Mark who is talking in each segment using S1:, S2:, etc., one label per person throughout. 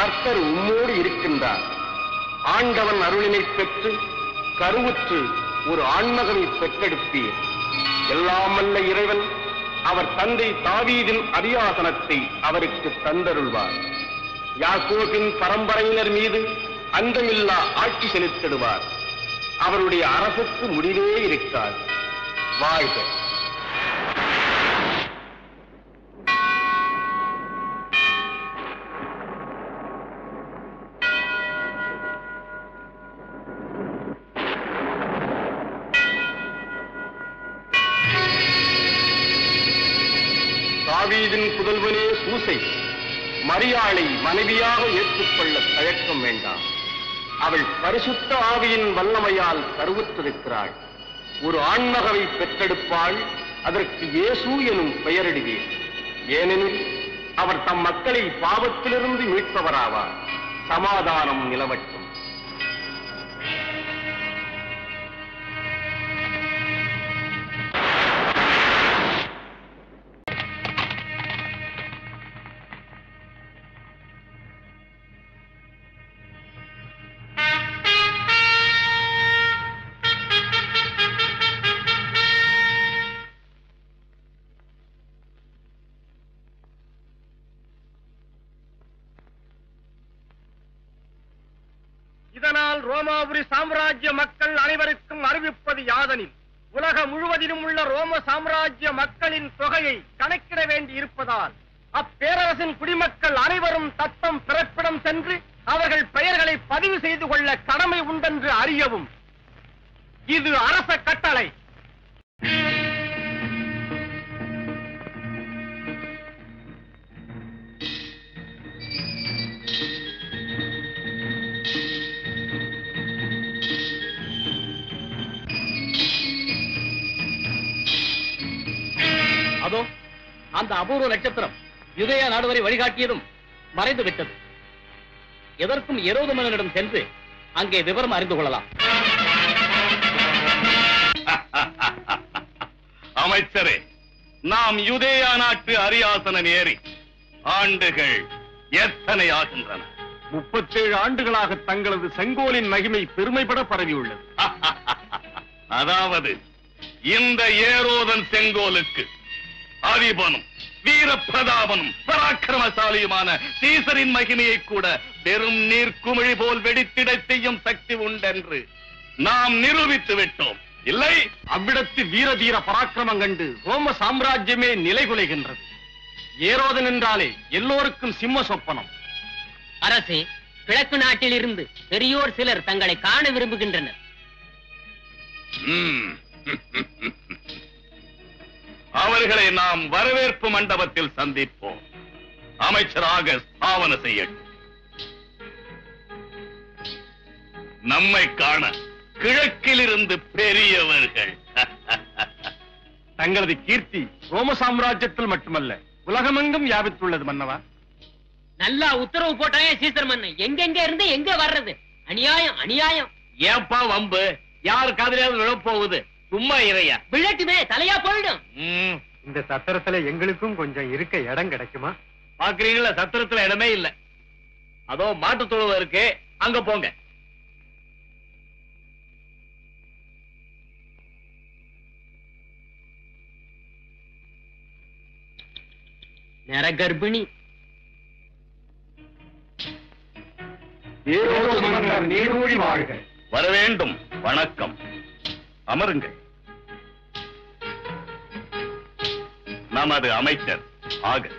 S1: கர்த்தர் உம்மோடு இருக்கின்றார் ஆண்டவன் அருளினை பெற்று கருவுற்று ஒரு ஆண்மகனை பெற்றெடுப்பீர் எல்லாம் வல்ல இறைவன் அவர் தந்தை தாவீதின் அரியாசனத்தை அவருக்கு தந்தருள்வார் யாக்கோபின் பரம்பரையினர் மீது அந்தமில்லா ஆட்சி செலுத்திடுவார் அவருடைய அரசுக்கு முடிவே இருக்காது வாழ்க தாவீதின் புதல்வனே பூசை மரியாளை மனைவியாக ஏற்றுக்கொள்ள தயக்கம் வேண்டாம் அவள் பரிசுத்த ஆவியின் வல்லமையால் கருவுற்றிருக்கிறாள் ஒரு ஆண்மகவை பெற்றெடுப்பாள் அதற்கு இயேசு எனும் பெயரிடுவீர் ஏனெனில் அவர் தம் மக்களை பாவத்திலிருந்து மீட்பவராவார் சமாதானம் நிலவட்டும் இதனால் ரோமாபுரி சாம்ராஜ்ய மக்கள் அனைவருக்கும் அறிவிப்பது யாதனில் உலகம் முழுவதிலும் உள்ள ரோம சாம்ராஜ்ய மக்களின் தொகையை கணக்கிட வேண்டி இருப்பதால் அப்பேரரசின் குடிமக்கள் அனைவரும் தத்தம் பிறப்பிடம் சென்று அவர்கள் பெயர்களை பதிவு செய்து கொள்ள கடமை உண்டென்று அறியவும் இது அரச கட்டளை
S2: அதோ அந்த அபூர்வ நட்சத்திரம் யுதயா நாடு வரை வழிகாட்டியதும் மறைந்து விட்டது எதற்கும் எரோது மன்னனிடம் சென்று அங்கே விவரம் அறிந்து கொள்ளலாம்
S3: அமைச்சரே நாம் யுதேயா நாட்டு அரியாசன ஏறி ஆண்டுகள் எத்தனை ஆகின்றன
S1: முப்பத்தேழு ஆண்டுகளாக தங்களது செங்கோலின் மகிமை பெருமைப்பட பரவியுள்ளது
S3: அதாவது இந்த ஏரோதன் செங்கோலுக்கு அதிபனும் வீரப்பிரதாபனும் பராக்கிரமசாலியுமான சீசரின் மகிமையை கூட வெறும் நீர்க்குமிழி போல் வெடித்திடச் செய்யும் சக்தி உண்டென்று நாம் நிரூபித்து விட்டோம் இல்லை
S1: அவ்விடத்து வீர தீர பராக்கிரமம் கண்டு ரோம சாம்ராஜ்யமே நிலைகுலைகின்றது ஏரோதன் என்றாலே எல்லோருக்கும் சிம்ம சொப்பனம்
S4: அரசே கிழக்கு நாட்டில் இருந்து பெரியோர் சிலர் தங்களை காண விரும்புகின்றனர்
S3: ம். அவர்களை நாம் வரவேற்பு மண்டபத்தில் சந்திப்போம் அமைச்சராக ஸ்தாபன செய்யட்டும் நம்மை காண கிழக்கிலிருந்து பெரியவர்கள்
S1: தங்களது கீர்த்தி ரோம சாம்ராஜ்யத்தில் மட்டுமல்ல உலகமெங்கும் வியாபித்துள்ளது மன்னவா
S4: நல்லா உத்தரவு போட்டாயே சீசர் மன்னன் எங்கெங்க இருந்து எங்க வர்றது அநியாயம் அநியாயம்
S2: ஏன்பா வம்பு யார் காதலியாவது விழப்போகுது சும்மா இறையா
S4: விழட்டுமே தலையா போயிடும்
S2: ம்,
S5: இந்த சத்திரத்துல எங்களுக்கும் கொஞ்சம் இருக்க இடம் கிடைக்குமா
S2: பாக்குறீங்களா சத்திரத்துல இடமே இல்ல அதோ மாட்டு தொழுவம் இருக்கு அங்க போங்க
S4: நிற கர்ப்பிணி
S1: ஏரோது மன்னர் நீடூழி வாழ்க
S3: வரவேண்டும் வணக்கம் அமருங்கள் நமது அமைச்சர் ஆக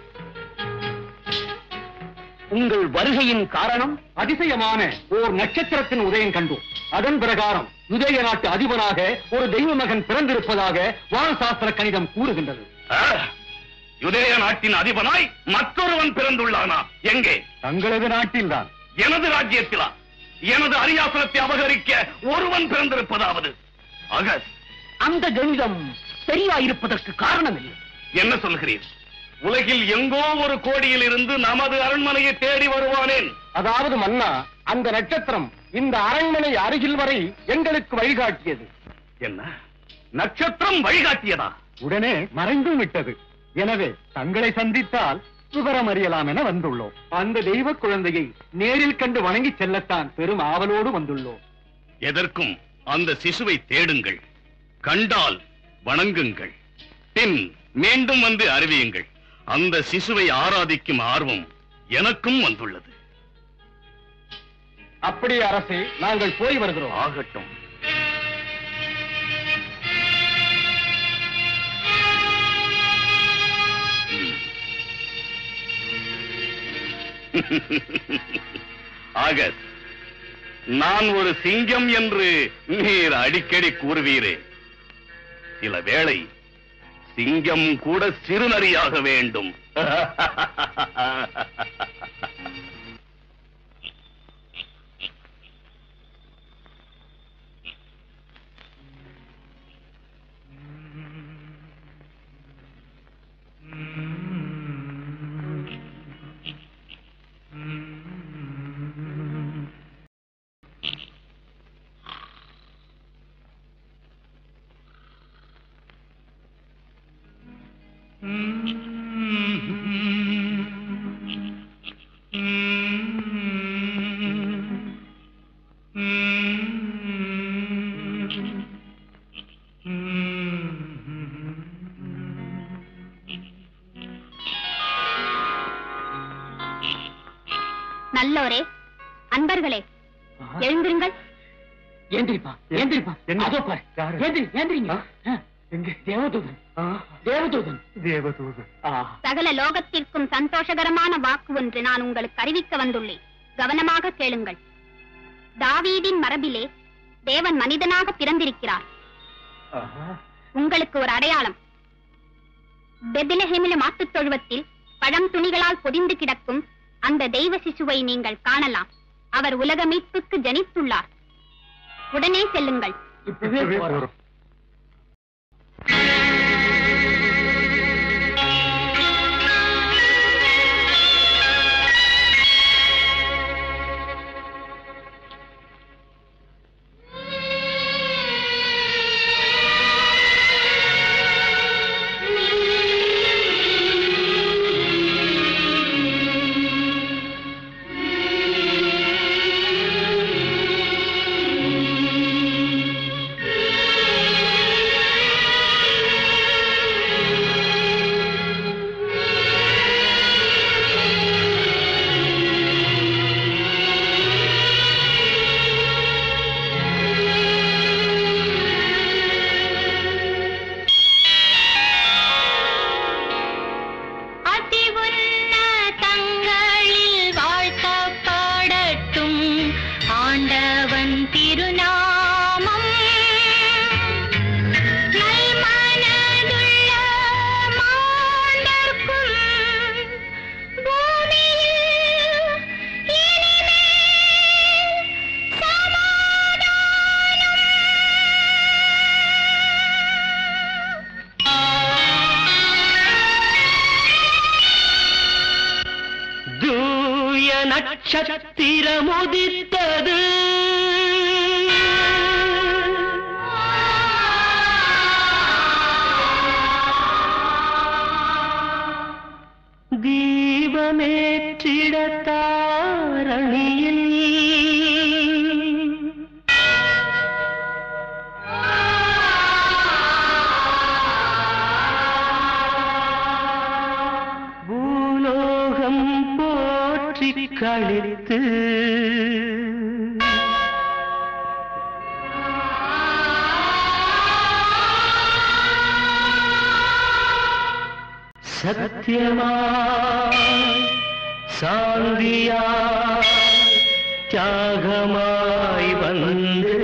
S1: உங்கள் வருகையின் காரணம் அதிசயமான ஓர் நட்சத்திரத்தின் உதயம் கண்டோம் அதன் பிரகாரம் உதய நாட்டு அதிபராக ஒரு தெய்வ மகன் பிறந்திருப்பதாக வானசாஸ்திர கணிதம் கூறுகின்றது
S3: ஆ, யுதேய நாட்டின் அதிபனாய் மற்றொருவன் பிறந்துள்ளானா எங்கே
S5: தங்களது நாட்டில்தான்
S3: எனது ராஜ்யத்திலா எனது அரியாசனத்தை அபகரிக்க ஒருவன் பிறந்திருப்பதாவது அகஸ்
S4: அந்த கணிதம் சரியா இருப்பதற்கு காரணம் இல்லை
S3: என்ன சொல்கிறீர் உலகில் எங்கோ ஒரு கோடியில் இருந்து நமது அரண்மனையை தேடி வருவானேன்
S1: அதாவது மன்னா அந்த நட்சத்திரம் இந்த அரண்மனை அருகில் வரை எங்களுக்கு வழிகாட்டியது
S3: என்ன நட்சத்திரம் வழிகாட்டியதா
S5: உடனே மறைந்தும் விட்டது எனவே தங்களை சந்தித்தால் விவரம் அறியலாம் என வந்துள்ளோம் அந்த தெய்வ குழந்தையை நேரில் கண்டு வணங்கி செல்லத்தான் பெரும் ஆவலோடு வந்துள்ளோம்
S3: எதற்கும் அந்த சிசுவை தேடுங்கள் கண்டால் வணங்குங்கள் பின் மீண்டும் வந்து அறிவியுங்கள் அந்த சிசுவை ஆராதிக்கும் ஆர்வம் எனக்கும் வந்துள்ளது
S5: அப்படியே அரசே நாங்கள் போய் வருகிறோம்
S3: ஆகட்டும் ஆகஸ்ட் நான் ஒரு சிங்கம் என்று நீர் அடிக்கடி கூறுவீரே சில வேளை சிங்கம் கூட சிறுநரியாக வேண்டும்
S6: நல்லோரே அன்பர்களே எழுந்திருங்கள்
S4: ஏந்திரிப்பா ஏந்திரிப்பா
S5: என்ன?
S4: அதோ பாரு
S5: யாரு?
S4: ஏந்திரி ஏந்திரிங்க
S5: ஆ?
S4: ஆ,
S5: எங்கே
S4: தேவதூதன்
S5: ஆ,
S4: தேவதூதன்
S5: தேவதூதன்
S4: ஆ,
S6: சகல லோகத்திற்கும் சந்தோஷகரமான வாக்கு ஒன்று நான் உங்களுக்கு அறிவிக்க வந்துள்ளேன் கவனமாக கேளுங்கள் தாவீதின் மரபிலே தேவன் மனிதனாக பிறந்திருக்கிறார்
S5: ஆஹா.
S6: உங்களுக்கு ஒரு அடையாளம் பெத்லஹேமில மாட்டுத் தொழுவத்தில் பழம் துணிகளால் பொதிந்து கிடக்கும் அந்த தெய்வ சிசுவை நீங்கள் காணலாம் அவர் உலக மீட்புக்கு ஜனித்துள்ளார் உடனே செல்லுங்கள்
S4: இப்பவே
S5: இப்பவே
S4: போறோம்
S5: போறோம்.
S6: அதிவுன்னதங்களில் வாழ்த்தப்படட்டும் ஆண்டவன் திருநாமம் நல்மனதுள்ள மாந்தர்க்கும் பூமியில் இனிமேல்
S1: தூய நட்சத்திரமுதித்தது தீபமேற்றிடத்தாரணியில் பூலோகம் போற்றி கழித்து சத்தியமாய் சாந்தியாய் தியாகமாய் வந்து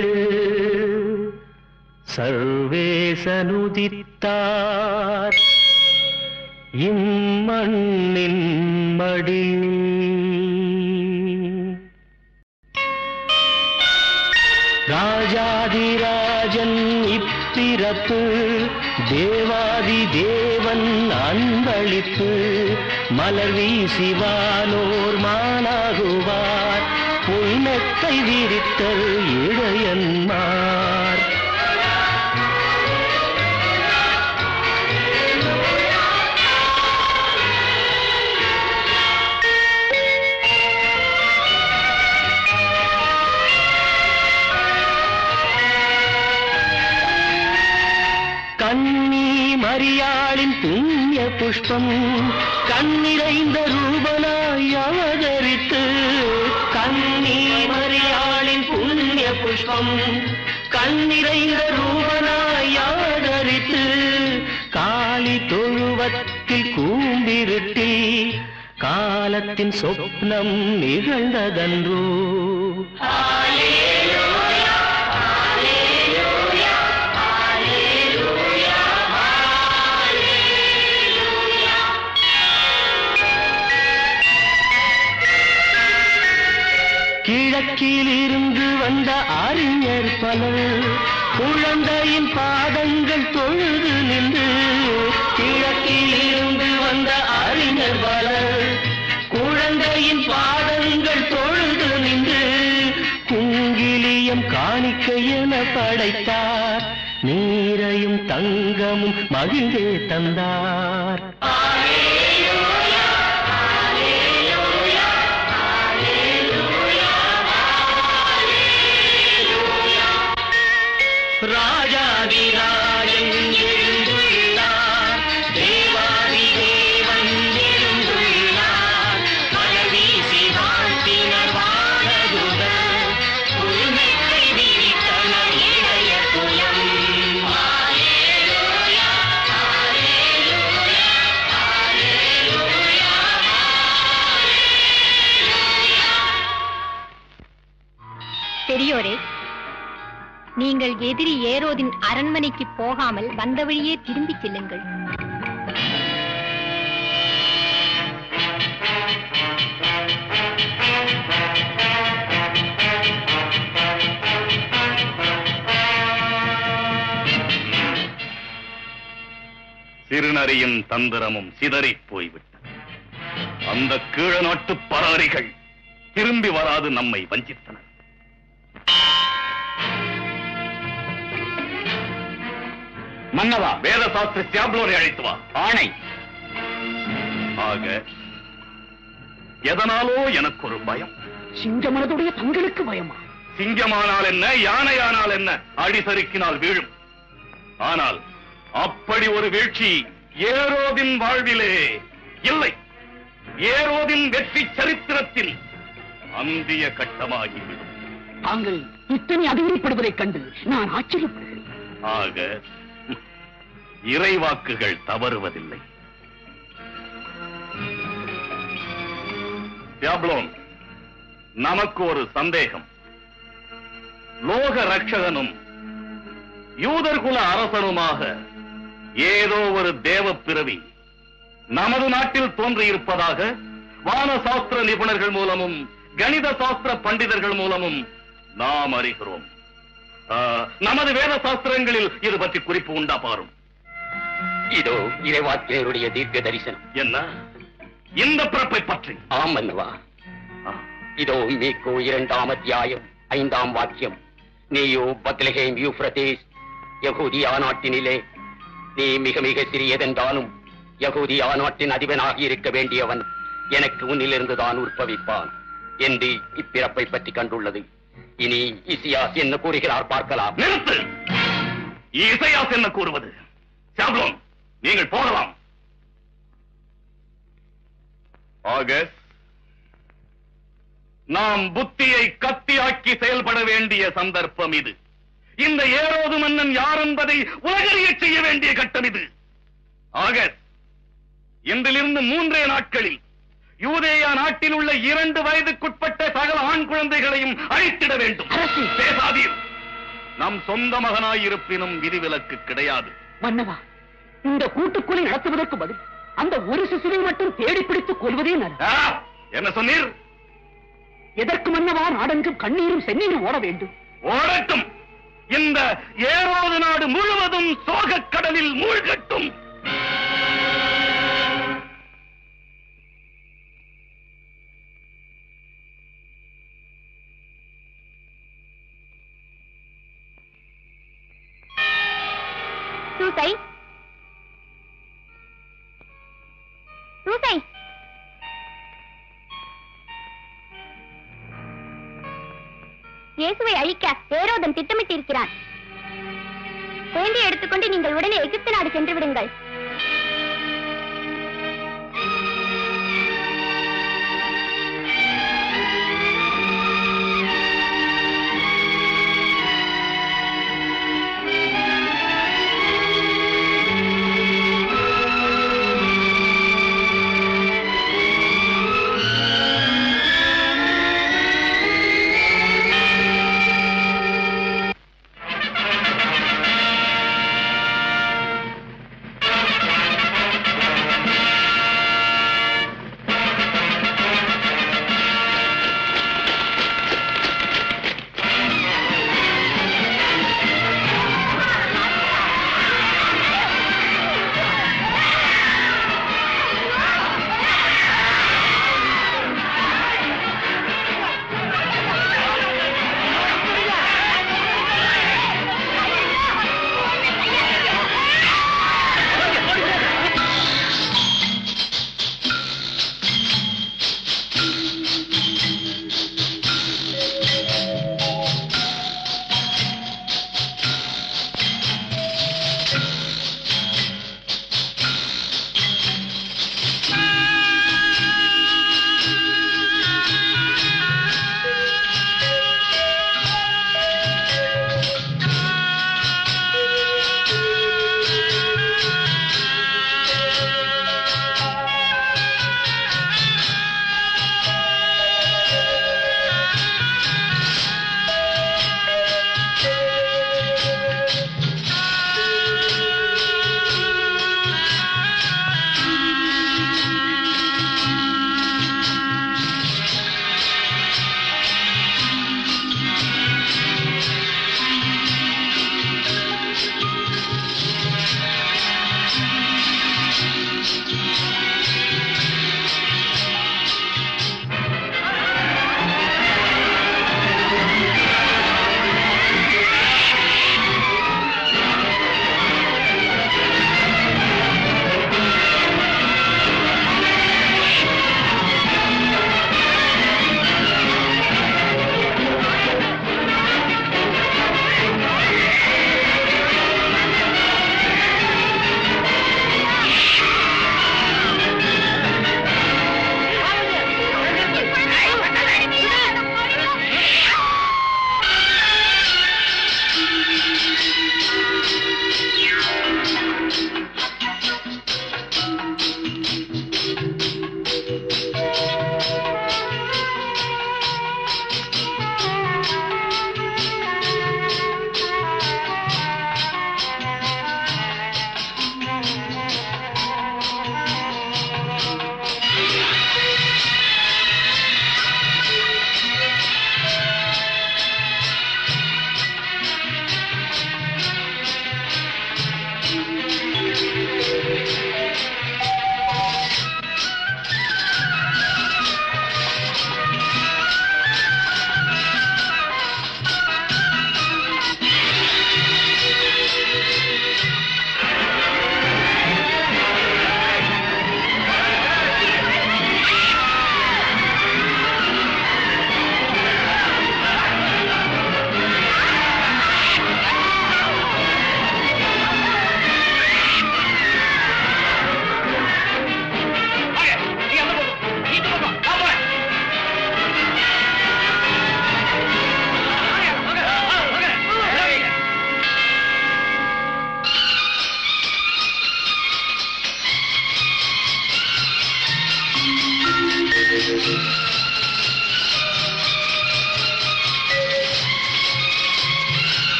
S1: சர்வேசனுதித்தார் இம்மண்ணின் மடியில் ராஜாதிராஜன் இப்பிறப்பு தேவாதி தேவன் அன்பளிப்பு மலர் வீசிவானோர் மானாகுவார் புன்னத்தை விரித்தல் இடையன்மார்
S7: மரியாளின் புண்ணிய புஷ்பம் கண்ணிறைந்த ரூபனாய் அவதரித்து கண்ணி மரியாளின் புண்ணிய புஷ்பம் கண்ணிறைந்த ரூபனாய் அவதரித்து காளி தொழுவத்தில் கூம்பிருட்டி காலத்தின் சொப்னம் நிகழ்ந்ததன்றோ கிழக்கில் இருந்து வந்த அறிஞர் பலர் குழந்தையின் பாதங்கள் தொழுது நின்று கிழக்கில் இருந்து வந்த அறிஞர் பலர் குழந்தையின் பாதங்கள் தொழுது நின்று குங்கிலியம் காணிக்கை என படைத்தார் நீரையும் தங்கமும் மகிழ்ந்தே தந்தார் ராஜாதிராஜன் எழுந்துள்ளார் தேவாதி தேவன் எழுந்துள்ளார் மலவீசி வாழ்த்தினர் வாழகுதல் புல்மெத்தை விரித்தனர் இளைய குலம்
S6: பெரியோரே நீங்கள் எதிரி ஏரோதின் அரண்மனைக்கு போகாமல் வந்த வழியே திரும்பிச் செல்லுங்கள்
S3: சிறுநரியின் தந்திரமும் சிதறிப் போய்விட்டது அந்த கீழ நாட்டு பராரிகள் திரும்பி வராது நம்மை வஞ்சித்தனர்
S5: மன்னவா
S3: வேத சாஸ்திர சியாப்லோனை அழைத்து வா
S5: ஆணை
S3: ஆக எதனாலோ எனக்கு ஒரு பயம்
S5: சிங்க மனதுடைய தங்களுக்கு பயமா
S3: சிங்கமானால் என்ன யானையானால் என்ன அடி சறுக்கினால் வீழும் ஆனால் அப்படி ஒரு வீழ்ச்சி ஏரோதின் வாழ்விலே இல்லை ஏரோதின் வெற்றி சரித்திரத்தில் அந்திய கட்டமாகிவிடும்
S5: தாங்கள் இத்தனை அதிகரிப்படுவதைக் கண்டு நான் ஆச்சரியப்படுகிறேன்
S3: ஆக இறைவாக்குகள் தவறுவதில்லை தியாப்லோன் நமக்கு ஒரு சந்தேகம் லோக ரட்சகனும் யூதர்குல அரசனுமாக ஏதோ ஒரு தேவ பிறவி நமது நாட்டில் தோன்றியிருப்பதாக வான சாஸ்திர நிபுணர்கள் மூலமும் கணித சாஸ்திர பண்டிதர்கள் மூலமும் நாம் அறிகிறோம் ஆ, நமது வேத சாஸ்திரங்களில் இது பற்றி குறிப்பு உண்டா பாரும்
S2: இதோ இறைவாக்கியருடைய தீர்க்க தரிசனம்
S3: என்ன இந்த பிறப்பை பற்றி
S2: ஆம் மன்னவா
S3: ஆ,
S2: இதோ மீகோ இரண்டாம் அத்தியாயம் ஐந்தாம் வாக்கியம் நீயோ பத்லஹேம் யூப்ரதேஸ் யகூதியா நாட்டினிலே நீ மிக மிக சிறியதென்றாலும் யகூதியா நாட்டின் அதிபனாகி இருக்க வேண்டியவன் எனக்கு உன்னிலிருந்து தான் உற்பவிப்பான் என்று இப்பிறப்பை பற்றி கண்டுள்ளது இனி இசியாஸ் என்ன கூறுகிறார் பார்க்கலாம்
S3: நிறுத்து இசையாஸ் என்ன கூறுவது சாப்லோன் நீங்கள் போகலாம் ஆகஸ்ட் நாம் புத்தியை கத்தியாக்கி செயல்பட வேண்டிய சந்தர்ப்பம் இது இந்த ஏரோது மன்னன் யார் என்பதை உலகறியச் செய்ய வேண்டிய கட்டம் இது ஆகஸ்ட் இன்றிலிருந்து மூன்றே நாட்களில் யூதேயா நாட்டில் உள்ள இரண்டு வயதுக்குட்பட்ட சகல ஆண் குழந்தைகளையும் அழித்திட வேண்டும் பேசாதீர் நம் சொந்த மகனாயிருப்பினும் விதிவிலக்கு கிடையாது
S5: மன்னவா இந்த கூட்டுக்குலை நடத்துவதற்கு பதில் அந்த ஒரு சிசுவை மட்டும் தேடி பிடித்து கொள்வதே நல்லது
S3: ஆ, என்ன சொன்னீர்
S5: எதற்கு மன்னவா நாடெங்கும் கண்ணீரும் செந்நீரும் ஓட வேண்டும்
S3: ஓடட்டும் இந்த ஏரோது நாடு முழுவதும் சோகக் கடலில் மூழ்கட்டும்
S6: சூசை சூசை இயேசுவை அழிக்க ஏரோதன் திட்டமிட்டிருக்கிறான் குழந்தையை எடுத்துக்கொண்டு நீங்கள் உடனே எகிப்து நாடு சென்று விடுங்கள்
S7: ஆ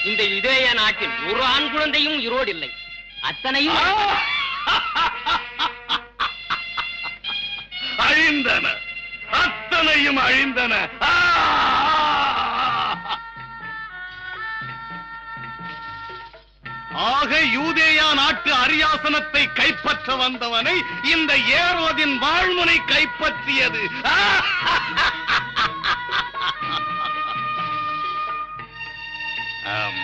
S4: இந்த யுதேய நாட்டில் ஒரு ஆண் குழந்தையும் உயிரோடு இல்லை அத்தனையும்
S3: அழிந்தன அத்தனையும் அழிந்தன ஆ! ஆக யூதேயா நாட்டு அரியாசனத்தை கைப்பற்ற வந்தவனை இந்த ஏரோதின் வாழ்முனை கைப்பற்றியது ஆ! ஆம்.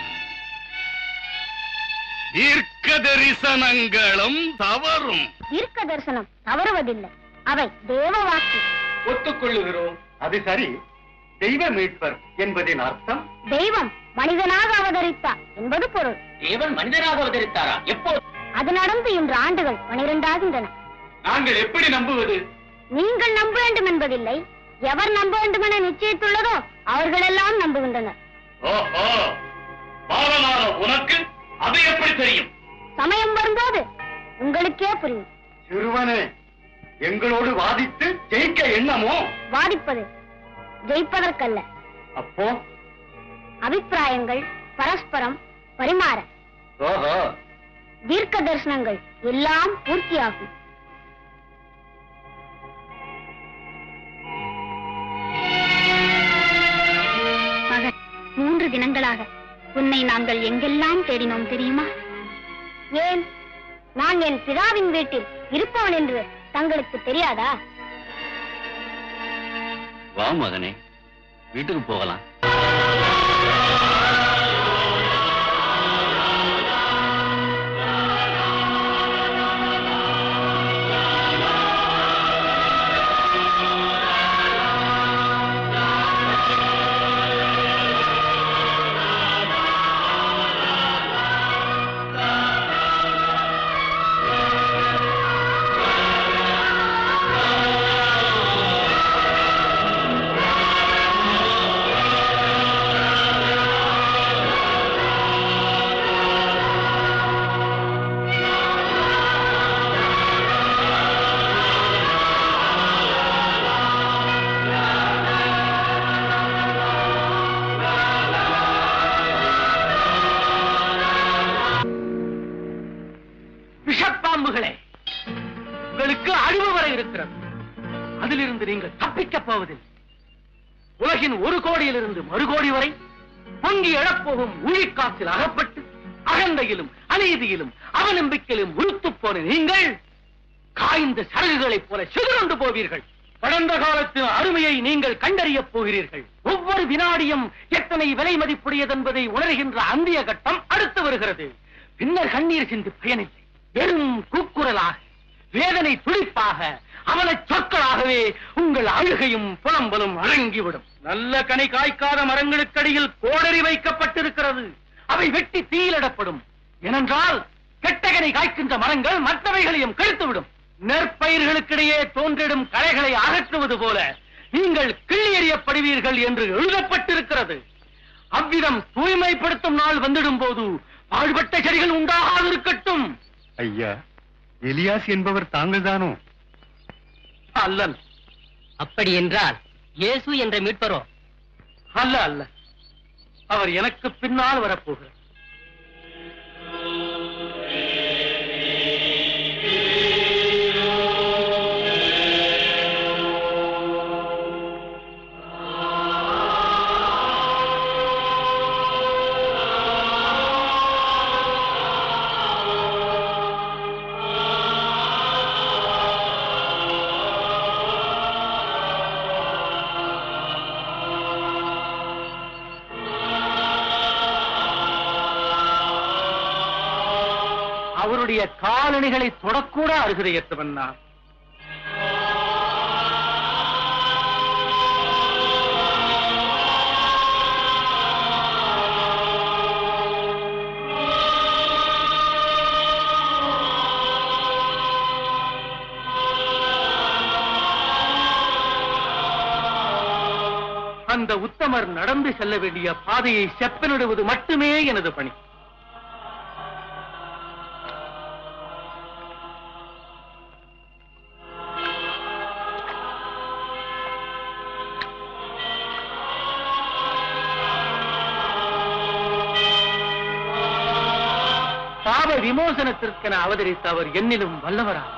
S3: தீர்க்க தரிசனங்களும் தவறும்
S6: தீர்க்க தரிசனம் தவறுவதில்லை அவை தேவ வாக்கு
S5: ஒத்துக்கொள்ளுகிறோம் அது சரி தெய்வ மீட்பர் என்பதின் அர்த்தம்
S6: தெய்வம் மனிதனாக அவதரித்தார் என்பது பொருள்
S4: தேவன் மனிதராக அவதரித்தாரா எப்போ
S6: அது நடந்து இன்று ஆண்டுகள் பனிரெண்டாகின்றன
S5: நாங்கள் எப்படி நம்புவது
S6: நீங்கள் நம்ப வேண்டும் என்பதில்லை எவர் நம்ப வேண்டும் என நிச்சயித்துள்ளதோ அவர்களெல்லாம் நம்புகின்றனர்
S3: ஓஹோ பாலனான உனக்கு அது எப்படி தெரியும்
S6: சமயம் வரும்போது உங்களுக்கே புரியும்
S5: சிறுவனே எங்களோடு வாதித்து ஜெயிக்க எண்ணமோ
S6: வாதிப்பது ஜெயிப்பதற்கல்ல
S5: அப்போ
S6: அபிப்பிராயங்கள் பரஸ்பரம் பரிமாற
S5: ஓஹோ
S6: தீர்க்க தரிசனங்கள் எல்லாம் பூர்த்தியாகும் மகன் மூன்று தினங்களாக உன்னை நாங்கள் எங்கெல்லாம் தேடினோம் தெரியுமா ஏன் நான் என் பிதாவின் வீட்டில் இருப்பவன் என்று தங்களுக்கு தெரியாதா
S2: வா மகனே வீட்டுக்கு போகலாம்
S5: விஷப்பாம்புகளே உங்களுக்கு அழிவு வர இருக்கிறது அதிலிருந்து நீங்கள் தப்பிக்கப் போவதில்லை உலகின் ஒரு கோடியிலிருந்து மறு கோடி வரை பொங்கி எழப்போகும் ஊழிக்காற்றில் அகப்பட்டு அகந்தையிலும் அநீதியிலும் அவநம்பிக்கையிலும் உறுத்துப் போன நீங்கள் காய்ந்த சரகுகளைப் போல சிதறண்டு போவீர்கள் கடந்த காலத்தின் அருமையை நீங்கள் கண்டறியப் போகிறீர்கள் ஒவ்வொரு வினாடியும் எத்தனை விலை மதிப்புடையதென்பதை உணர்கின்ற அந்திய கட்டம் அடுத்து வருகிறது பின்னர் கண்ணீர் சிந்து பயனில்லை வெறும் கூக்குரலாக வேதனை துடிப்பாக அவனை சொற்களாகவே உங்கள் அழுகையும் புலம்பலும் அடங்கிவிடும் நல்ல கனி காய்க்காத மரங்களுக்கடியில் கோடரி வைக்கப்பட்டிருக்கிறது அவை வெட்டி தீயிலிடப்படும் ஏனென்றால் கெட்டகனை காய்க்கின்ற மரங்கள் மற்றவைகளையும் கெடுத்துவிடும் நெற்பயிர்களுக்கிடையே தோன்றிடும் களைகளை அகற்றுவது போல நீங்கள் கிள்ளி எறியப்படுவீர்கள் என்று எழுதப்பட்டிருக்கிறது அவ்விதம் தூய்மைப்படுத்தும் நாள் வந்துடும் போது பாழ்பட்ட செடிகள் உண்டாகாதிருக்கட்டும்
S8: ஐயா எலியாஸ் என்பவர் தாங்கள்தானோ
S5: அல்லன்
S4: அப்படி என்றால் இயேசு என்ற மீட்பரோ
S5: அல்ல அல்ல அவர் எனக்கு பின்னால் வரப்போகிறார் அவருடைய காலணிகளை தொடக்கூட அருகதையற்றவன் நான் அந்த உத்தமர் நடந்து செல்ல வேண்டிய பாதையை செப்பனிடுவது மட்டுமே எனது பணி பாவ விமோசனத்திற்கென அவதரித்த அவர் என்னிலும் வல்லவராவார்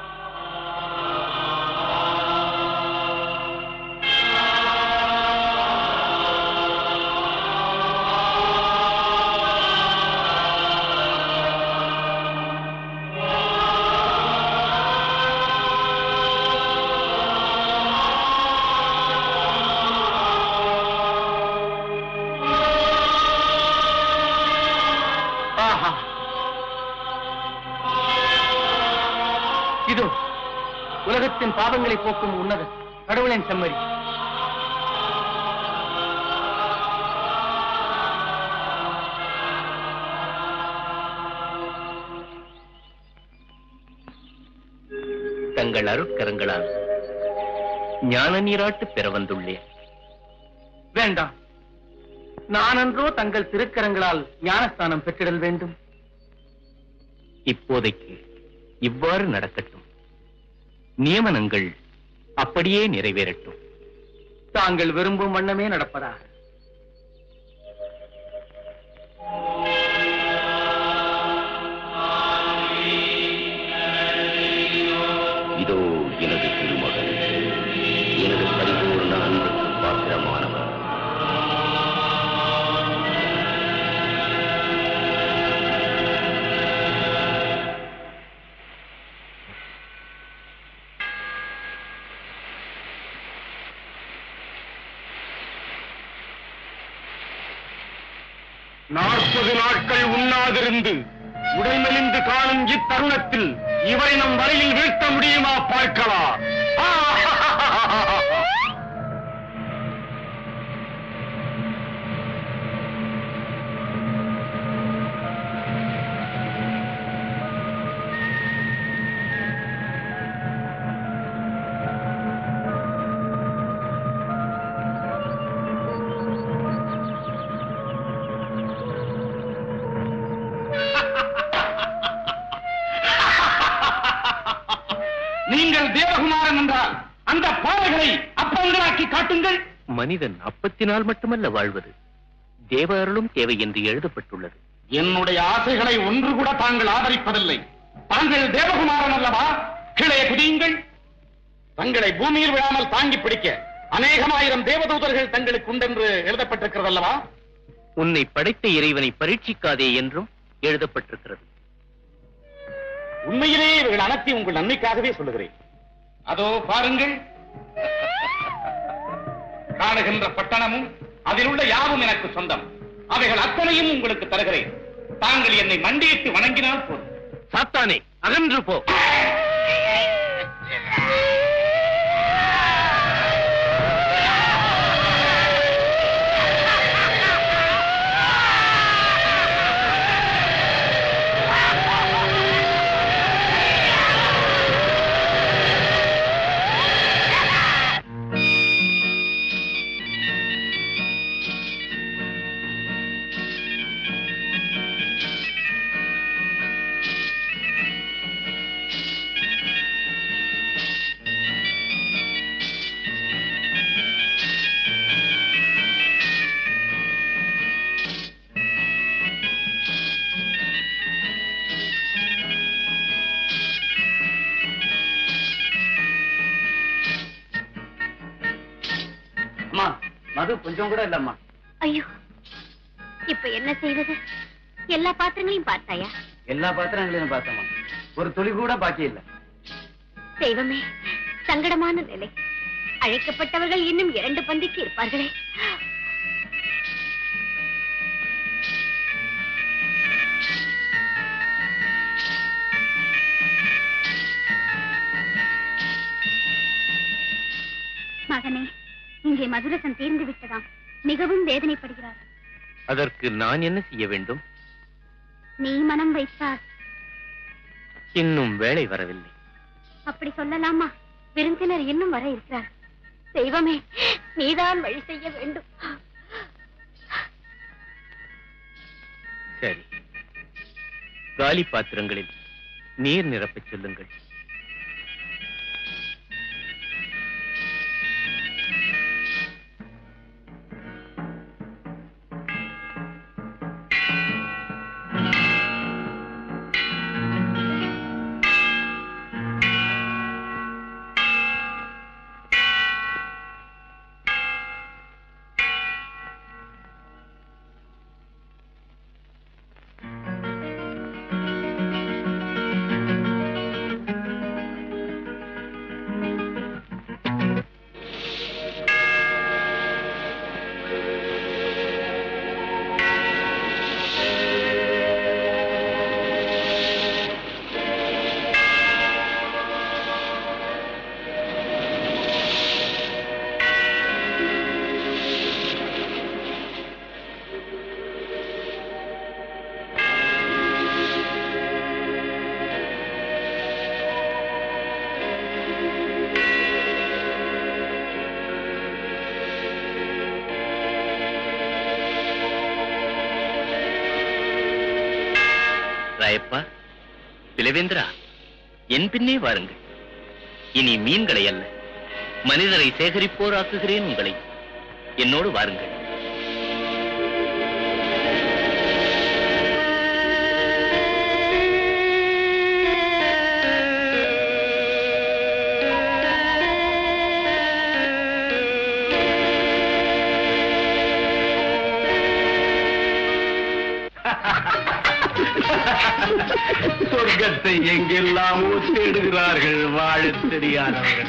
S5: ஆஹா இதோ உலகத்தின் பாவங்களை போக்கும் உன்னத கடவுளின் செம்மறி
S9: தங்கள் அருட்கரங்களால் ஞான நீராட்டு பெற வந்துள்ளேன்
S5: வேண்டாம் நானன்றோ தங்கள் திருக்கரங்களால் ஞானஸ்தானம் பெற்றிடல் வேண்டும்
S9: இப்போதைக்கு இவ்வாறு நடக்கட்டும் நியமனங்கள் அப்படியே நிறைவேறட்டும்
S5: தாங்கள் விரும்பும் வண்ணமே நடப்பதாக
S2: இதோ எனது திருமகன் எனது பரிபூர்ண அன்புக்கு பாத்திரமானவர்
S1: நாற்பது நாட்கள் உண்ணாதிருந்து உடைமெலிந்து காணும் இத்தருணத்தில் இவரை நம் வலையில் வீழ்த்த முடியுமா பார்க்கலாம் நீங்கள் தேவகுமாரன் என்றால் அந்த பாறைகளை அப்பங்களாக்கி காட்டுங்கள்
S9: மனிதன் அப்பத்தினால் மட்டுமல்ல வாழ்வது தேவ அருளும் தேவை என்று எழுதப்பட்டுள்ளது
S1: என்னுடைய ஆசைகளை ஒன்று கூட தாங்கள் ஆதரிப்பதில்லை தாங்கள் தேவகுமாரன் அல்லவா கீழே குதியுங்கள் தங்களை பூமியில் விழாமல் தாங்கி பிடிக்க அநேகமாயிரம் தேவதூதர்கள் தங்களுக்கு உண்டென்று எழுதப்பட்டிருக்கிறது அல்லவா
S9: உன்னை படைத்த இறைவனை பரீட்சிக்காதே என்றும் எழுதப்பட்டிருக்கிறது
S1: உண்மையிலேயே இவர்கள் அனைத்தி உங்கள் நன்மைக்காகவே சொல்லுகிறேன் அதோ பாருங்கள் காணுகின்ற பட்டணமும் அதில் உள்ள யாவும் எனக்கு சொந்தம் அவைகள் அத்தனையும் உங்களுக்கு தருகிறேன் தாங்கள் என்னை மண்டியிட்டு வணங்கினால் போதும்
S9: சாத்தானே அகன்று போ
S5: அம்மா மது கொஞ்சம் கூட இல்லம்மா
S6: ஐயோ இப்ப என்ன செய்வது எல்லா பாத்திரங்களையும் பார்த்தாயா
S5: எல்லா பாத்திரங்களையும் பார்த்தம்மா ஒரு துளி கூட பாக்கி இல்ல
S6: தெய்வமே சங்கடமான நிலை அழைக்கப்பட்டவர்கள் இன்னும் இரண்டு பந்திக்கு இருப்பார்களே மகனே இங்கே மதுரசம் தீர்ந்து விட்டதாம் மிகவும் வேதனைப்படுகிறார்
S9: அதற்கு நான் என்ன செய்ய வேண்டும்
S6: நீ மனம் வைத்தால்
S9: இன்னும் வேலை வரவில்லை
S6: அப்படி சொல்லலாமா விருந்தினர் இன்னும் வர இருக்கிறார் தெய்வமே நீதான் வழி செய்ய வேண்டும்
S9: சரி காலி பாத்திரங்களில் நீர் நிரப்பச் சொல்லுங்கள் ராயப்பா பிலவேந்திரா என் பின்னே வாருங்கள் இனி மீன்களை அல்ல மனிதரை சேகரிப்போராக்குகிறேன் உங்களை என்னோடு வாருங்கள்
S3: சொர்க்கத்தை எங்கெல்லாமோ தேடுகிறார்கள் வாழத் தெரியாதவர்கள்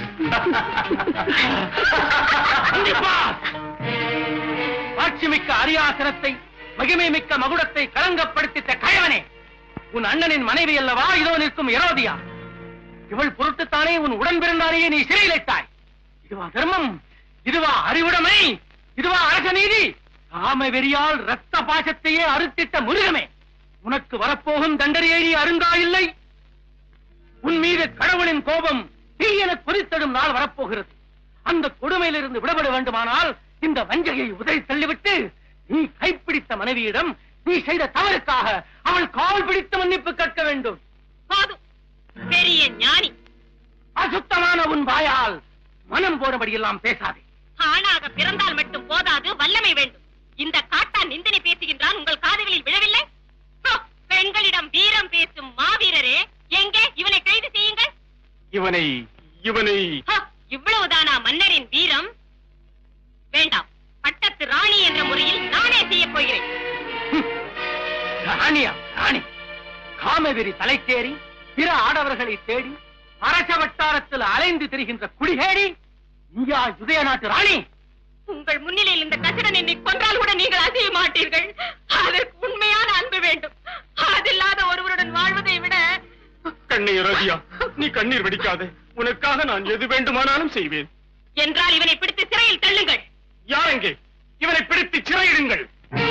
S5: ஆட்சி மிக்க அரியாசனத்தை மகிமை மிக்க மகுடத்தை களங்கப்படுத்தித்த கயவனே உன் அண்ணனின் மனைவி அல்லவா இதோ நிற்கும் எரோதியா இவள் பொருட்டுத்தானே உன் உடன் பிறந்தாரையே நீ சிறையிலைத்தாய் இதுவா தர்மம் இதுவா அறிவுடைமை இதுவா அரச நீதி காம வெறியால் ரத்த பாசத்தையே அறுத்திட்ட முருகமே உனக்கு வரப்போகும் தண்டனையை நீ அருங்கா இல்லை உன் மீது கடவுளின் கோபம் தீயென கொதித்தடும் நாள் வரப்போகிறது அந்த கொடுமையிலிருந்து விடுபட வேண்டுமானால் இந்த வஞ்சகையை உதறி தள்ளிவிட்டு நீ கைப்பிடித்த மனைவியிடம் நீ செய்த தவறுக்காக அவள் கால் பிடித்து மன்னிப்பு கேட்க வேண்டும்
S10: போதும் பெரிய ஞானி
S5: அசுத்தமான உன் வாயால் மனம் போனபடியெல்லாம் பேசாதே
S10: ஆணாக பிறந்தால் மட்டும் போதாது வல்லமை வேண்டும் இந்த காட்டான் நிந்தனை பேசுகின்றான் உங்கள் காதுகளில் விழவில்லை ஹோ, பெண்களிடம் வீரம் பேசும் மாவீரரே எங்கே இவனை கைது செய்யுங்கள்
S3: இவனை இவனை
S10: ஹோ, இவ்வளவுதானா மன்னரின் வீரம் வேண்டாம் பட்டத்து ராணி என்ற முறையில் நானே செய்யப் போகிறேன்
S5: ராணியா ராணி காமவெறி தலைக்கேறி பிற ஆடவர்களை தேடி அரச வட்டாரத்தில் அலைந்து திரிகின்ற குடிகேடி இந்தியா யுதய நாட்டு ராணி
S10: உங்கள் முன்னிலையில் இந்த கசிடன் என்னை கொன்றால் கூட நீங்கள் அசைய மாட்டீர்கள் அதற்கு உண்மையான அன்பு வேண்டும் அதில்லாத ஒருவருடன் வாழ்வதை விட
S1: கண்ணீர் ரதியா நீ கண்ணீர் வெடிக்காதே உனக்காக நான் எது வேண்டுமானாலும் செய்வேன்
S10: என்றால் இவனை பிடித்து சிறையில் தள்ளுங்கள்
S1: யார் எங்கே இவனை பிடித்து சிறையிடுங்கள்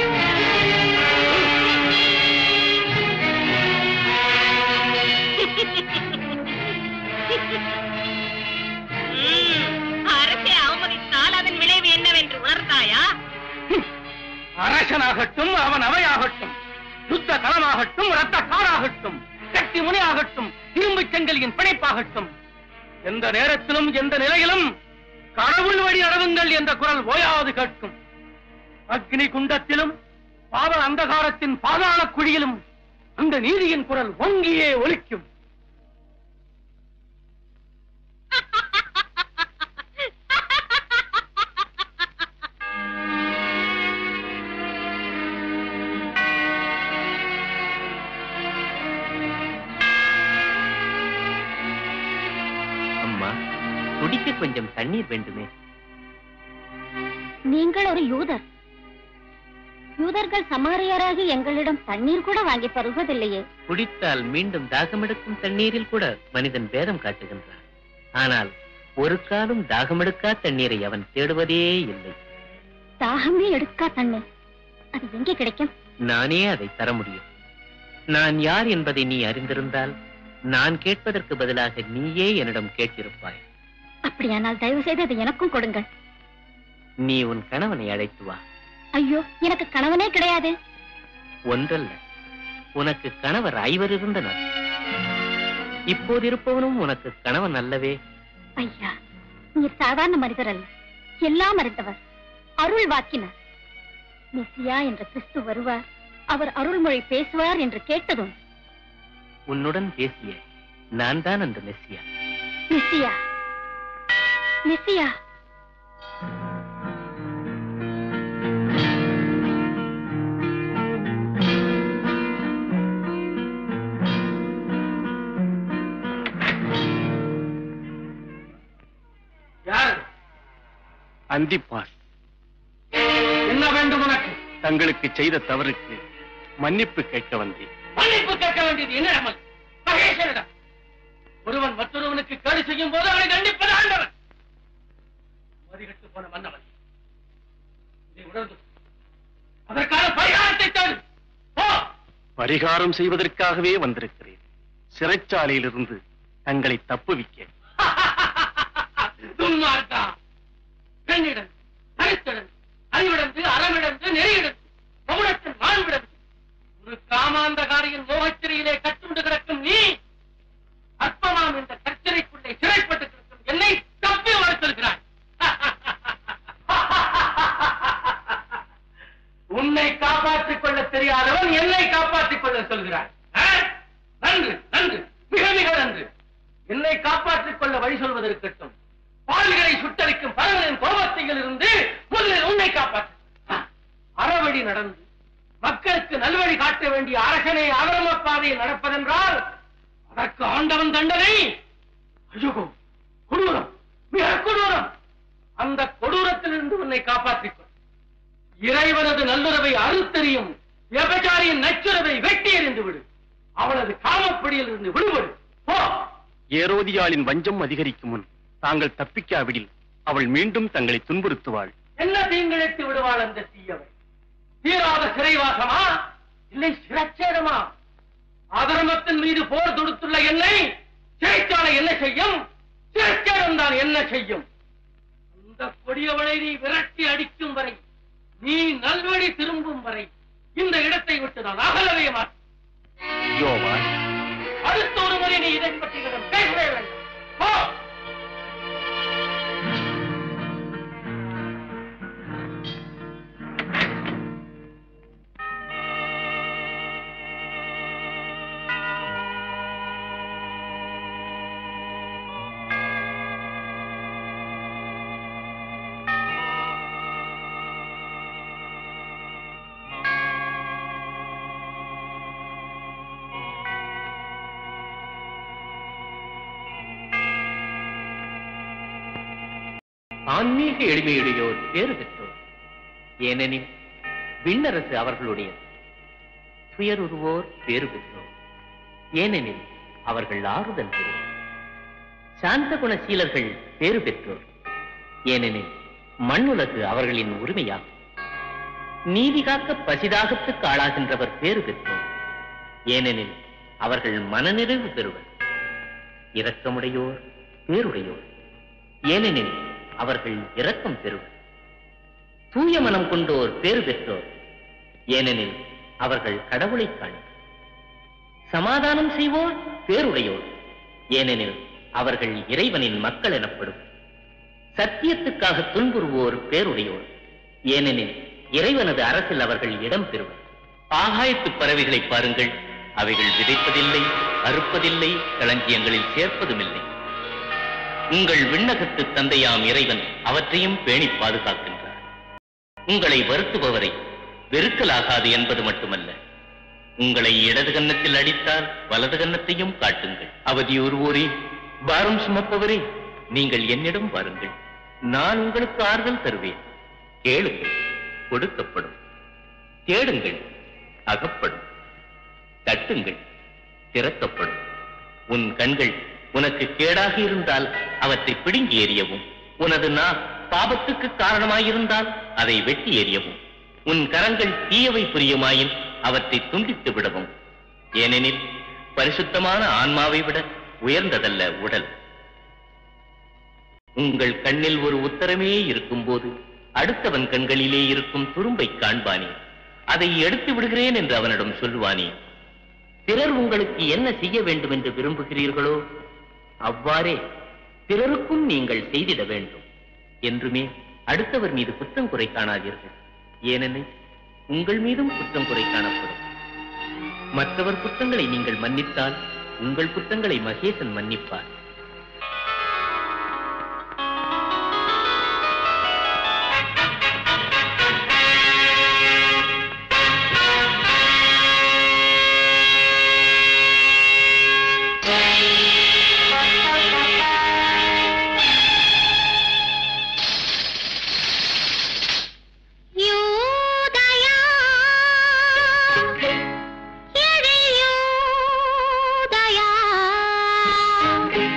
S10: ம், அரசை அவமதித்தால் அதன் விளைவு என்னவென்று உணர்ந்தாயா
S5: அரசனாகட்டும் அவன் அவையாகட்டும் யுத்த களமாகட்டும் ரத்த காராகட்டும் கட்டி முனையாகட்டும் இரும்பு செங்கலின் பிணைப்பாகட்டும் எந்த நேரத்திலும் எந்த நிலையிலும் கடவுள் வழி நடவுங்கள் என்ற குரல் ஓயாது கேட்கும் அக்னி குண்டத்திலும் பாவ அந்தகாரத்தின் பாதாள குழியிலும் அந்த நீதியின் குரல் ஓங்கியே ஒலிக்கும்
S9: அம்மா குடிக்க கொஞ்சம் தண்ணீர் வேண்டுமே
S6: நீங்கள் ஒரு யூதர் யூதர்கள் சமாரியராகி எங்களிடம் தண்ணீர் கூட வாங்கி பருகுவதில்லையே
S9: குடித்தால் மீண்டும் தாகமெடுக்கும் தண்ணீரில் கூட மனிதன் பேதம் காட்டுகின்றான் ஆனால் ஒரு காலம் தாகமெடுக்கா தண்ணீரை அவன் தேடுவதே இல்லை
S6: தாகமே எடுக்கா தண்ணீர் அது எங்கே கிடைக்கும்
S9: நானே அதை தர முடியும் நான் யார் என்பதை நீ அறிந்திருந்தால் நான் கேட்பதற்கு பதிலாக நீயே என்னிடம் கேட்டிருப்பாய்
S6: அப்படியானால் தயவு செய்து அதை எனக்கும் கொடுங்கள்
S9: நீ உன் கணவனை அழைத்து வா
S6: ஐயோ எனக்கு கணவனே கிடையாது
S9: ஒன்றல்ல உனக்கு கணவர் ஐவர் இருந்தனர் இப்போது இருப்பவனும் உனக்கு கணவன் அல்லவே
S6: ஐயா நீர் சாதாரண மனிதர் அல்ல எல்லாம் அறிந்தவர் அருள் வாக்கினார் மெசியா என்ற கிறிஸ்து வருவார் அவர் அருள்மொழி பேசுவார் என்று கேட்டதும்
S9: உன்னுடன் பேசிய நான் தான் அந்த மெஸ்ஸியா
S6: மெசியா மெசியா
S5: யார்
S1: அந்திப்பார்
S5: என்ன வேண்டும் உனக்கு
S1: தங்களுக்கு செய்த தவறுக்கு மன்னிப்பு கேட்க வந்தேன்
S5: மன்னிப்பு கேட்க வேண்டியது என்ன நமக்கு மகேஸ்வரிடம் ஒருவன் மற்றொருவனுக்கு கேடு செய்யும் போது அவனை தண்டிப்பது ஆண்டவன் மதிகட்டு போன மன்னவன் இதை உணர்ந்து அதற்கான பரிகாரத்தை தேடு போ
S1: பரிகாரம் செய்வதற்காகவே வந்திருக்கிறேன் சிறைச்சாலையிலிருந்து தங்களை தப்புவிக்க
S5: துன்மார்க்கா பெண்ணிடம் தனித்திடம் அறிவிடந்து அறமிடந்து நெறியிடந்து மௌனத்தின் வாழ்விடந்து ஒரு காமாந்தகாரியின் மோகச்சிறையிலே தெரியாதவன் என்னை காப்பாற்றிக் கொள்ள சொல்கிறாய் ஆ? நன்று நன்று மிக மிக நன்று என்னை காப்பாற்றிக் கொள்ள வழி சொல்வது இருக்கட்டும் பால்களை சுட்டரிக்கும் பரவலின் கோபத்தில் இருந்து முதலில் உன்னை காப்பாற்று ஆ, அறவழி நடந்து மக்களுக்கு நல்வழி காட்ட வேண்டிய அரசனை அவரம பாதையில் நடப்பதென்றால் அதற்கு ஆண்டவன் தண்டனை ஐயோ கொடூரம் மிக கொடூரம் அந்த கொடூரத்திலிருந்து உன்னை காப்பாற்றிக் கொள் இறைவனது நல்லுறவை அறுத்தறியும் விபச்சாரியின் நச்சுறவை வெட்டி எறிந்து விடு அவளது காமப்பிடியில் இருந்து விடுபடு போ
S8: ஏரோதியாளின் வஞ்சம் அதிகரிக்கும் முன் தாங்கள் தப்பிக்காவிடில் அவள் மீண்டும் தங்களை துன்புறுத்துவாள்
S5: என்ன தீங்கிழைத்து விடுவாள் அந்த தீயவை தீராத சிறைவாசமா இல்லை சிரச்சேதமா அதர்மத்தின் மீது போர் தொடுத்துள்ள என்னை சிறைச்சாலை என்ன செய்யும் சிரச்சேதம் தான் என்ன செய்யும் அந்த கொடியவளை நீ விரட்டி அடிக்கும் வரை நீ நல்வழி திரும்பும் வரை இந்த இடத்தை விட்டு நான் அகலவே மாட்டேன்
S8: யோவான்
S5: அடுத்த ஒரு முறை நீ இதை பற்றி என்னிடம் பேசவே வேண்டும் போ
S9: ஆன்மீக எளிமையுடையோர் பேறு பெற்றோர் ஏனெனில் விண்ணரசு அவர்களுடையது துயருருவோர் பேறு பெற்றோர் ஏனெனில் அவர்கள் ஆறுதல் பெறுவர் சாந்த குணசீலர்கள் பேறு பெற்றோர் ஏனெனில் மண்ணுலகு அவர்களின் உரிமையாகும் நீதி காக்க பசிதாகத்துக்கு ஆளாகின்றவர் பேறு பெற்றோர் ஏனெனில் அவர்கள் மனநிறைவு பெறுவர் இரக்கமுடையோர் பேருடையோர் ஏனெனில் அவர்கள் இரக்கம் பெறுவர் தூய மனம் கொண்டோர் பேறு பெற்றோர் ஏனெனில் அவர்கள் கடவுளை காண்பர் சமாதானம் செய்வோர் பேருடையோர் ஏனெனில் அவர்கள் இறைவனின் மக்கள் எனப்படும் சத்தியத்துக்காக துன்புறுவோர் பேருடையோர் ஏனெனில் இறைவனது அரசில் அவர்கள் இடம் பெறுவர் ஆகாயத்து பறவைகளை பாருங்கள் அவைகள் விதைப்பதில்லை அறுப்பதில்லை களஞ்சியங்களில் சேர்ப்பதுமில்லை உங்கள் விண்ணகத்து தந்தையாம் இறைவன் அவற்றையும் பேணி பாதுகாக்கின்றார் உங்களை வருத்துபவரை வெறுக்கலாகாது என்பது மட்டுமல்ல உங்களை இடது கன்னத்தில் அடித்தால் வலது கன்னத்தையும் காட்டுங்கள் அவதியுறுவோரே பாரம் சுமப்பவரே நீங்கள் என்னிடம் வாருங்கள் நான் உங்களுக்கு ஆறுதல் தருவேன் கேளுங்கள் கொடுக்கப்படும் தேடுங்கள் அகப்படும் தட்டுங்கள் திறக்கப்படும் உன் கண்கள் உனக்கு கேடாக இருந்தால் அவற்றை பிடுங்கி எறியவும் உனது நா பாபத்துக்கு காரணமாயிருந்தால் அதை வெட்டி எறியவும் உன் கரங்கள் தீயவை புரியுமாயின் அவற்றை துண்டித்து விடவும் ஏனெனில் பரிசுத்தமான ஆன்மாவை விட உயர்ந்ததல்ல உடல் உங்கள் கண்ணில் ஒரு உத்தரமே இருக்கும்போது அடுத்தவன் கண்களிலே இருக்கும் துரும்பை காண்பானே அதை எடுத்து விடுகிறேன் என்று அவனிடம் சொல்லுவானே பிறர் உங்களுக்கு என்ன செய்ய வேண்டும் என்று விரும்புகிறீர்களோ அவ்வாறே பிறருக்கும் நீங்கள் செய்திட வேண்டும் என்றுமே அடுத்தவர் மீது குற்றம் குறை காணாதீர்கள் ஏனெனில் உங்கள் மீதும் குற்றம் குறை காணப்படும் மற்றவர் குற்றங்களை நீங்கள் மன்னித்தால் உங்கள் குற்றங்களை மகேசன் மன்னிப்பார்
S6: யூதயா எழியூதயா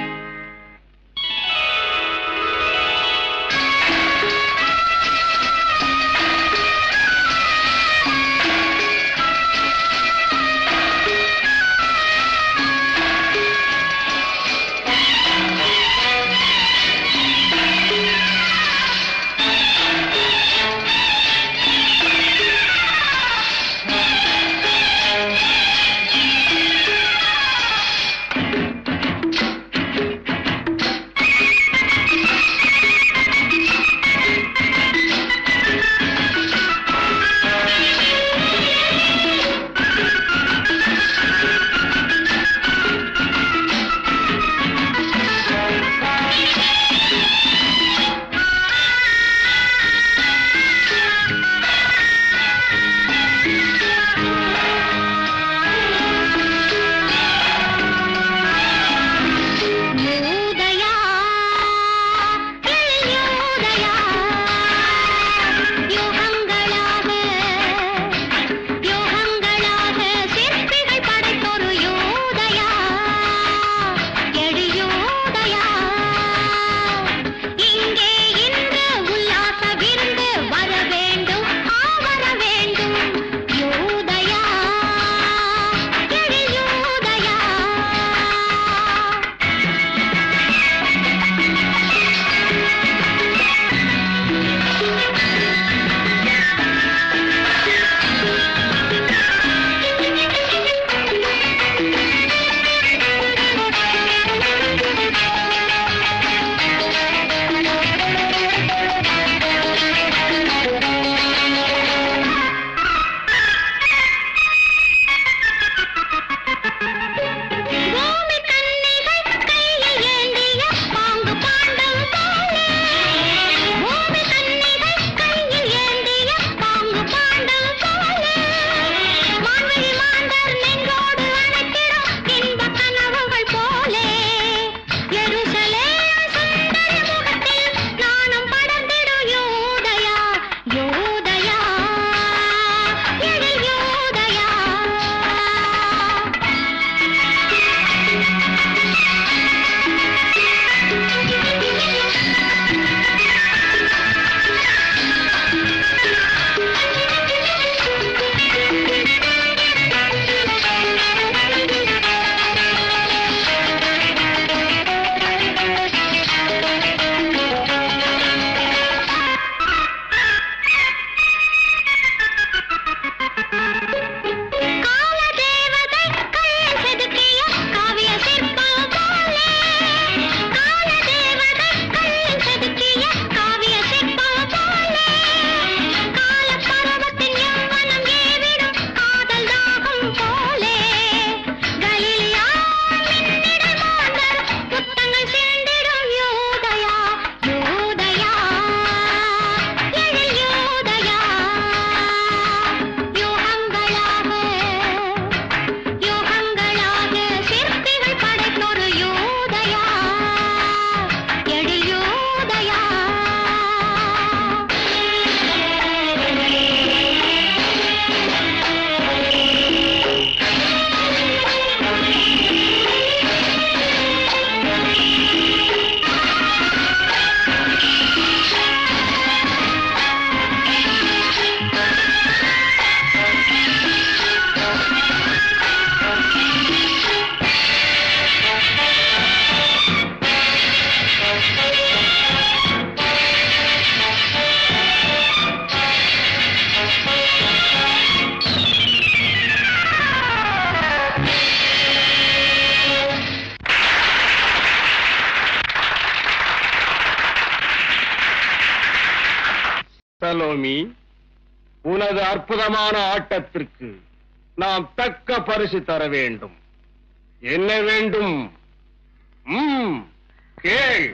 S1: சலோமி உனது அற்புதமான ஆட்டத்திற்கு நாம் தக்க பரிசு தர வேண்டும் என்ன வேண்டும் ம், கேள்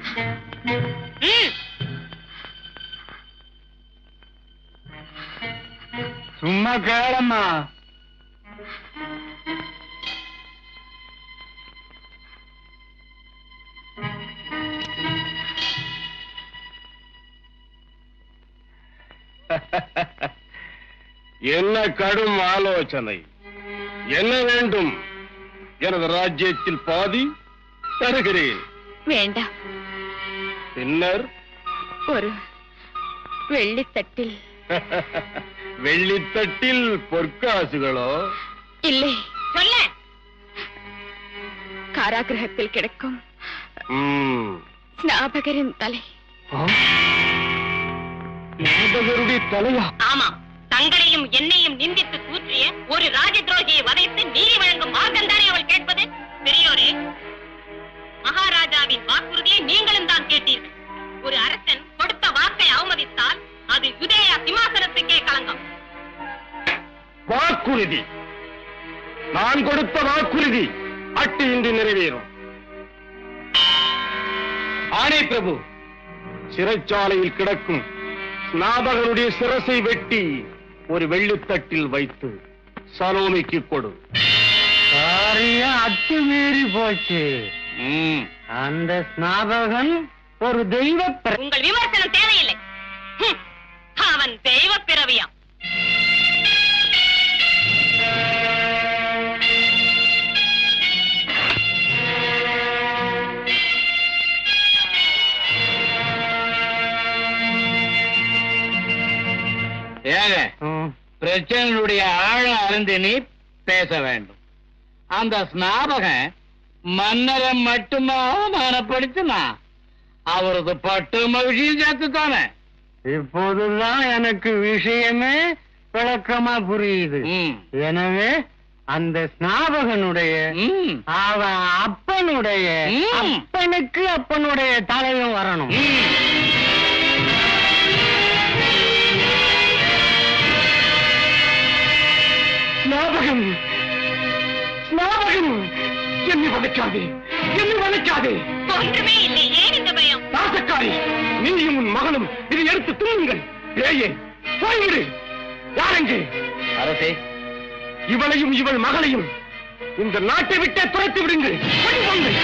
S1: சும்மா கேளம்மா என்ன கடும் ஆலோசனை என்ன வேண்டும் எனது ராஜ்யத்தில் பாதி தருகிறேன்
S10: வேண்டாம்
S1: பின்னர்
S10: ஒரு வெள்ளித்தட்டில்
S1: வெள்ளித்தட்டில் பொற்காசுகளோ
S10: இல்லை சொல்ல காராகிரகத்தில் கிடக்கும்
S1: ம்,
S10: ஸ்நாபகரின் தலை
S1: ஞாபகருடைய தலையா
S10: ஆமாம் தங்களையும் என்னையும் நிந்தித்து தூற்றிய ஒரு ராஜ துரோகியை வதைத்து நீதி வழங்கும் மார்க்கந்தானே அவள் கேட்பது பெரியோரே மகாராஜாவின் வாக்குறுதியை நீங்களும் தான் கேட்டீர்கள் ஒரு அரசன் கொடுத்த வாக்கை அவமதித்தால் அது யுதேயா சிம்மாசனத்துக்கே களங்கம்
S1: வாக்குறுதி நான் கொடுத்த வாக்குறுதி அட்டு இன்று நிறைவேறும் ஆணை பிரபு சிறைச்சாலையில் கிடக்கும் ஸ்நாபகனுடைய சிரசை வெட்டி ஒரு வெள்ளித்தட்டில் வைத்து சலோமிக்கு கொடு
S5: காரியம் அத்துமீறி போச்சு
S1: ம்,
S5: அந்த ஸ்நாபகன் ஒரு தெய்வ பிர-
S10: உங்கள் விமர்சனம் தேவையில்லை ஹம், அவன் தெய்வ பிறவியாம்
S1: ஏங்க
S5: ம்.
S1: பிரச்சனையுடைய ஆழம் அறிந்து நீ பேச வேண்டும் அந்த ஸ்நாபகன் மன்னரை மட்டுமா அவமானப்படுத்தினா அவரது பட்டு மகிழ்ச்சியும் சேர்த்துத்தானே
S5: இப்போதுதான் எனக்கு விஷயமே விளக்கமா புரியுது
S1: ம்.
S5: எனவே அந்த ஸ்நாபகனுடைய
S1: ம்.
S5: அவன் அப்பனுடைய
S1: ம்.
S5: அப்பனுக்கு அப்பனுடைய தலையும் வரணும்
S1: ஸ்நாபகம் ஸ்நாபகம் என்னை வளைக்காதே என்னை வளைக்காதே
S10: ஒன்றுமே இல்லை ஏன் இந்த பயம்
S1: ராசக்காரி நீயும் உன் மகளும் இதை எடுத்து தூங்குங்கள் ஏயே போய்விடு யாரெங்கே
S2: அரசே
S1: இவளையும் இவள் மகளையும் இந்த நாட்டை விட்டே துரைத்து விடுங்கள் கொண்டு போங்கள்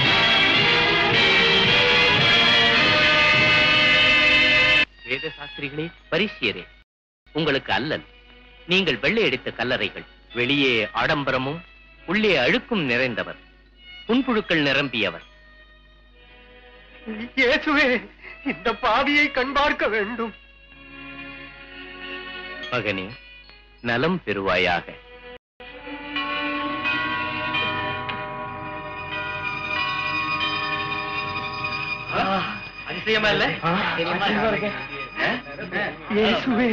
S9: வேத சாஸ்திரிகளே பரிசியரே உங்களுக்கு அல்லல் நீங்கள் வெள்ளை அடித்த கல்லறைகள் வெளியே ஆடம்பரமும் உள்ளே அழுக்கும் நிறைந்தவர் புன்புழுக்கள் நிரம்பியவர்
S1: இயேசுவே இந்த பாவியை கண் பார்க்க வேண்டும்
S9: மகனே நலம் பெறுவாயாக அதிசயமா இல்ல
S1: இயேசுவே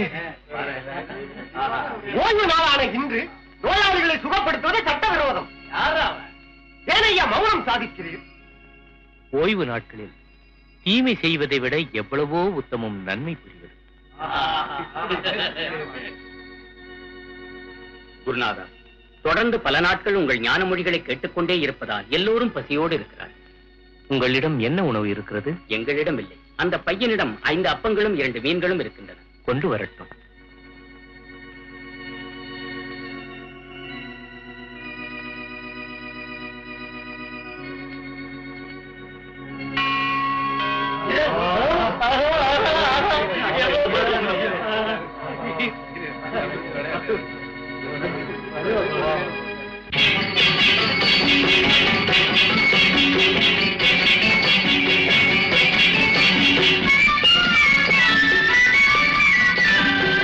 S1: ஓய்வு நாளான இன்று நோயாளிகளை சுகப்படுத்துவது சட்டவிரோதம் ஏனையா மௌனம் சாதிக்கிறீர்
S9: ஓய்வு நாட்களில் தீமை செய்வதை விட எவ்வளவோ உத்தமம் நன்மை புரிவது
S2: குருநாதா தொடர்ந்து பல நாட்கள் உங்கள் ஞான மொழிகளை கேட்டுக்கொண்டே இருப்பதால் எல்லோரும் பசியோடு இருக்கிறார்
S9: உங்களிடம் என்ன உணவு இருக்கிறது
S2: எங்களிடம் இல்லை அந்த பையனிடம் ஐந்து அப்பங்களும் இரண்டு மீன்களும் இருக்கின்றன
S9: கொண்டு வரட்டும்
S7: ஆ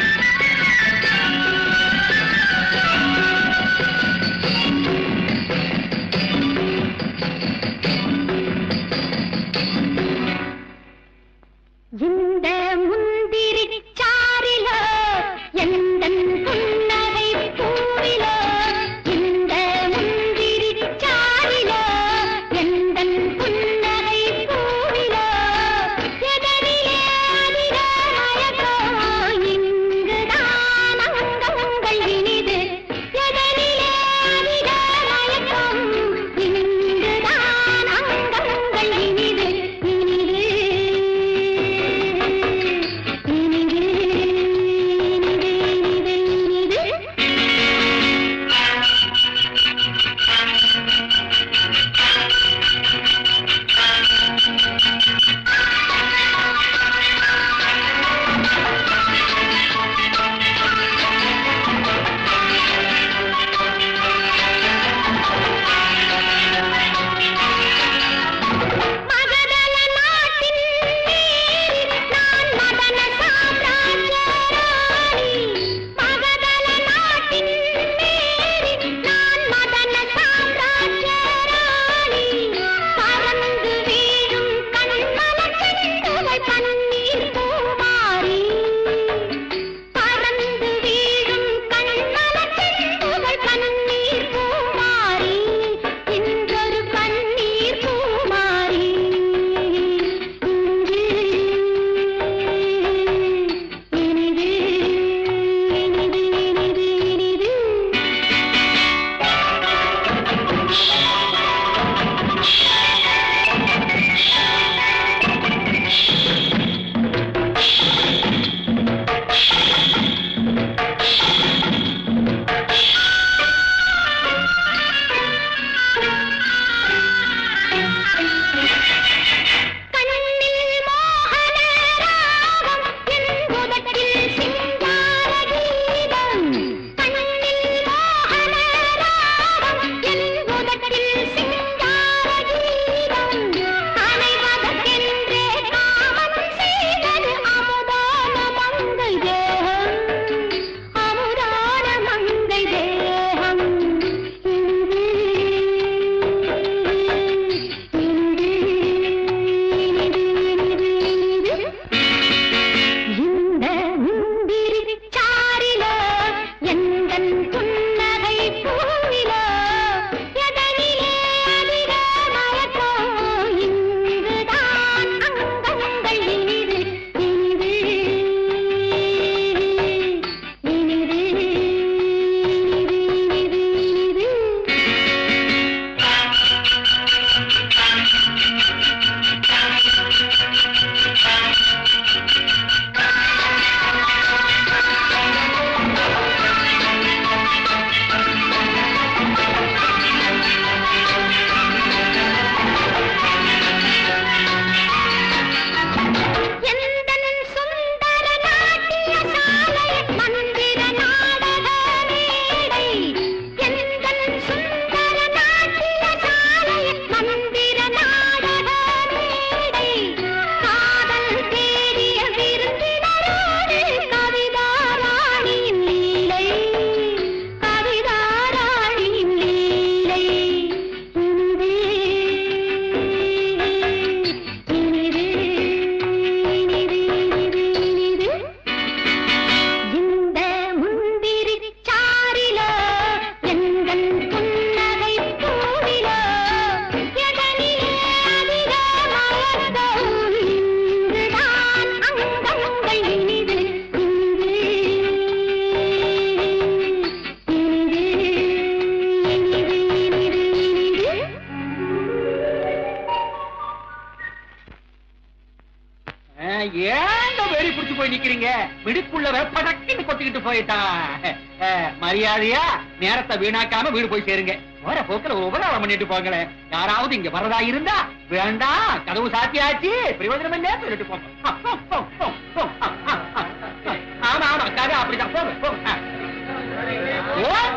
S5: பிடிப்புள்ளவ படக்கின்னு கொத்திக்கிட்டு போயிட்டான் அஹ், மரியாதையா நேரத்தை வீணாக்காம வீடு போய் சேருங்க போற போக்குல ஒரு உபகாரம் பண்ணிட்டு போங்களேன் யாராவது இங்க வரதா இருந்தா வேண்டாம் கதவு சாத்தியாச்சு பிரயோஜனம் இல்லையா சொல்லிட்டு போங்க ஆ, போ, போ, போ, போ. ஆ, ஆ, ஆ. ஆமா ஆமா கதை அப்படிதான் போங்க போங்க ஆ. போங்க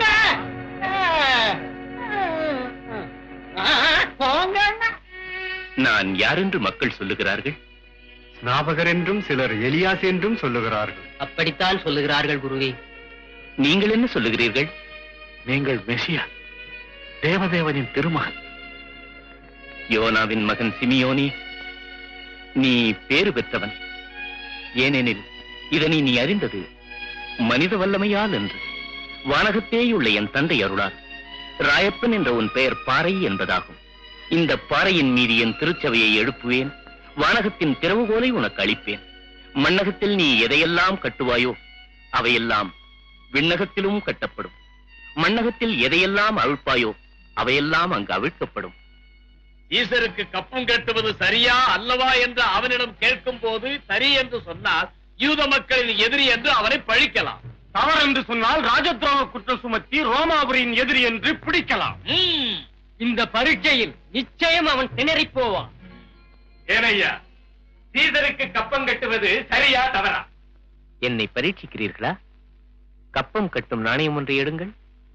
S5: ஆ, ஆ, போங்க
S9: நான் யாரென்று மக்கள் சொல்லுகிறார்கள்
S8: ஸ்நாபகர் என்றும் சிலர் எலியாஸ் என்றும் சொல்லுகிறார்கள்
S4: அப்படித்தான் சொல்லுகிறார்கள் குருவே
S9: நீங்கள் என்ன சொல்லுகிறீர்கள்
S8: நீங்கள் மெசியா தேவதேவனின் திருமகன்
S9: யோனாவின் மகன் சிமியோனி நீ பேறு பெற்றவன் ஏனெனில் இதனை நீ அறிந்தது மனித வல்லமையால் என்று வானகத்தேயுள்ள என் தந்தை அருளார் ராயப்பன் என்ற உன் பெயர் பாறை என்பதாகும் இந்த பாறையின் மீது என் திருச்சபையை எழுப்புவேன் வானகத்தின் திறவுகோலை உனக்கு அளிப்பேன் மண்ணகத்தில் நீ எதையெல்லாம் கட்டுவாயோ அவையெல்லாம் விண்ணகத்திலும் கட்டப்படும் மண்ணகத்தில் எதையெல்லாம் அவிழ்ப்பாயோ அவையெல்லாம் அங்கு அவிழ்க்கப்படும்
S3: ஈசருக்கு கப்பம் கட்டுவது சரியா அல்லவா என்று அவனிடம் கேட்கும் போது சரி என்று சொன்னால் யூத மக்களின் எதிரி என்று அவனை பழிக்கலாம்
S1: தவறு என்று சொன்னால் ராஜத்ரோக குற்றம் சுமத்தி ரோமாபுரியின் எதிரி என்று பிடிக்கலாம்
S3: ம்,
S4: இந்த பரீட்சையில் நிச்சயம் அவன் திணறிப் போவான்
S3: ஏனையா சீசருக்கு கப்பம் கட்டுவது சரியா தவறா
S9: என்னை பரீட்சிக்கிறீர்களா கப்பம் கட்டும் நாணயம் ஒன்றை எடுங்கள்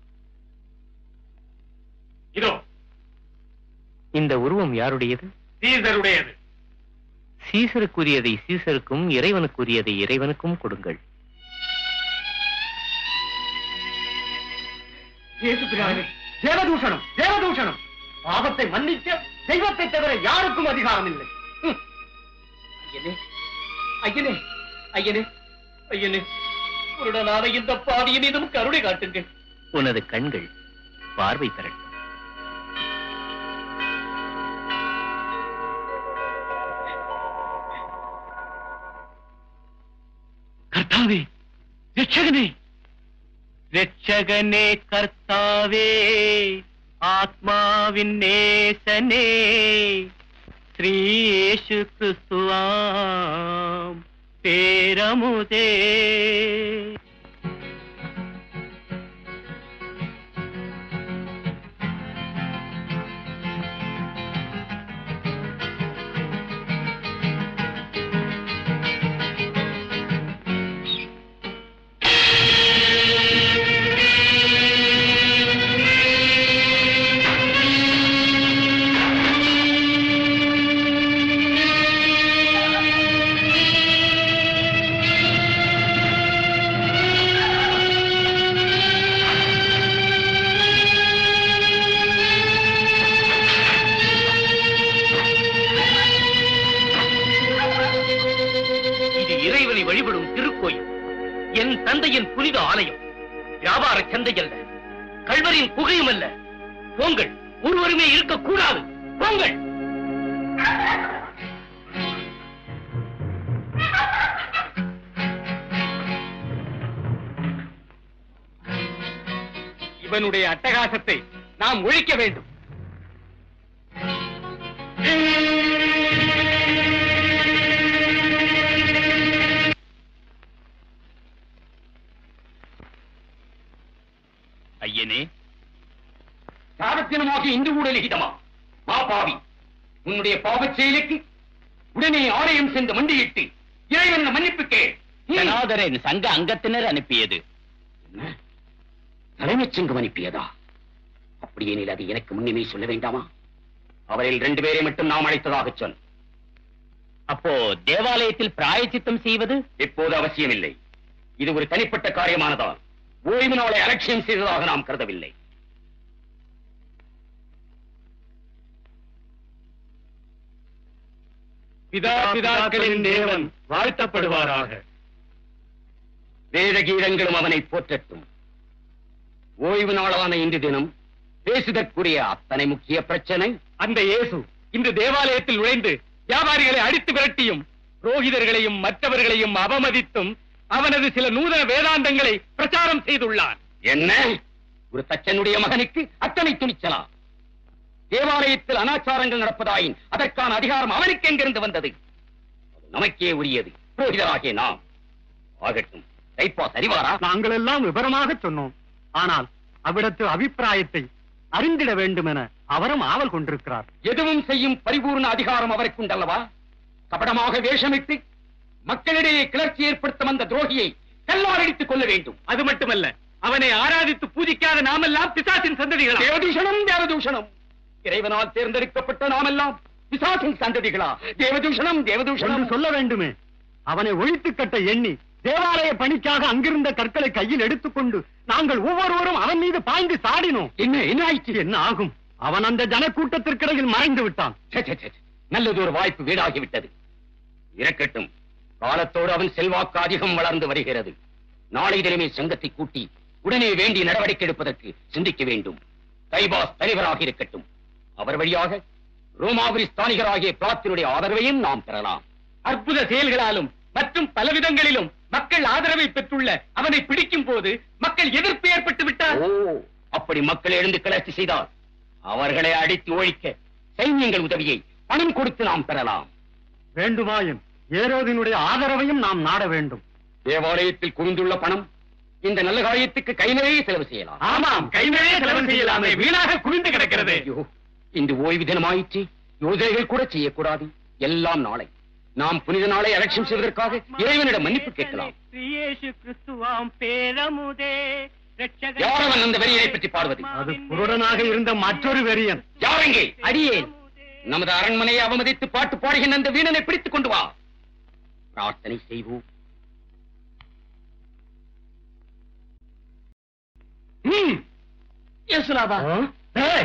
S3: இதோ
S9: இந்த உருவம் யாருடையது
S3: சீசருடையது
S9: சீசருக்குரியதை சீசருக்கும் இறைவனுக்குரியதை இறைவனுக்கும் கொடுங்கள்
S5: இயேசுபிரானே, தேவதூஷணம் தேவதூஷணம் பாவத்தை மன்னிக்க தெய்வத்தை தவிர யாருக்கும் அதிகாரம் இல்லை ம். ஐயனே ஐயனே ஐயனே ஐயனே குருடனான இந்த பாவியின் மீதும் கருணை காட்டுங்கள்
S9: உனது கண்கள் பார்வை தரட்டும்
S8: கர்த்தாவே ரட்சகனே
S9: രക്ഷകനെ കർത്താവേ ആത്മാവിൻ നേസനേ ശ്രീയേശു ക്രിസ്തുവാം പേരമുതേ இது இறைவனை வழிபடும் திருக்கோயில் என் தந்தையின் புனித ஆலயம் வியாபார சந்தை அல்ல கல்வரின் குகையும் அல்ல போங்கள் ஒருவருமே இருக்கக்கூடாது போங்கள்
S1: இவனுடைய அட்டகாசத்தை நாம் ஒழிக்க வேண்டும்
S3: ஐயனே
S2: சாதத்தினமாக இன்று கூட லிகிதமா மா பாவி உன்னுடைய பாவச் செயலுக்கு உடனே ஆலயம் சென்று மண்டியிட்டு இறைவன் மன்னிப்பு கேள்
S9: ஜனாதரன் சங்க அங்கத்தினர் அனுப்பியது
S2: என்ன? தலைமைச் சங்கம் அனுப்பியதா அப்படியெனில் அது எனக்கு முன்னுமே சொல்ல வேண்டாமா அவரில் ரெண்டு பேரை மட்டும் நாம் அழைத்ததாக சொல்
S9: அப்போ தேவாலயத்தில் பிராயச்சித்தம் செய்வது
S2: இப்போது அவசியமில்லை இது ஒரு தனிப்பட்ட காரியமானதால் ஓய்வு நாளை அலட்சியம் செய்ததாக நாம் கருதவில்லை
S1: பிதா பிதாக்களின் தேவன் வாழ்த்தப்படுவாராக
S2: வேத கீதங்களும் அவனை போற்றட்டும் ஓய்வு நாளான இன்று தினம் பேசுதற்குரிய அத்தனை முக்கிய பிரச்சனை
S1: அந்த இயேசு இன்று தேவாலயத்தில் நுழைந்து வியாபாரிகளை அடித்து விரட்டியும் புரோகிதர்களையும் மற்றவர்களையும் அவமதித்தும் அவனது சில நூதன வேதாந்தங்களை பிரச்சாரம் செய்துள்ளான்
S2: என்ன ஒரு தச்சனுடைய மகனுக்கு அத்தனை துணிச்சலா தேவாலயத்தில் அனாச்சாரங்கள் நடப்பதாயின் அதற்கான அதிகாரம் அவனுக்கு எங்கிருந்து வந்தது அது நமக்கே உரியது புரோகிதராகிய நாம் ஆகட்டும் தைப்பா சரிவாரா
S1: நாங்கள் எல்லாம் விவரமாக சொன்னோம் ஆனால் அவ்விடத்து அபிப்பிராயத்தை அறிந்திட வேண்டும் என அவரும் ஆவல் கொண்டிருக்கிறார்
S2: எதுவும் செய்யும் பரிபூர்ண அதிகாரம் அவருக்கு உண்டல்லவா கபடமாக வேஷமிட்டு மக்களிடையே கிளர்ச்சி ஏற்படுத்தும் அந்த துரோகியை கல்லால் அடித்துக் கொள்ள வேண்டும்
S1: அது மட்டுமல்ல அவனை ஆராதித்து பூஜிக்காத நாமெல்லாம் பிசாசின் சந்ததிகளா
S2: தேவதூஷணம் தேவதூஷணம் இறைவனால் தேர்ந்தெடுக்கப்பட்ட நாமெல்லாம் பிசாசின் சந்ததிகளா தேவதூஷணம்
S1: என்று
S2: தேவதூஷணம்
S1: சொல்ல வேண்டுமே அவனை ஒழித்து கட்ட எண்ணி தேவாலய பணிக்காக அங்கிருந்த கற்களை கையில் எடுத்துக்கொண்டு நாங்கள் ஒவ்வொருவரும் அவன் மீது பாய்ந்து சாடினோம்
S2: என்ன என்ன ஆயிற்று
S1: என்ன ஆகும் அவன் அந்த ஜனக்கூட்டத்திற்கிடையில் மறைந்து விட்டான்
S2: ச்சே, ச்சே, ச்சே, ச்சே. நல்லது ஒரு வாய்ப்பு வீணாகிவிட்டது இருக்கட்டும் காலத்தோடு அவன் செல்வாக்கு அதிகம் வளர்ந்து வருகிறது நாளை தினமே சங்கத்தை கூட்டி உடனே வேண்டிய நடவடிக்கை எடுப்பதற்கு சிந்திக்க வேண்டும் தைபாஸ் தலைவராக இருக்கட்டும் அவர் வழியாக ரோமாபுரி ஸ்தானிகராகிய பிராத்தினுடைய ஆதரவையும் நாம் பெறலாம்
S1: அற்புத செயல்களாலும் மற்றும் பலவிதங்களிலும் மக்கள் ஆதரவை பெற்றுள்ள அவனை பிடிக்கும் போது மக்கள் எதிர்ப்பு ஏற்பட்டு விட்டார்
S2: ஓ அப்படி மக்கள் எழுந்து கிளர்ச்சி செய்தால் அவர்களை அடித்து ஒழிக்க சைன்யங்கள் உதவியை பணம் கொடுத்து நாம் பெறலாம்
S1: வேண்டுமாயின் ஏரோதினுடைய ஆதரவையும் நாம் நாட வேண்டும்
S2: தேவாலயத்தில் குவிந்துள்ள பணம் இந்த நல்ல காரியத்துக்கு கை நிறைய செலவு செய்யலாம்
S1: ஆமாம் கை நிறைய செலவு செய்யலாமே வீணாக குவிந்து கிடக்கிறது
S2: ஐயோ இந்த ஓய்வு தினமாயிற்று யோசனைகள் கூட செய்யக்கூடாது எல்லாம் நாளை நாம் புனித நாளை அலட்சியம் செய்வதற்காக இறைவனிடம் மன்னிப்பு கேட்கலாம்
S7: கிறிஸ்துவாம் பேரமுதே
S2: யார் அவன் அந்த வெறியை பற்றி பாடுவது
S1: அது குருடனாக இருந்த மற்றொரு வெறியன்
S2: யாரெங்கே அடியேன் நமது அரண்மனையை அவமதித்து பாட்டு பாடுகின்ற அந்த வீணனை பிடித்துக் கொண்டு வா பிரார்த்தனை செய்வோம் ம்.
S1: ஏய்,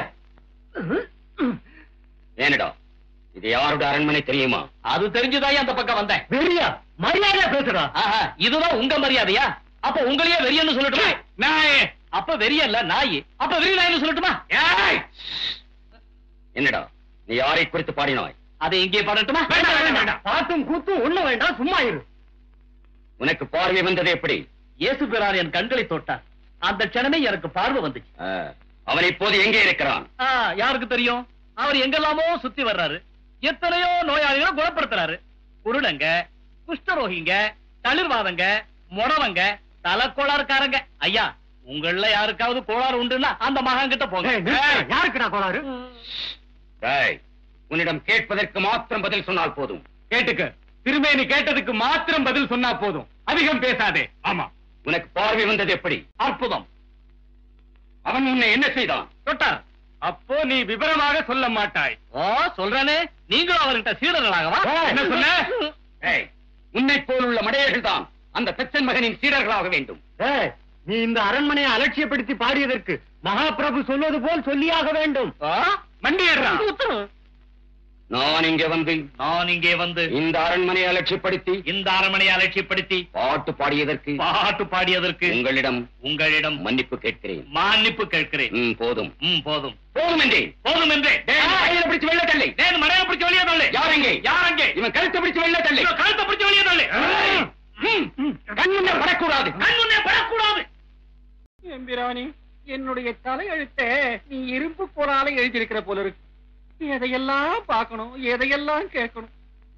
S2: ஏனடா இது யாரோட அரண்மனை தெரியுமா
S5: அது தெரிஞ்சுதான் அந்த பக்கம் வந்தேன்
S1: வெறியா மரியாதையா பேசுறா
S5: ஆஹா, இதுதான் உங்க மரியாதையா அப்ப உங்களையே வெறியன்னு சொல்லட்டுமா
S1: நாயே
S5: அப்ப வெறியல்ல நாய் அப்ப வெறி நாய்னு சொல்லட்டுமா
S1: ஏய்
S2: என்னடா நீ யாரை குறித்து பாடினாய்
S5: அதை இங்கே பாடட்டுமா
S1: வேண்டாம் வேண்டாம் வேண்டாம் பாட்டும் கூத்தும் ஒண்ணு வேண்டாம் சும்மா இரு
S2: உனக்கு பார்வை வந்தது எப்படி
S5: இயேசு பிரான் என் கண்களை தொட்டார் அந்த க்ஷணமே எனக்கு பார்வை வந்துச்சு
S2: ஆ, அவன் இப்போது எங்கே இருக்கிறான்
S5: ஆ, யாருக்கு தெரியும் அவர் எங்கெல்லாமோ சுத்தி வர்றாரு எத்தனையோ நோயாளிகளை குணப்படுத்துறாரு குருடங்க குஷ்டரோகிங்க தளிர்வாதங்க முடவங்க தலைக்கோளாறுக்காரங்க ஐயா உங்கள யாருக்காவது கோளாறு உண்டுன்னா அந்த மகான் கிட்ட போங்க
S1: ஏய், நிறுத்து. யாருக்குடா கோளாறு
S2: டேய், உன்னிடம் கேட்பதற்கு மாத்திரம் பதில் சொன்னால் போதும்
S1: கேட்டுக்க திருமேனி கேட்டதுக்கு மாத்திரம் பதில் சொன்னா போதும் அதிகம் பேசாதே ஆமா
S2: உனக்கு பார்வை வந்தது எப்படி
S5: அற்புதம்
S2: அவன் உன்னை என்ன செய்தான்
S1: தொட்டார் அப்போ நீ விவரமாக சொல்ல மாட்டாய்
S5: ஓ சொல்றேனே நீங்களும் அவர்கிட்ட சீடர்களாகவா
S1: என்ன சொன்ன?
S2: ஏய், உன்னைப் போலுள்ள மடையர்கள் தான் அந்த தச்சன் மகனின் சீடர்களாக வேண்டும்
S1: ஏய், நீ இந்த அரண்மனையை அலட்சியப்படுத்தி பாடியதற்கு மகாபிரபு சொல்வது போல் சொல்லியாக வேண்டும் மண்டியடுறா
S5: உத்தரவு
S2: நான் இங்கே வந்து
S5: நான் இங்கே வந்து
S2: இந்த அரண்மனையை அலட்சியப்படுத்தி
S5: இந்த அரண்மனையை அலட்சியப்படுத்தி
S2: பாட்டு பாடியதற்கு
S5: பாட்டு பாடியதற்கு
S2: உங்களிடம்
S5: உங்களிடம்
S2: மன்னிப்பு கேட்கிறேன்
S5: மன்னிப்பு கேட்கிறேன்
S2: ம், போதும்
S5: ம் போதும்
S2: போதும் என்றே
S5: போதும் என்றே
S2: கையில பிடிச்சு வெள்ள தள்ளி
S5: டேய் மடையை பிடிச்ச வெளியே தள்ளு
S2: யாரெங்கே
S5: யாரங்கே
S2: இவன் கழுத்தை பிடிச்சு வெள்ள தள்ளி
S5: இவன் கழுத்தை பிடிச்ச வெளியே தள்ளு
S2: கண் முன்னே படக்கூடாது
S5: கண் முன்னே படக்கூடாது
S1: எம்பிராணி என்னுடைய தலையெழுத்த நீ இரும்பு கோலால எழுதியிருக்கிற போல இருக்கு எதையெல்லாம் பார்க்கணும் எதையெல்லாம் கேட்கணும்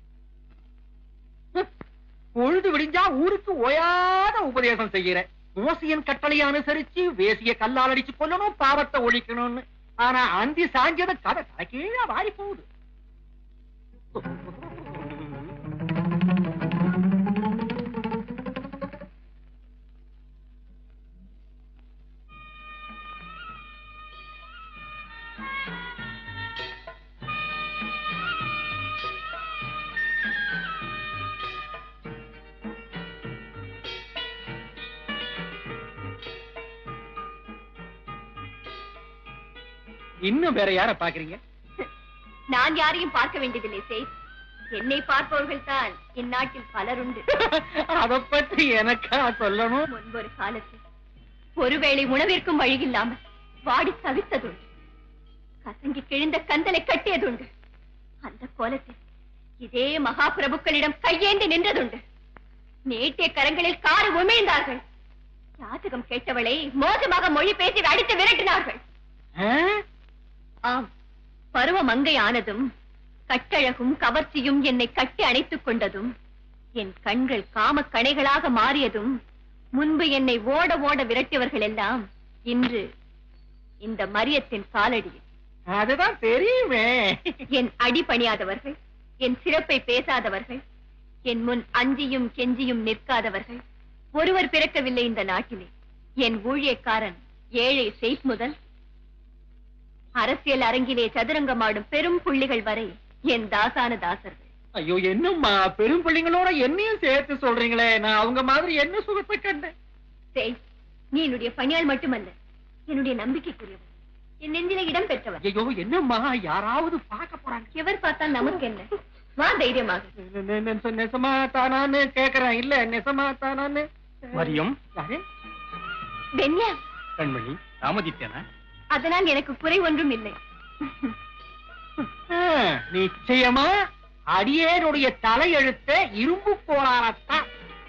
S1: பொழுது விடிஞ்சா ஊருக்கு ஓயாத உபதேசம் செய்யற ஓசியன் கட்டளையை அனுசரிச்சு வேசிய கல்லால் அடிச்சு கொல்லணும் பாவத்தை ஒழிக்கணும்னு ஆனா அந்தி சாஞ்சத கதை தலைக்கீழா வாரி போகுது இன்னும் வேற யார பாக்குறீங்க
S6: நான் யாரையும் பார்க்க வேண்டியதில்லை சேத் என்னை பார்ப்பவர்கள் தான் இந்நாட்டில் பலருண்டு
S1: அத பத்தி எனக்கா சொல்லணும்
S6: முன்பொரு காலத்தில் ஒருவேளை உணவிற்கும் வழியில்லாமல் வாடி தவித்ததுண்டு கசங்கி கிழிந்த கந்தலை கட்டியதுண்டு அந்த கோலத்தில் இதே மகாபிரபுக்களிடம் கையேந்தி நின்றதுண்டு நீட்டிய கரங்களில் காறு உமிழ்ந்தார்கள் ஜாதகம் கேட்டவளை மோசமாக மொழி பேசி அடித்து விரட்டினார்கள் ஆம் பருவ மங்கை ஆனதும் கட்டழகும் கவர்ச்சியும் என்னை கட்டி அணைத்துக் கொண்டதும்
S10: என் கண்கள் காம கணைகளாக மாறியதும் முன்பு என்னை ஓட ஓட விரட்டியவர்கள் எல்லாம் இன்று இந்த மரியத்தின் காலடியில்
S1: அதுதான் தெரியுமே
S10: என் அடிபணியாதவர்கள் என் சிறப்பை பேசாதவர்கள் என் முன் அஞ்சியும் கெஞ்சியும் நிற்காதவர்கள் ஒருவர் பிறக்கவில்லை இந்த நாட்டிலே என் ஊழியக்காரன் ஏழை செயிட் முதல் அரசியல் அரங்கிலே சதுரங்கமாடும் பெரும் புள்ளிகள் வரை என் தாசான தாசர்கள்
S1: ஐயோ என்னம்மா பெரும் பிள்ளைங்களோட என்னையும் சேர்த்து சொல்றீங்களே நான் அவங்க மாதிரி என்ன சுகத்தை கண்டேன்
S10: செய் நீ என்னுடைய பணியாள் மட்டுமல்ல என்னுடைய நம்பிக்கைக்குரியவர் என் நெஞ்சில இடம் பெற்றவர்
S1: ஐயோ என்னம்மா யாராவது பார்க்க போறாங்க
S10: எவர் பார்த்தால் நமக்கு என்ன வா தைரியமாக
S1: நெ- நெ- நெ- நெசமா தானான்னு கேக்குறேன் இல்ல நெசமா தானான்னு
S8: மரியம்
S1: யாரு
S10: பென்யா
S8: கண்மணி தாமதித்தேனா
S10: அதனால் எனக்கு குறை ஒன்றும் இல்லை
S1: ஆ, நிச்சயமா அடியேனுடைய தலையெழுத்த இரும்பு கோளாரத்தான்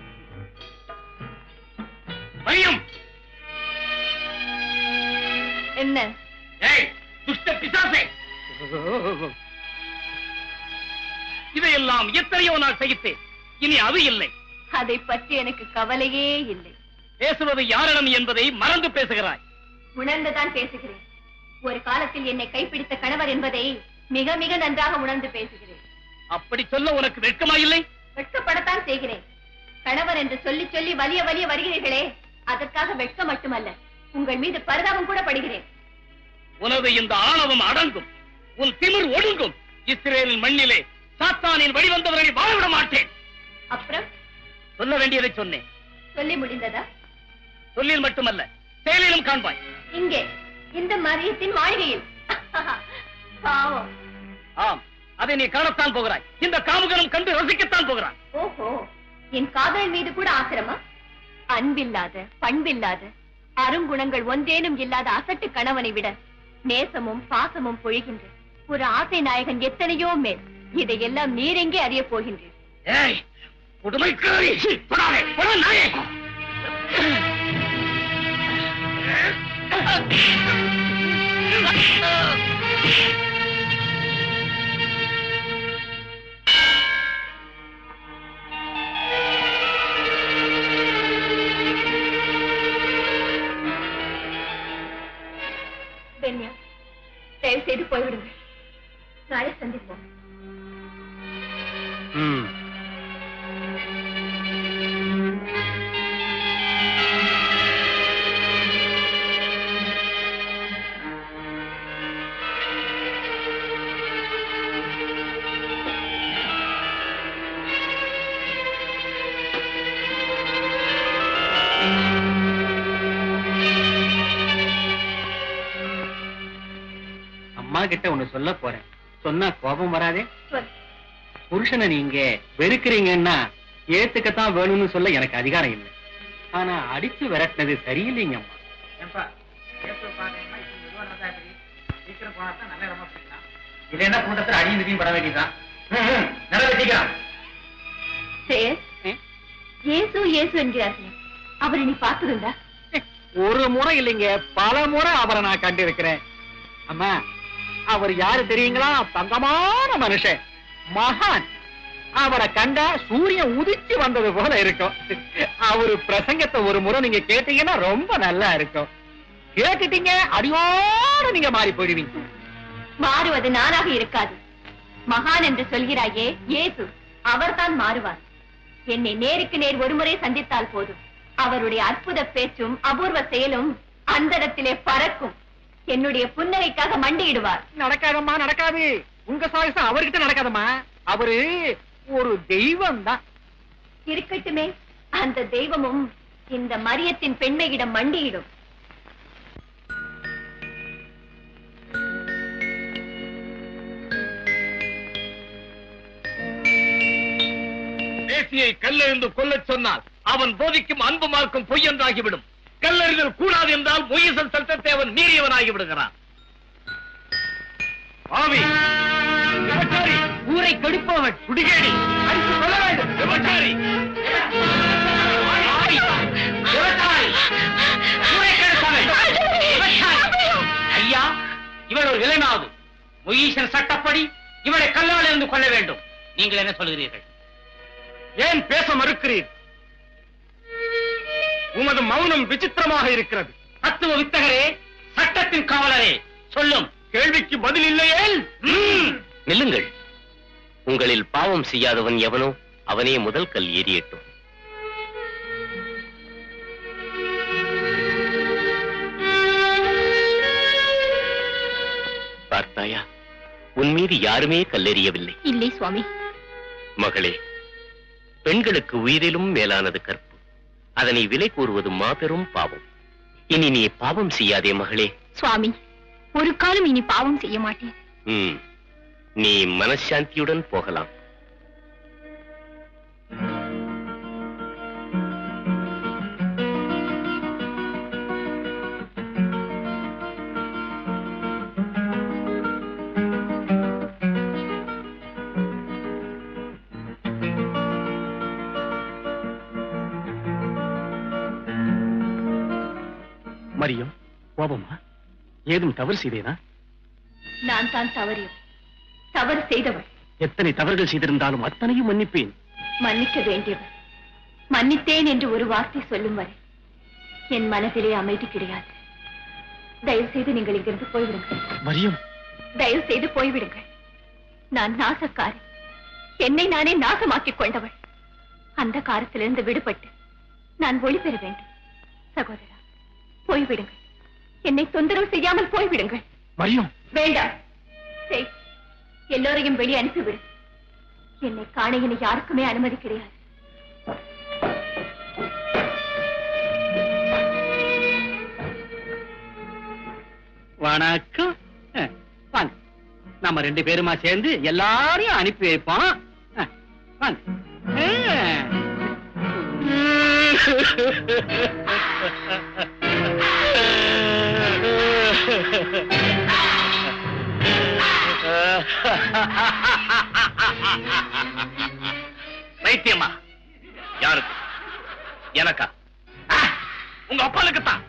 S3: மரியம்
S10: என்ன
S3: ஏய் துஷ்ட பிசாசே இதையெல்லாம் எத்தனையோ நாள் சகித்தேன் இனி அது இல்லை
S10: அதை பற்றி எனக்கு கவலையே இல்லை
S3: பேசுவது யாரிடம் என்பதை மறந்து பேசுகிறாய்
S10: உணர்ந்துதான் பேசுகிறேன் ஒரு காலத்தில் என்னை கைப்பிடித்த கணவர் என்பதை மிக மிக நன்றாக உணர்ந்து பேசுகிறேன்
S3: அப்படி சொல்ல உனக்கு வெட்கமா இல்லை
S10: வெட்கப்படத்தான் செய்கிறேன் கணவர் என்று சொல்லி சொல்லி வலிய வலிய வருகிறீர்களே அதற்காக வெட்கம் மட்டுமல்ல உங்கள் மீது பரிதாபம் கூட படுகிறேன்
S3: உனது இந்த ஆணவம் அடங்கும் உன் திமிர் ஒடுங்கும் இஸ்ரேலின் மண்ணிலே சாத்தானின் வழிவந்தவர்களை வாழவிட மாட்டேன்
S10: அப்புறம்
S3: சொல்ல வேண்டியதை சொன்னேன்
S10: சொல்லி முடிந்ததா
S3: சொல்லில் மட்டுமல்ல செயலிலும் காண்பாய்
S10: இங்கே இந்த மரியத்தின் மாளிகையில் பாவம்
S3: ஆம் அதை நீ காணத்தான் போகிறாய் இந்த காமுகனும் கண்டு ரசிக்கத்தான் போகிறான்
S10: ஓஹோ என் காதல் மீது கூட ஆசிரமா அன்பில்லாத பண்பில்லாத அருங்குணங்கள் ஒன்றேனும் இல்லாத அசட்டு கணவனை விட நேசமும் பாசமும் பொழிகின்ற ஒரு ஆசை நாயகன் எத்தனையோ மேல் இதையெல்லாம் நீரெங்கே அறிய போகின்றீர்
S3: ஏய் புதுமைக்காரி தொடாதே, தொட நாயே.
S10: பெண்யா தயவு செய்து போய்விடுங்கள் நாளை சந்திப்போம்
S8: ம்
S1: அம்மா கிட்ட ஒண்ணு சொல்ல போறேன் சொன்னா கோபம் வராதே
S10: சொல்.
S1: புருஷனை நீங்க வெறுக்கிறீங்கன்னா ஏத்துக்கத்தான் வேணும்னு சொல்ல எனக்கு அதிகாரம் இல்லை ஆனா அடிச்சு விரட்டினது சரியில்லைங்க அம்மா இல்லைன்னா கூட்டத்தில் அடியும் திடியும் பட வேண்டியதான் நிறைவேற்றிக்கலாம்
S10: சேர் இயேசு இயேசு என்கிறார்கள் அவரை நீ பார்த்ததுண்டா
S1: ஒரு முறை இல்லைங்க பல முறை அவரை நான் கண்டு இருக்கிறேன் அம்மா அவர் யாரு தெரியுங்களா தங்கமான மனுஷன் மகான் அவரை கண்டா சூரியன் உதிச்சு வந்தது போல இருக்கும் அவரு பிரசங்கத்தை ஒரு முறை நீங்க கேட்டீங்கன்னா ரொம்ப நல்லா இருக்கும் கேட்டுட்டீங்க அடியோட நீங்க மாறி போயிடுவீங்க
S10: மாறுவது நானாக இருக்காது மகான் என்று சொல்கிறாயே இயேசு அவர்தான் மாறுவார் என்னை நேருக்கு நேர் ஒருமுறை சந்தித்தால் போதும் அவருடைய அற்புத பேச்சும் அபூர்வ செயலும் அந்தரத்திலே பறக்கும் என்னுடைய புன்னகைக்காக மண்டியிடுவார்
S1: நடக்காதம்மா நடக்காது உங்க சாயசம் அவர்கிட்ட நடக்காதம்மா அவரு ஒரு தெய்வம் தான்
S10: இருக்கட்டுமே அந்த தெய்வமும் இந்த மரியத்தின் பெண்மையிடம் மண்டியிடும்
S3: தேசியை கல்லெறிந்து கொல்லச் சொன்னால் அவன் போதிக்கும் அன்பு மார்க்கும் பொய் என்றாகிவிடும் கல்லெறிதல் கூடாது என்றால் மொய்சல் சட்டத்தை அவன் மீறியவனாகி விடுகிறான் ஆவி விபச்சாரி,
S1: ஊரை கெடுப்பவன்
S3: குடிகேடி அடித்து கொள்ள வேண்டும் விபச்சாரி ஆவி, விபச்சாரி, ஊரை கெடுப்பவன், விபச்சாரி. ஐயா இவள் ஒரு விலைமாவது மொயீசன் சட்டப்படி இவளை கல்லால் இருந்து கொள்ள வேண்டும் நீங்கள் என்ன சொல்கிறீர்கள்
S1: ஏன் பேச மறுக்கிறீர் உமது மௌனம் விசித்திரமாக இருக்கிறது
S5: தத்துவ வித்தகரே சட்டத்தின் காவலரே சொல்லும்
S1: கேள்விக்கு பதில் இல்லையேல் ம்.
S9: நில்லுங்கள் உங்களில் பாவம் செய்யாதவன் எவனோ அவனே முதல் கல் ஏறியட்டும் பார்த்தாயா உன் மீது யாருமே கல்லெறியவில்லை
S10: இல்லை சுவாமி
S9: மகளே பெண்களுக்கு உயிரிலும் மேலானது கற்பு அதனை விலை கூறுவது மாபெரும் பாவம் இனி நீ பாவம் செய்யாதே மகளே
S10: சுவாமி ஒரு காலம் இனி பாவம் செய்ய மாட்டேன்
S9: ம் நீ மனசாந்தியுடன் போகலாம்
S8: மரியம் கோபமா ஏதும் தவறு செய்தேனா
S10: நான் தான் தவறியவள் தவறு செய்தவள்
S8: எத்தனை தவறுகள் செய்திருந்தாலும் அத்தனையும் மன்னிப்பேன்
S10: மன்னிக்க வேண்டியவள் மன்னித்தேன் என்று ஒரு வார்த்தை சொல்லும் வரை என் மனதிலே அமைதி கிடையாது தயவு செய்து நீங்கள் இங்கிருந்து போய்விடுங்கள்
S8: மரியம்
S10: தயவு செய்து போய்விடுங்கள் நான் நாசக்காரி என்னை நானே நாசமாக்கிக் கொண்டவள் அந்த காரத்திலிருந்து விடுபட்டு நான் ஒளி பெற வேண்டும் சகோதரா போய்விடுங்கள் என்னை தொந்தரவு செய்யாமல் போய்விடுங்கள்
S8: மரியம்
S10: வேண்டாம் செய் எல்லோரையும் வெளியே அனுப்பிவிடு என்னை காண இனி யாருக்குமே அனுமதி கிடையாது
S5: வணக்கம் அஹ், வாங்க நம்ம ரெண்டு பேருமா சேர்ந்து எல்லாரையும் அனுப்பி வைப்போம் அஹ், வாங்க அஹ்.
S3: பைத்தியமா யாருக்கு எனக்கா ஆ, உங்க அப்பாளுக்கு தான்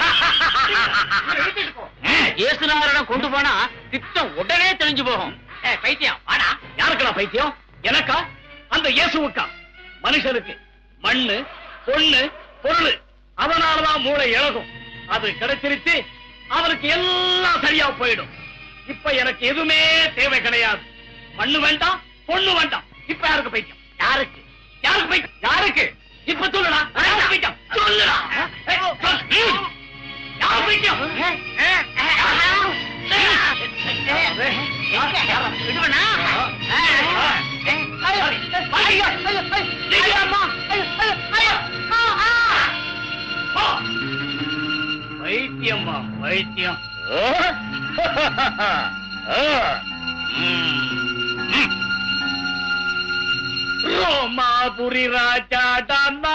S5: இயேசுநாதரிடம் கொண்டு போனா திட்டம் உடனே தெரிஞ்சு போகும் ஏய், பைத்தியம் வாடா
S3: யாருக்குடா பைத்தியம் எனக்கா அந்த இயேசுவுக்கா மனுஷனுக்கு மண்ணு பொண்ணு பொருள் அதனாலதான் மூளை இழகும் அது கிடைச்சிருச்சு அவனுக்கு எல்லாம் சரியா போயிடும் இப்ப எனக்கு எதுவுமே தேவை கிடையாது மண்ணு வேண்டாம் பொண்ணு வேண்டாம் இப்ப யாருக்கு பைத்தியம் யாருக்கு யாருக்கு பைத்தியம் யாருக்கு இப்ப சொல்லுடா யாருக்கு பைத்தியம் சொல்லுடா ஏய், சொல். ம். யாருக்கு பைத்தியம் வைத்தியம்மா வைத்தியம் ரோமாபுரி ராஜாடா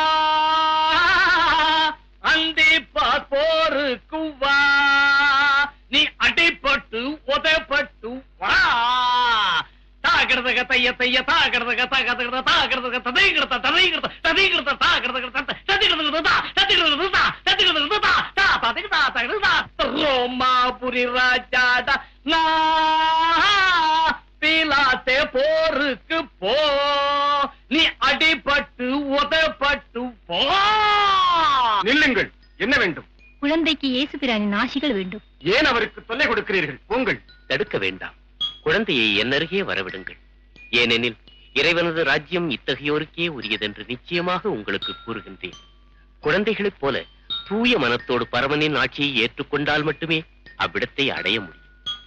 S3: அந்திப்பா போருக்கு வா நீ அடிபட்டு உதப்பட்டு வா தாகிருதக தைய தைய தாகிருதக தகதக தாகிருதக ததைகிருத ததைகிருத ததைகிருத தாகிருதக தத ததைகிருத தா ததைகிருத தா ததைகிருத தா தா ததைகிருத தா ததைகிருத தா ரோமாபுரி ராஜாடா நா பீலாத்தே போருக்கு போ நீ அடிபட்டு உதப்பட்டு போ
S1: நில்லுங்கள் என்ன வேண்டும்
S10: குழந்தைக்கு இயேசு பிரானின் ஆசிகள் வேண்டும்
S1: ஏன் அவருக்கு தொல்லை கொடுக்கிறீர்கள் போங்கள்
S9: தடுக்க வேண்டாம் குழந்தையை என்னருகே வரவிடுங்கள் ஏனெனில் இறைவனது ராஜ்யம் இத்தகையோருக்கே உரியதென்று நிச்சயமாக உங்களுக்கு கூறுகின்றேன் குழந்தைகளைப் போல தூய மனத்தோடு பரமனின் ஆட்சியை ஏற்றுக்கொண்டால் மட்டுமே அவ்விடத்தை அடைய முடியும்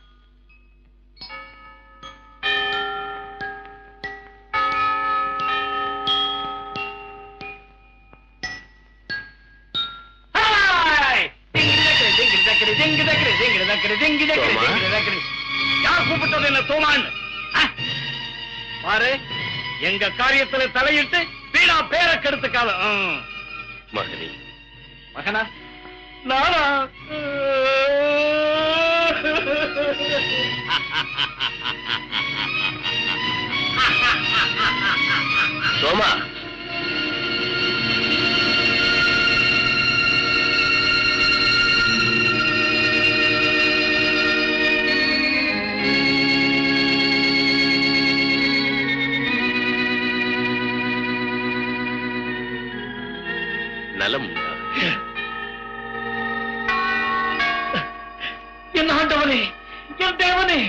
S3: ஹாய்! திங்கிடி தக்கிரி, திங்கிடி தக்கிரி, திங்கிடி தக்கிரி, திங்கிடி தக்கிரி, திங்கிடி தக்கிரி,
S9: தோமா?
S3: திங்கிடி தக்கிரி. யார் கூப்பிட்டது என்ன தோமான்னு ஆ? பாரு எங்க காரியத்துல தலையிட்டு வீணா பேரை கெடுத்துக்காத ம்.
S9: மகனே
S3: மகனா நானா
S9: சோமா
S5: ஆண்டவனே என் தேவனே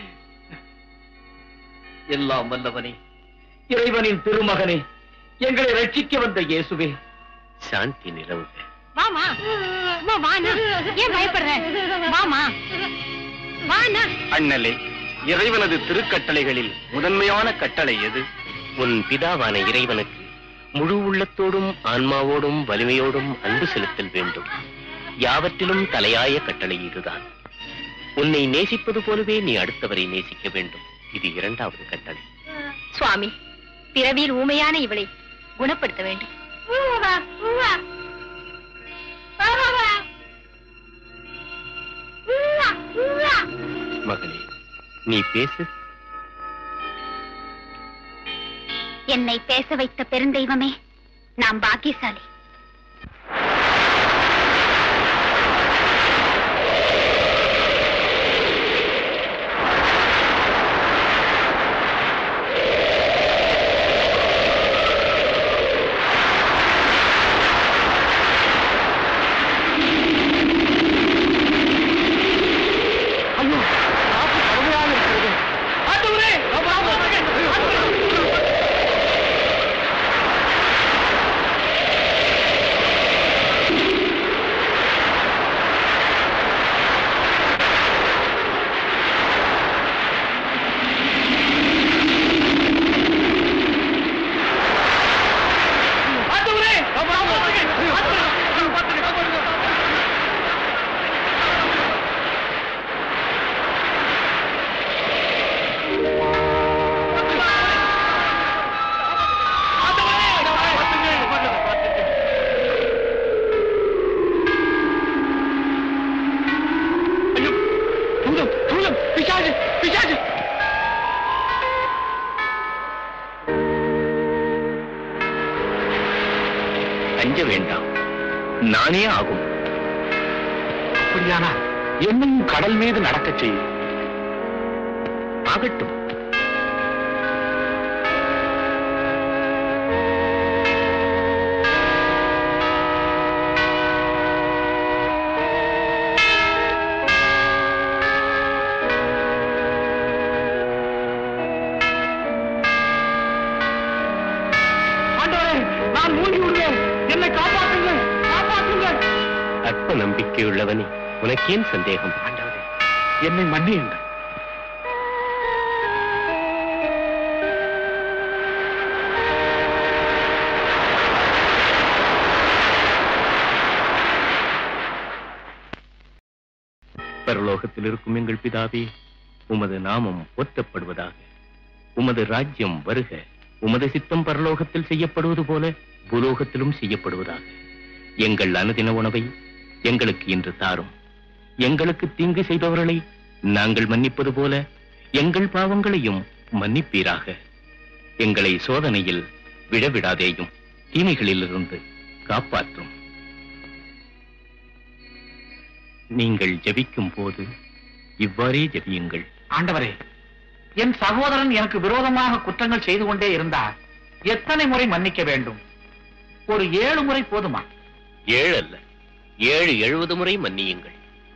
S5: எல்லாம் வல்லவனே இறைவனின் திருமகனே எங்களை ரட்சிக்க வந்த இயேசுவே
S9: சாந்தி நிலவுக
S10: வாமா வா வானா ஏன் பயப்படுற வாமா வானா
S8: அண்ணலே இறைவனது திருக்கட்டளைகளில் முதன்மையான கட்டளை எது
S9: உன் பிதாவான இறைவனுக்கு முழு உள்ளத்தோடும் ஆன்மாவோடும் வலிமையோடும் அன்பு செலுத்தல் வேண்டும் யாவற்றிலும் தலையாய கட்டளை இதுதான் உன்னை நேசிப்பது போலவே நீ அடுத்தவரை நேசிக்க வேண்டும் இது இரண்டாவது கட்டளை
S10: சுவாமி பிறவியில் ஊமையான இவளை குணப்படுத்த வேண்டும்
S9: மகளே நீ பேசு
S6: என்னை பேச வைத்த பெருந்தெய்வமே நாம் பாக்கியசாலி
S5: ஐயோ காப்பு கடுமையாக இருக்கிறது ஆண்டவரே ஆண்டவரே ஐயோ தூரம் தூரம் பிசாஜு பிசாஜு
S9: அஞ்ச வேண்டாம் நானே ஆகும்
S5: அப்படியானால் என்னையும் கடல் மீது நடக்கச் செய்யும்
S9: ஆகட்டும்
S5: ஆண்டவரே நான் மூழ்கி விடுவேன் என்னை காப்பாற்றுங்கள் காப்பாற்றுங்கள்
S9: அற்ப நம்பிக்கையுள்ளவனே உனக்கேன் சந்தேகம்
S5: ஆண்டவரே என்னை மன்னியுங்கள்
S9: பரலோகத்தில் இருக்கும் எங்கள் பிதாவே உமது நாமம் போற்றப்படுவதாக உமது ராஜ்யம் வருக உமது சித்தம் பரலோகத்தில் செய்யப்படுவது போல பூலோகத்திலும் செய்யப்படுவதாக எங்கள் அனுதின உணவை எங்களுக்கு இன்று தாரும் எங்களுக்கு தீங்கு செய்பவர்களை நாங்கள் மன்னிப்பது போல எங்கள் பாவங்களையும் மன்னிப்பீராக எங்களை சோதனையில் விடவிடாதேயும் தீமைகளிலிருந்து காப்பாற்றும் நீங்கள் ஜெபிக்கும் போது இவ்வாறே ஜெபியுங்கள்
S5: ஆண்டவரே என் சகோதரன் எனக்கு விரோதமாக குற்றங்கள் செய்து கொண்டே இருந்தார் எத்தனை முறை மன்னிக்க வேண்டும் ஒரு ஏழு முறை போதுமா
S9: ஏழு அல்ல ஏழு எழுபது முறை மன்னியுங்கள்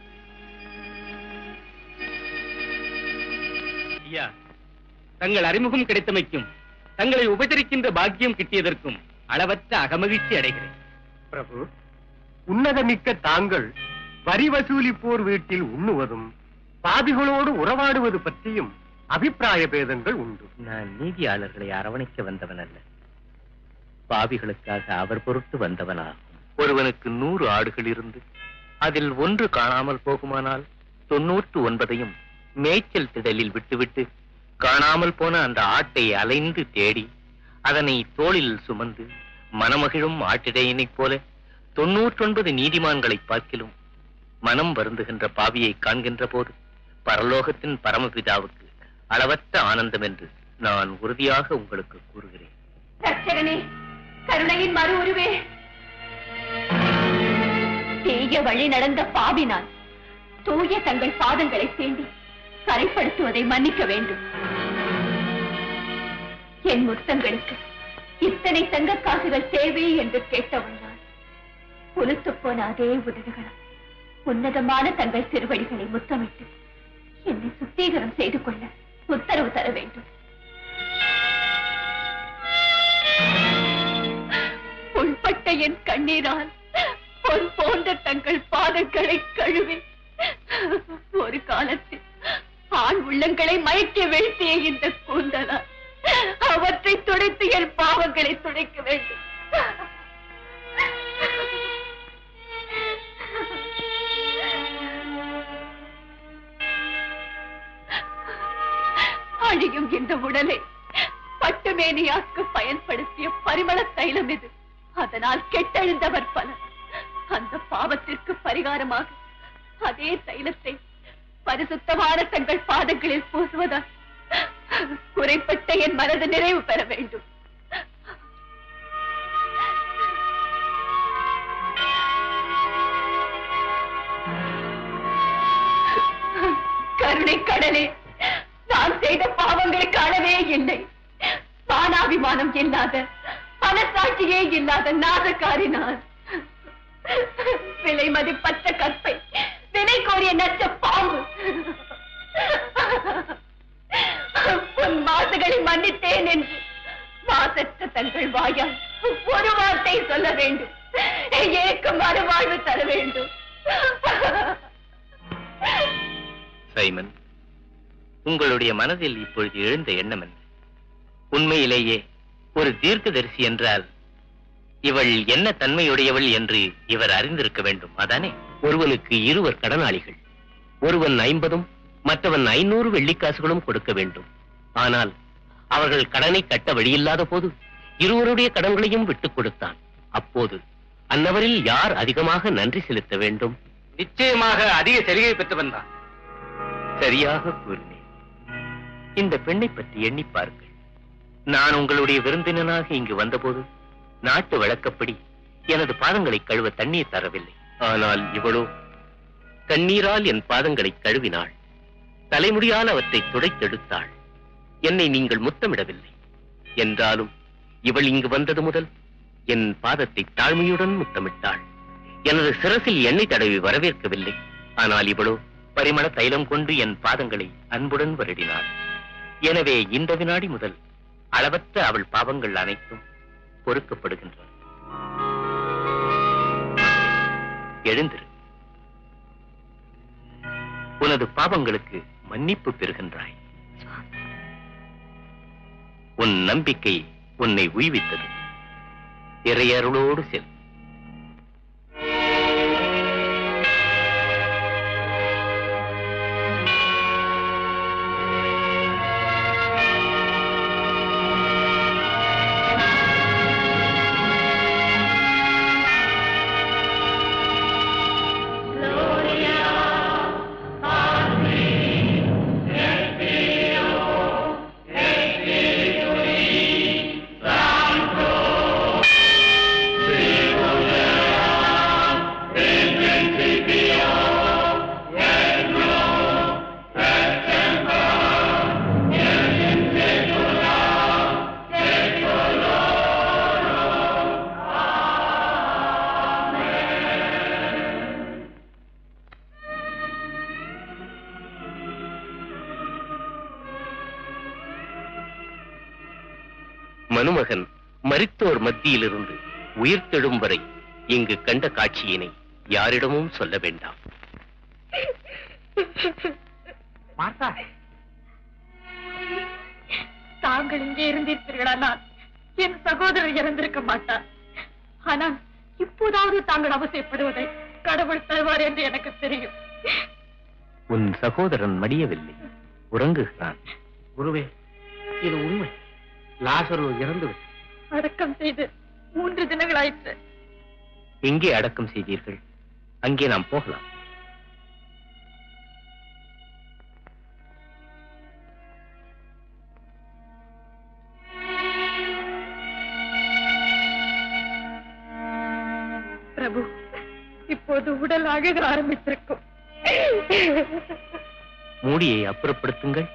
S8: ஐயா தங்கள் அறிமுகம் கிடைத்தமைக்கும் தங்களை உபசரிக்கின்ற பாக்கியம் கிட்டியதற்கும் அளவற்ற அகமகிழ்ச்சி அடைகிறேன்
S1: பிரபு உன்னதமிக்க தாங்கள் வரி வசூலிப்போர் வீட்டில் உண்ணுவதும் பாவிகளோடு உறவாடுவது பற்றியும் அபிப்பிராய பேதங்கள் உண்டு
S9: நான் நீதியாளர்களை அரவணைக்க வந்தவன் அல்ல பாவிகளுக்காக அவர் பொருட்டு வந்தவனாகும் ஒருவனுக்கு நூறு ஆடுகள் இருந்து அதில் ஒன்று காணாமல் போகுமானால் தொன்னூற்று ஒன்பதையும் மேய்ச்சல் திடலில் விட்டுவிட்டு காணாமல் போன அந்த ஆட்டை அலைந்து தேடி அதனை தோளில் சுமந்து மனமகிழும் ஆட்டிடையினைப் போல தொன்னூற்றொன்பது நீதிமான்களை பார்க்கிலும் மனம் வருந்துகின்ற பாவியை காண்கின்ற போது பரலோகத்தின் பரமபிதாவுக்கு அளவற்ற ஆனந்தம் என்று நான் உறுதியாக உங்களுக்கு கூறுகிறேன்
S10: ரட்சகனே கருணையின் மறு உருவே தீய வழி நடந்த பாவினால் தூய தங்கள் பாதங்களை தீண்டி கரைப்படுத்துவதை மன்னிக்க வேண்டும் என் முத்தங்களுக்கு இத்தனை தங்க காசுகள் தேவை என்று கேட்டவன் நான் புலுத்துப் போன அதே உதடுகளும் உன்னதமான தங்கள் திருவடிகளை முத்தமிட்டு என்னை சுத்தீகரம் செய்து கொள்ள உத்தரவு தர வேண்டும் உள்பட்ட என் கண்ணீரால் பொன் போன்ற தங்கள் பாதங்களை கழுவி ஒரு காலத்தில் ஆண் உள்ளங்களை மயக்கி வீழ்த்திய இந்த கூந்தலால் அவற்றை துடைத்து என் பாவங்களை துடைக்க வேண்டும் அழியும் இந்த உடலை பட்டுமேனியாக்கு பயன்படுத்திய பரிமள தைலம் இது அதனால் கெட்டெழுந்தவர் பலர் அந்த பாவத்திற்கு பரிகாரமாக அதே தைலத்தை பரிசுத்தமான தங்கள் பாதங்களில் பூசுவதால் குறைப்பட்ட என் மனது நிறைவு பெற வேண்டும் கருணை கடலே நான் செய்த பாவங்களுக்கு அளவே இல்லை மானாபிமானம் இல்லாத மனசாட்சியே இல்லாத நாதக்காரி நான் விலை மதிப்பற்ற கற்பை விலை கோரிய நச்ச பாம்பு உன் மாசுகளை மன்னித்தேன் என்று மாசற்ற தங்கள் வாயால் ஒரு வார்த்தை சொல்ல வேண்டும் எனக்கு மறுவாழ்வு தர வேண்டும்
S9: சைமன் உங்களுடைய மனதில் இப்பொழுது எழுந்த எண்ணம் என்ன உண்மையிலேயே ஒரு தீர்க்கதரிசி என்றால் இவள் என்ன தன்மையுடையவள் என்று இவர் அறிந்திருக்க வேண்டும் அதானே ஒருவனுக்கு இருவர் கடனாளிகள் ஒருவன் ஐம்பதும் மற்றவன் ஐநூறு வெள்ளிக்காசுகளும் கொடுக்க வேண்டும் ஆனால் அவர்கள் கடனை கட்ட வழியில்லாத போது இருவருடைய கடன்களையும் விட்டுக் கொடுத்தான் அப்போது அன்னவரில் யார் அதிகமாக நன்றி செலுத்த வேண்டும்
S8: நிச்சயமாக அதிக சலுகை பெற்றவன் தான்
S9: சரியாக கூறினேன் இந்த பெண்ணை பற்றி எண்ணி பாருங்கள் நான் உங்களுடைய விருந்தினனாக இங்கு வந்தபோது நாட்டு வழக்கப்படி எனது பாதங்களை கழுவ தண்ணீர் தரவில்லை ஆனால் இவளோ கண்ணீரால் என் பாதங்களை கழுவினாள் தலைமுடியால் அவற்றை துடைத்தெடுத்தாள் என்னை நீங்கள் முத்தமிடவில்லை என்றாலும் இவள் இங்கு வந்தது முதல் என் பாதத்தை தாழ்மையுடன் முத்தமிட்டாள் எனது சிரசில் எண்ணெய் தடவி வரவேற்கவில்லை ஆனால் இவளோ பரிமள தைலம் கொண்டு என் பாதங்களை அன்புடன் வருடினாள் எனவே இந்த வினாடி முதல் அளவற்ற அவள் பாவங்கள் அனைத்தும் பொறுக்கப்படுகின்றன எழுந்திரு உனது பாவங்களுக்கு மன்னிப்பு பெறுகின்றாய் உன் நம்பிக்கை உன்னை உய்வித்தது இறையருளோடு செல் மனுமகன் மரித்தோர் மத்தியிலிருந்து உயிர்த்தெழும் வரை இங்கு கண்ட காட்சியினை யாரிடமும் சொல்ல வேண்டாம்
S5: மார்த்தா
S10: தாங்கள் இங்கே இருந்திருப்பீர்களானால் என் சகோதரர் இறந்திருக்க மாட்டார் ஆனால் இப்போதாவது தாங்கள் அவசியப்படுவதை கடவுள் தருவார் என்று எனக்கு தெரியும்
S9: உன் சகோதரன் மடியவில்லை உறங்குகிறான்
S5: குருவே இது உண்மை லாசரு இறந்து விட்டார்.
S10: அடக்கம் செய்து மூன்று தினங்களாயிற்று
S9: எங்கே அடக்கம் செய்தீர்கள் அங்கே நாம் போகலாம்
S10: பிரபு இப்போது உடல் அழுக ஆரம்பித்திருக்கும்
S9: மூடியை அப்புறப்படுத்துங்கள்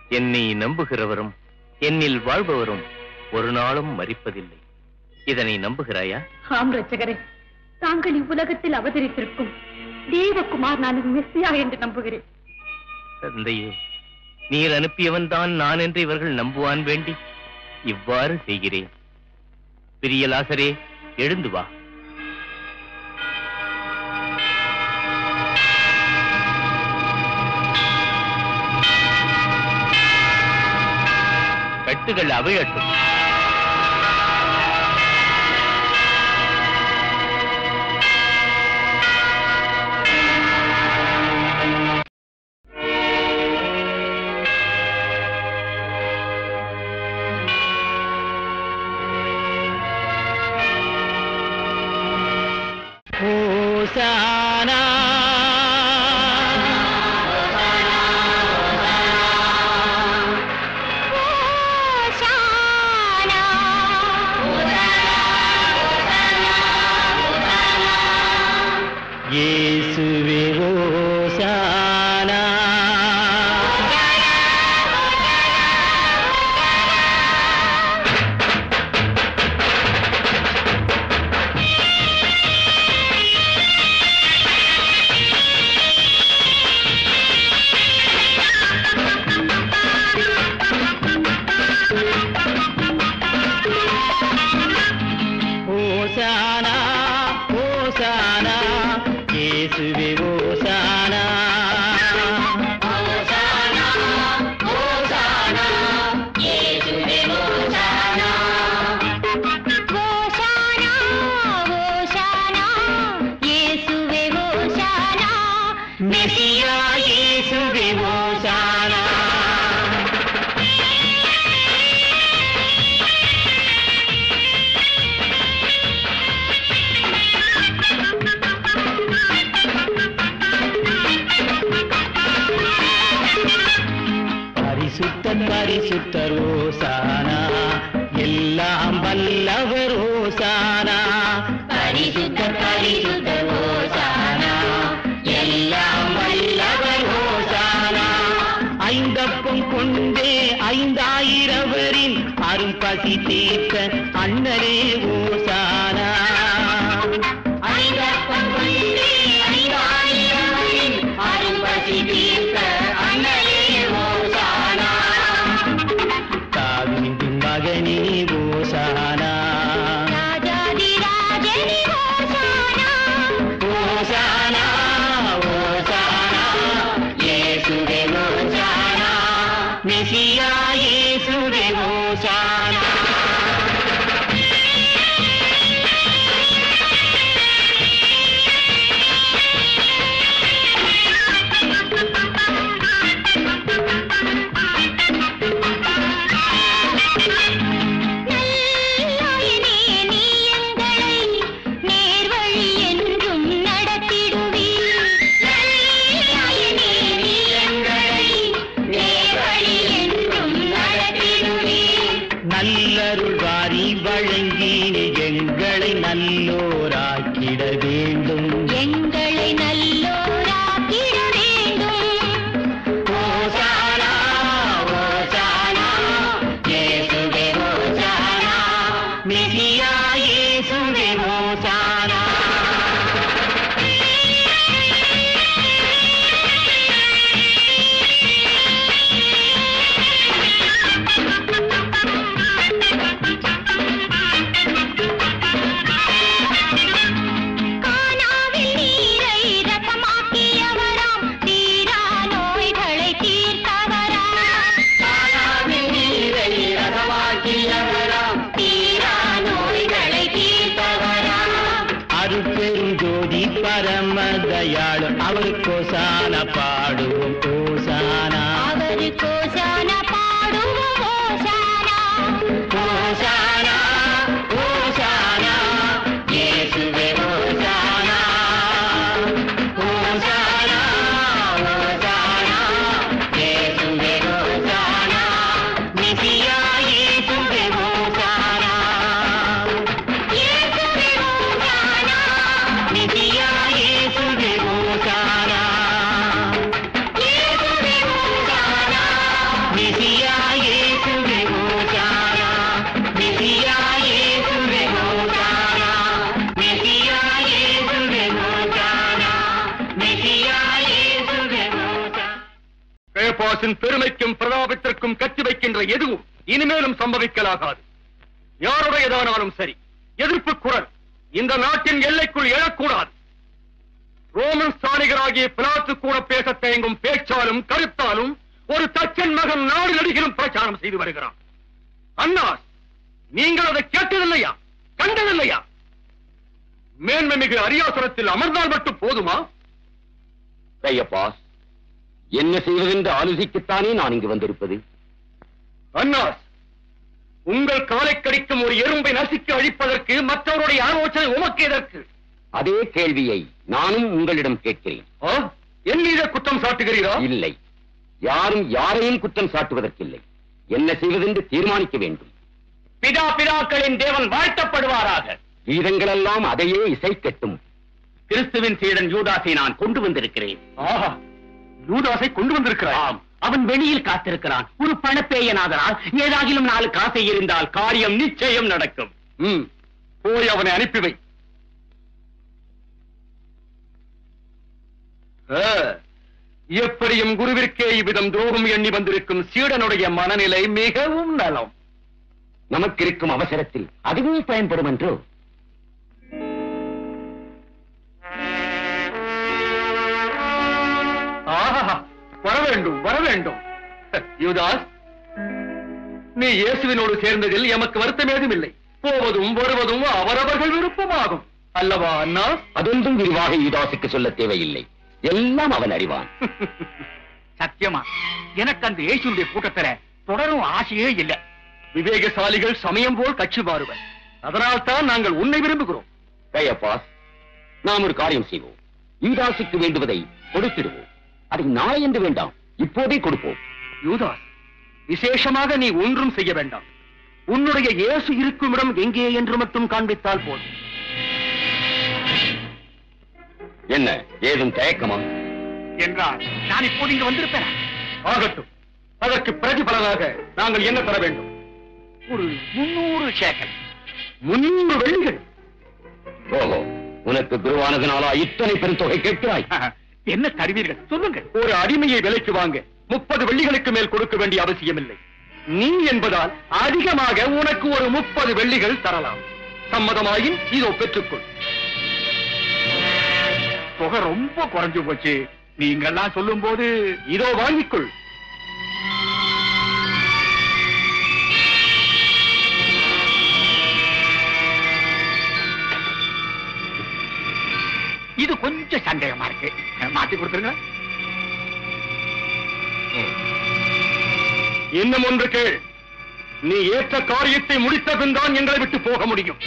S9: என்னை நம்புகிறவரும் என்னில் வாழ்பவரும் ஒரு நாளும் மறிப்பதில்லை இதனை நம்புகிறாயா
S10: ஆம் ரட்சகரே தாங்கள் இவ்வுலகத்தில் அவதரித்திருக்கும் தேவகுமார் நான் மெஸ்ஸியா என்று நம்புகிறேன்
S9: தந்தையே நீர் அனுப்பியவன் தான் நான் என்று இவர்கள் நம்புவான் வேண்டி இவ்வாறு செய்கிறேன் பிரியலாசரே எழுந்து வா கட்டுகள் அவிழட்டும்
S5: ஹோசானா இயேசுவே ஹோசானா ஹோசானா ஹோசானா இயேசுவே ஹோசானா
S6: ஹோசானா ஹோசானா இயேசுவே ஹோசானா
S5: மெசியா இயேசுவே ஹோசானா பரிசுத்தர் பரிசுத்தர் ஓசானா எல்லாம் வல்லவர் ஓசானா பரிசுத்தர் பரிசுத்தர் ஓசானா எல்லாம் வல்லவர் ஓசானா ஐந்தப்பம் கொண்டே ஐந்தாயிரவரின் அரும் பசி தீர்த்த அண்ணரே ஓசானா ஐந்தப்பம் கொண்டே ஐந்தாயிரவரின் அரும் பசி தீர்த்த அண்ணரே ஓசானா தாவின் மகனே ஓசானா
S6: ராஜாதி ராஜனி ஹோசானா
S5: ஓசானா ஓசானா இயேசுவே ஓசானா மெசியா இயேசுவே ஓசானா
S6: நல்லாயனே நீ எங்களை நேர்வழி என்றும் நடத்திடுவீர் நல்லாயனே நீ எங்களை நேர்வழி என்றும் நடத்திடுவீர்
S5: நல்லருள் வாரி வழங்கி நீ எங்களை நல்லோராக்கிட வேண்டும்
S6: எங்களை நல்லோராக்கிட வேண்டும்
S5: ஓசானா ஓசானா இயேசுவே ஓசானா மெசியா இயேசுவே ஓசானா
S6: கானாவில் நீரை ரசமாக்கியவராம் தீரா நோய்களை தீர்த்தவராம்
S5: கானாவில் நீரை ரசமாக்கியவராம்
S6: தீரா நோய்களை தீர்த்தவராம்
S5: அருட்பெரும் ஜோதி பரம தயாளு அவருக்கோசான பாடுவோம் ஓசானா
S6: அவரு கோசான பாடுவோம் ஓசானா
S5: ஓசானா ஓசானா இயேசுவே ஓசானா ஓசானா ஓசானா இயேசுவே ஓசானா மெசியா இயேசுவே ஓசானா
S6: இயேசுவே ஓசானா
S5: மெசியா இயேசுவே ஓசானா
S6: இயேசுவே ஓசானா
S5: மெசியா
S3: பரபாசின் பெருமைக்கும் பிரதாபத்திற்கும் கட்டி வைக்கின்ற எதுவும் இனிமேலும் சம்பவிக்கலாகாது யாருடையதானாலும் சரி எதிர்ப்பு குரல் இந்த நாட்டின் எல்லைக்குள் எழக்கூடாது ரோமன் ஸ்தானிகராகிய பிலாத்து கூட பேச தயங்கும் பேச்சாலும் கருத்தாலும் ஒரு தச்சன் மகன் நாடு நடிகளும் பிரச்சாரம் செய்து வருகிறான் அண்ணா நீங்கள் அதை கேட்டதில்லையா கண்டதில்லையா மேன்மை மிகு அரியாசுரத்தில் அமர்ந்தால் மட்டும் போதுமா
S2: கையப்பா என்ன செய்வதென்று ஆலோசிக்கத்தானே நான் இங்கு வந்திருப்பது
S3: அண்ணாஸ் உங்கள் காலை கடிக்கும் ஒரு எறும்பை நசுக்கி அழிப்பதற்கு மற்றவருடைய ஆலோசனை உமக்கு எதற்கு
S2: அதே கேள்வியை நானும் உங்களிடம் கேட்கிறேன்
S3: ஆ? என் மீதே குற்றம் சாட்டுகிறீரா
S2: இல்லை யாரும் யாரையும் குற்றம் சாட்டுவதற்கில்லை என்ன செய்வதென்று தீர்மானிக்க வேண்டும்
S3: பிதா பிதாக்களின் தேவன் வாழ்த்தப்படுவாராக
S2: கீதங்களெல்லாம் அதையே இசைக்கட்டும்
S3: கிறிஸ்துவின் சீடன் யூதாசை நான் கொண்டு வந்திருக்கிறேன் ஆஹா யூதாசை கொண்டு வந்திருக்கிறாய்
S2: ஆம் அவன் வெளியில் காத்திருக்கிறான் ஒரு பணப்பேயனாதனால் ஏதாகிலும் நாலு காசை இருந்தால் காரியம் நிச்சயம் நடக்கும்
S3: ம் போய் அவனை அனுப்பி வை ஆ, எப்படியும் குருவிற்கே இவ்விதம் துரோகம் எண்ணி வந்திருக்கும் சீடனுடைய மனநிலை மிகவும் நலம்
S2: நமக்கு இருக்கும் அவசரத்தில் அதுவும் பயன்படும் என்றோ
S3: ஆஹா வர வேண்டும் வர வேண்டும் யூதாஸ் நீ இயேசுவினோடு சேர்ந்ததில் எமக்கு வருத்தம் ஏதும் இல்லை போவதும் வருவதும் அவரவர்கள் விருப்பமாகும் அல்லவா அண்ணா
S2: அதொன்றும் விரிவாக யூதாசுக்கு சொல்ல தேவையில்லை எல்லாம் அவன் அறிவான்
S3: சத்தியமா எனக்கு அந்த இயேசுடைய கூட்டத்தில தொடரும் ஆசையே இல்ல விவேகசாலிகள் சமயம் போல் கட்சி மாறுவர் அதனால் தான் நாங்கள் உன்னை விரும்புகிறோம்
S2: கையப்பாஸ் நாம் ஒரு காரியம் செய்வோம் யூதாசுக்கு வேண்டுவதை கொடுத்திடுவோம் அதை நாளை என்று வேண்டாம் இப்போதே கொடுப்போம்
S3: யூதாஸ் விசேஷமாக நீ ஒன்றும் செய்ய வேண்டாம் உன்னுடைய இயேசு இருக்கும் இடம் எங்கே என்று மட்டும் காண்பித்தால் போதும்
S2: என்ன ஏதும் தயக்கமா
S3: என்றால் நான் இப்போது இங்கு வந்திருப்பேன் ஆகட்டும் அதற்கு பிரதிபலனாக நாங்கள் என்ன தர வேண்டும் ஒரு முன்னூறு சேக்கல் முன்னூறு வெள்ளிகள்
S2: ஓஹோ உனக்கு குருவானதுனாலா இத்தனை பெருந்தொகை கேட்கிறாய்
S3: என்ன தருவீர்கள் சொல்லுங்கள் ஒரு அடிமையை விலைக்கு வாங்க முப்பது வெள்ளிகளுக்கு மேல் கொடுக்க வேண்டிய அவசியமில்லை நீ என்பதால் அதிகமாக உனக்கு ஒரு முப்பது வெள்ளிகள் தரலாம் சம்மதமாயின் இதோ பெற்றுக்கொள் தொகை ரொம்ப குறைஞ்சு போச்சு நீங்கெல்லாம் சொல்லும் போது இதோ வாங்கிக்கொள் இது கொஞ்சம் சந்தேகமா இருக்கு மாத்தி கொடுத்துருங்க இன்னும் ஒன்று கேள் நீ ஏற்ற காரியத்தை முடித்த பின் தான் எங்களை விட்டு போக முடியும்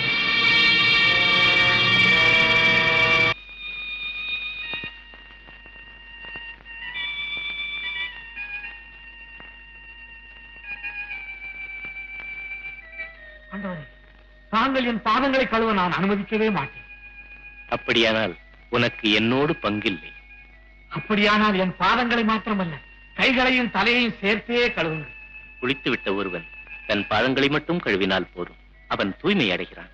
S5: தாங்கள் என் பாதங்களை கழுவ நான் அனுமதிக்கவே மாட்டேன்
S9: அப்படியானால் உனக்கு என்னோடு பங்கில்லை
S5: அப்படியானால் என் பாதங்களை மாத்திரமல்ல கைகளையும் தலையையும் சேர்த்தே கழுவுங்கள்
S9: குளித்துவிட்ட ஒருவன் தன் பாதங்களை மட்டும் கழுவினால் போதும் அவன் தூய்மை அடைகிறான்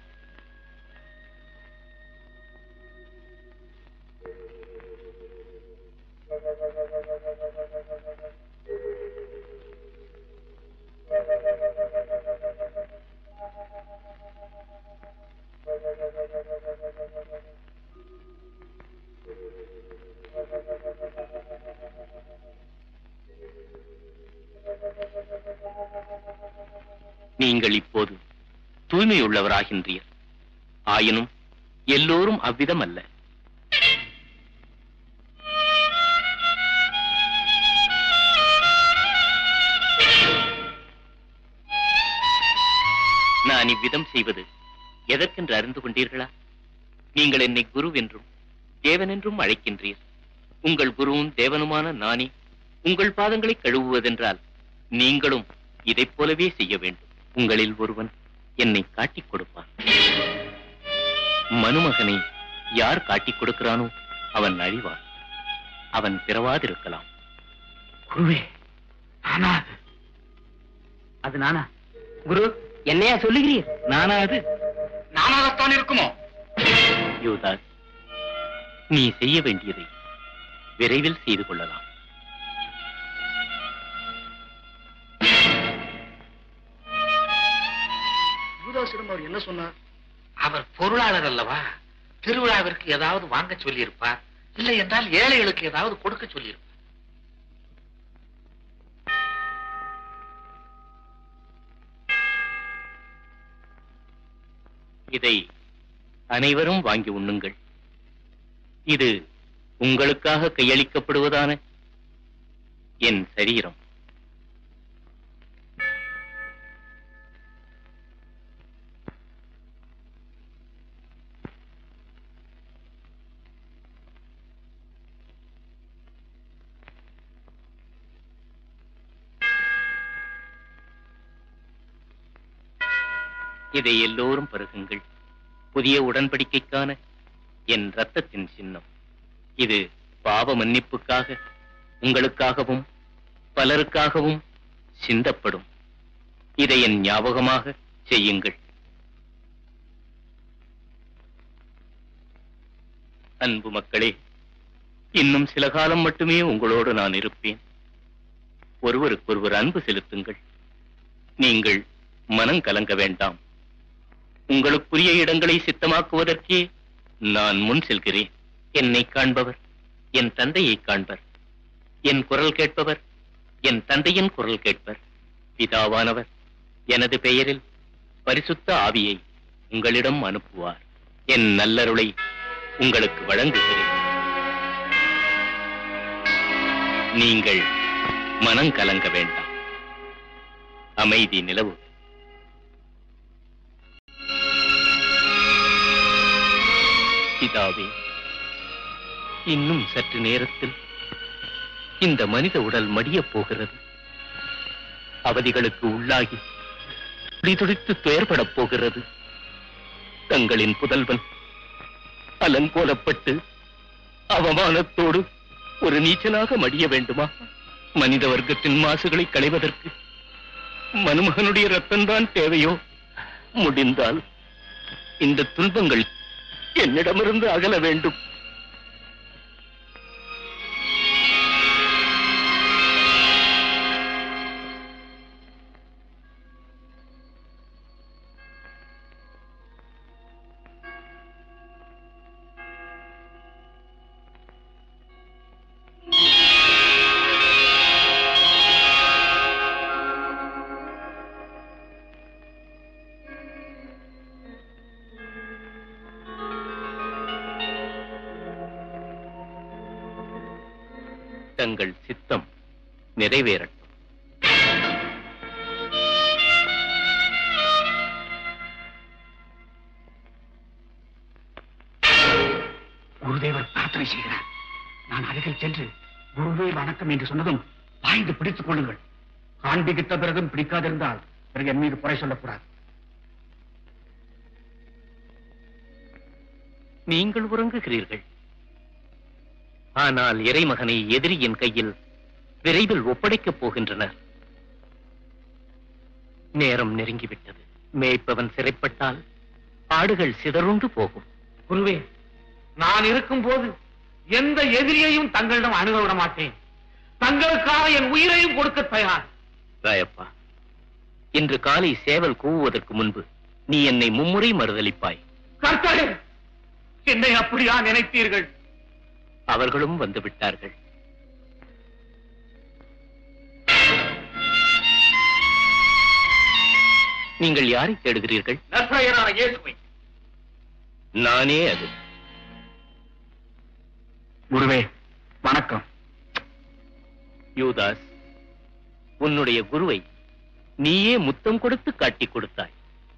S9: நீங்கள் இப்போது தூய்மையுள்ளவராகின்றீர் ஆயினும் எல்லோரும் அவ்விதம் அல்ல நான் இவ்விதம் செய்வது எதற்கென்று அறிந்து கொண்டீர்களா நீங்கள் என்னை குரு என்றும் தேவன் என்றும் அழைக்கின்றீர் உங்கள் குருவும் தேவனுமான நானே உங்கள் பாதங்களை கழுவுவதென்றால் நீங்களும் இதைப் போலவே செய்ய வேண்டும் உங்களில் ஒருவன் என்னை காட்டிக் கொடுப்பான் மனுமகனை யார் காட்டிக் கொடுக்கிறானோ அவன் அழிவான் அவன் பிறவாதிருக்கலாம்
S5: குருவே நானா அது? அது நானா குரு என்னையா சொல்லுகிறீர் நானா அது
S3: நானாகத்தான் இருக்குமோ
S9: யூதாஸ் நீ செய்ய வேண்டியதை விரைவில் செய்து கொள்ளலாம்
S1: என்ன சொன்னார்
S11: அவர் பொருளாளர் அல்லவா திருவிழாவிற்கு ஏதாவது வாங்க சொல்லியிருப்பார் இல்லை என்றால் ஏழைகளுக்கு ஏதாவது கொடுக்க சொல்லியிருப்பார்
S9: இதை அனைவரும் வாங்கி உண்ணுங்கள் இது உங்களுக்காக கையளிக்கப்படுவதான என் சரீரம் இதை எல்லோரும் பருகுங்கள் புதிய உடன்படிக்கைக்கான என் ரத்தத்தின் சின்னம் இது பாவ மன்னிப்புக்காக உங்களுக்காகவும் பலருக்காகவும் சிந்தப்படும் இதை என் ஞாபகமாக செய்யுங்கள் அன்பு மக்களே இன்னும் சில காலம் மட்டுமே உங்களோடு நான் இருப்பேன் ஒருவருக்கொருவர் அன்பு செலுத்துங்கள் நீங்கள் மனம் கலங்க வேண்டாம் உங்களுக்குரிய இடங்களை சித்தமாக்குவதற்கே நான் முன் செல்கிறேன் என்னை காண்பவர் என் தந்தையை காண்பர் என் குரல் கேட்பவர் என் தந்தையின் குரல் கேட்பர் பிதாவானவர் எனது பெயரில் பரிசுத்த ஆவியை உங்களிடம் அனுப்புவார் என் நல்லருளை உங்களுக்கு வழங்குகிறேன் நீங்கள் மனம் கலங்க வேண்டாம் அமைதி நிலவு பிதாவே இன்னும் சற்று நேரத்தில் இந்த மனித உடல் மடியப் போகிறது அவதிகளுக்கு உள்ளாகி துடிதுடித்து துயர்படப் போகிறது தங்களின் புதல்வன் அலங்கோலப்பட்டு அவமானத்தோடு ஒரு நீச்சனாக மடிய வேண்டுமா மனித வர்க்கத்தின் மாசுகளை களைவதற்கு மனுமகனுடைய ரத்தம்தான் தேவையோ முடிந்தால் இந்த துன்பங்கள் என்னிடமிருந்து அகல வேண்டும் தங்கள் சித்தம் நிறைவேறட்டும்
S12: குருதேவர் பிரார்த்தனை செய்கிறார் நான் அருகில் சென்று குருவே வணக்கம் என்று சொன்னதும் பாய்ந்து பிடித்துக் கொள்ளுங்கள் காண்பிக்கிட்ட பிறகும் பிடிக்காதிருந்தால் பிறகு என் மீது குறை சொல்லக்கூடாது
S9: நீங்கள் உறங்குகிறீர்கள் ஆனால் இறைமகனை எதிரியின் கையில் விரைவில் ஒப்படைக்கப் போகின்றனர் நேரம் நெருங்கிவிட்டது மேய்ப்பவன் சிறைப்பட்டால் ஆடுகள் சிதறுண்டு போகும்
S12: குருவே நான் இருக்கும் போது எந்த எதிரியையும் தங்களிடம் அணுக விட மாட்டேன் தங்களுக்காக என் உயிரையும் கொடுக்க தயார்
S9: ராயப்பா இன்று காலை சேவல் கூவுவதற்கு முன்பு நீ என்னை மும்முறை மறுதளிப்பாய்
S12: கர்த்தரே என்னை அப்படியா நினைத்தீர்கள்
S9: அவர்களும் வந்து விட்டார்கள் நீங்கள் யாரை தேடுகிறீர்கள்
S1: நசரையனான இயேசுவை
S9: நானே அது
S12: குருவே வணக்கம்
S9: யூதாஸ் உன்னுடைய குருவை நீயே முத்தம் கொடுத்து காட்டிக் கொடுத்தாய்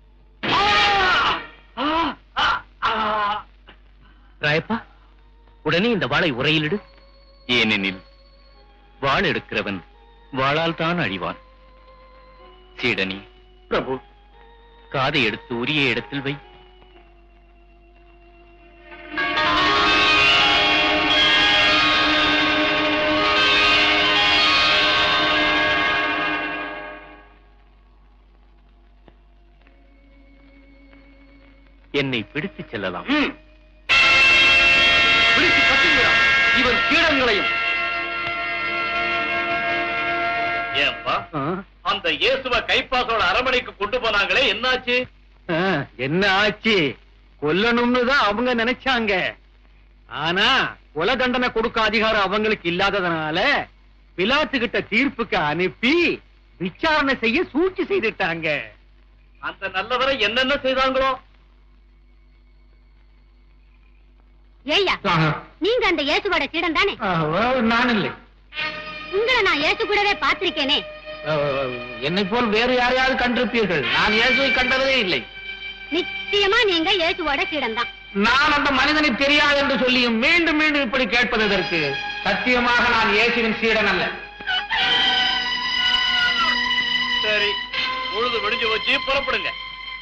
S9: ராயப்பா உடனே இந்த வாளை உரையிலிடு ஏனெனில் வாள் எடுக்கிறவன் வாளால் தான் அழிவான் சீடனி
S12: பிரபு
S9: காதை எடுத்து உரிய இடத்தில் வை என்னை பிடித்துச் செல்லலாம்
S1: பிடித்து கட்டுகிறான் இவன் கீழங்களையும்
S3: ஏன்பா அந்த இயேசுவ கைப்பாசோட அரமனைக்கு கொண்டு போனாங்களே என்னாச்சு
S5: ஆ, என்ன ஆச்சு கொல்லணும்னு தான் அவங்க நினைச்சாங்க ஆனா கொலை தண்டனை கொடுக்க அதிகாரம் அவங்களுக்கு இல்லாததுனால பிலாத்து கிட்ட தீர்ப்புக்கு அனுப்பி விசாரணை செய்ய சூழ்ச்சி செய்துட்டாங்க
S3: அந்த நல்லவரை என்னென்ன செய்தாங்களோ
S6: ஏய்யா நீங்க அந்த இயேசுவோட சீடன் தானே
S12: நான் இல்லை
S6: உங்களை நான் இயேசு கூடவே பார்த்திருக்கேனே
S12: என்னை போல் வேறு யாரையாவது கண்டிருப்பீர்கள் நான் இயேசுவை கண்டதே இல்லை
S6: நிச்சயமா நீங்க இயேசுவோட சீடன் தான்
S12: நான் அந்த மனிதனை தெரியாது என்று சொல்லியும் மீண்டும் மீண்டும் இப்படி கேட்பது எதற்கு சத்தியமாக நான் இயேசுவின் சீடன் அல்ல
S3: சரி பொழுது வெடிஞ்சு வச்சு புறப்படுங்க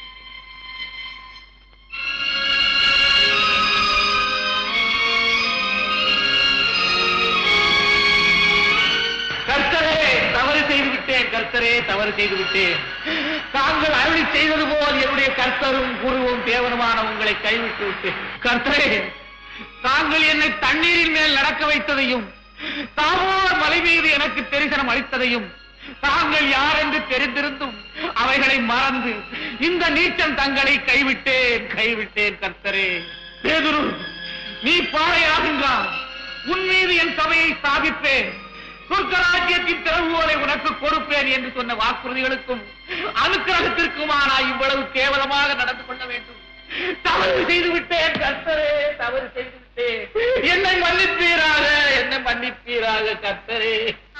S12: கர்த்தரே தவறு செய்து விட்டேன் கர்த்தரே தவறு செய்து விட்டேன் தாங்கள் அருளி செய்தது போல் என்னுடைய கர்த்தரும் குருவும் தேவனுமான உங்களை கைவிட்டு விட்டேன் கர்த்தரே தாங்கள் என்னை தண்ணீரின் மேல் நடக்க வைத்ததையும் தாமோர் மலை மீது எனக்கு தரிசனம் அளித்ததையும் தாங்கள் யார் என்று தெரிந்திருந்தும் அவைகளை மறந்து இந்த நீச்சம் தங்களை கைவிட்டேன் கைவிட்டேன் கர்த்தரே பேதுரு நீ பாழையாகின்றான் உன் மீது என் சபையை ஸ்தாபிப்பேன் சொர்க்கராஜ்யத்தின் திறவுகோலை உனக்கு கொடுப்பேன் என்று சொன்ன வாக்குறுதிகளுக்கும் அனுக்கிரகத்திற்குமானா இவ்வளவு கேவலமாக நடந்து கொள்ள வேண்டும் தவறு செய்து விட்டேன் கர்த்தரே தவறு செய்து விட்டேன் என்னை மன்னிப்பீராக என்னை மன்னிப்பீராக கர்த்தரே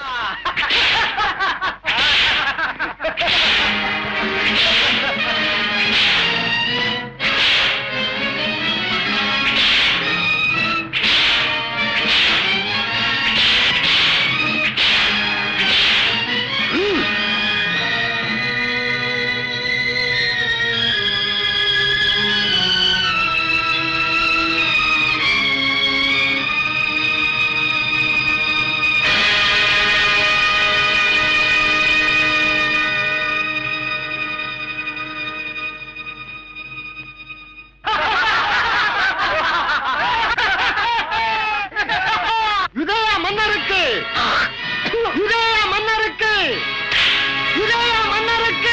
S1: யுதயா மன்னருக்கு யுதயா மன்னருக்கு யுதயா மன்னருக்கு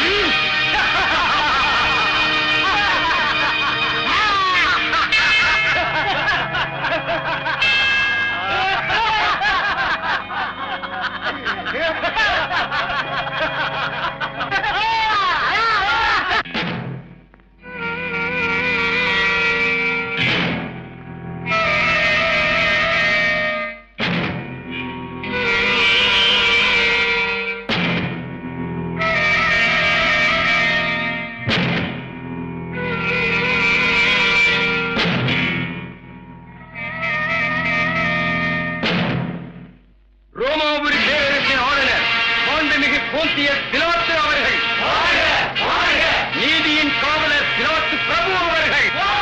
S1: ரோமாபுரி பேரரசின் ஆளுநர் மாண்புமிகு போந்தியஸ் பிலாத்து அவர்கள் நீதியின் காவலர் பிலாத்து பிரபு அவர்கள்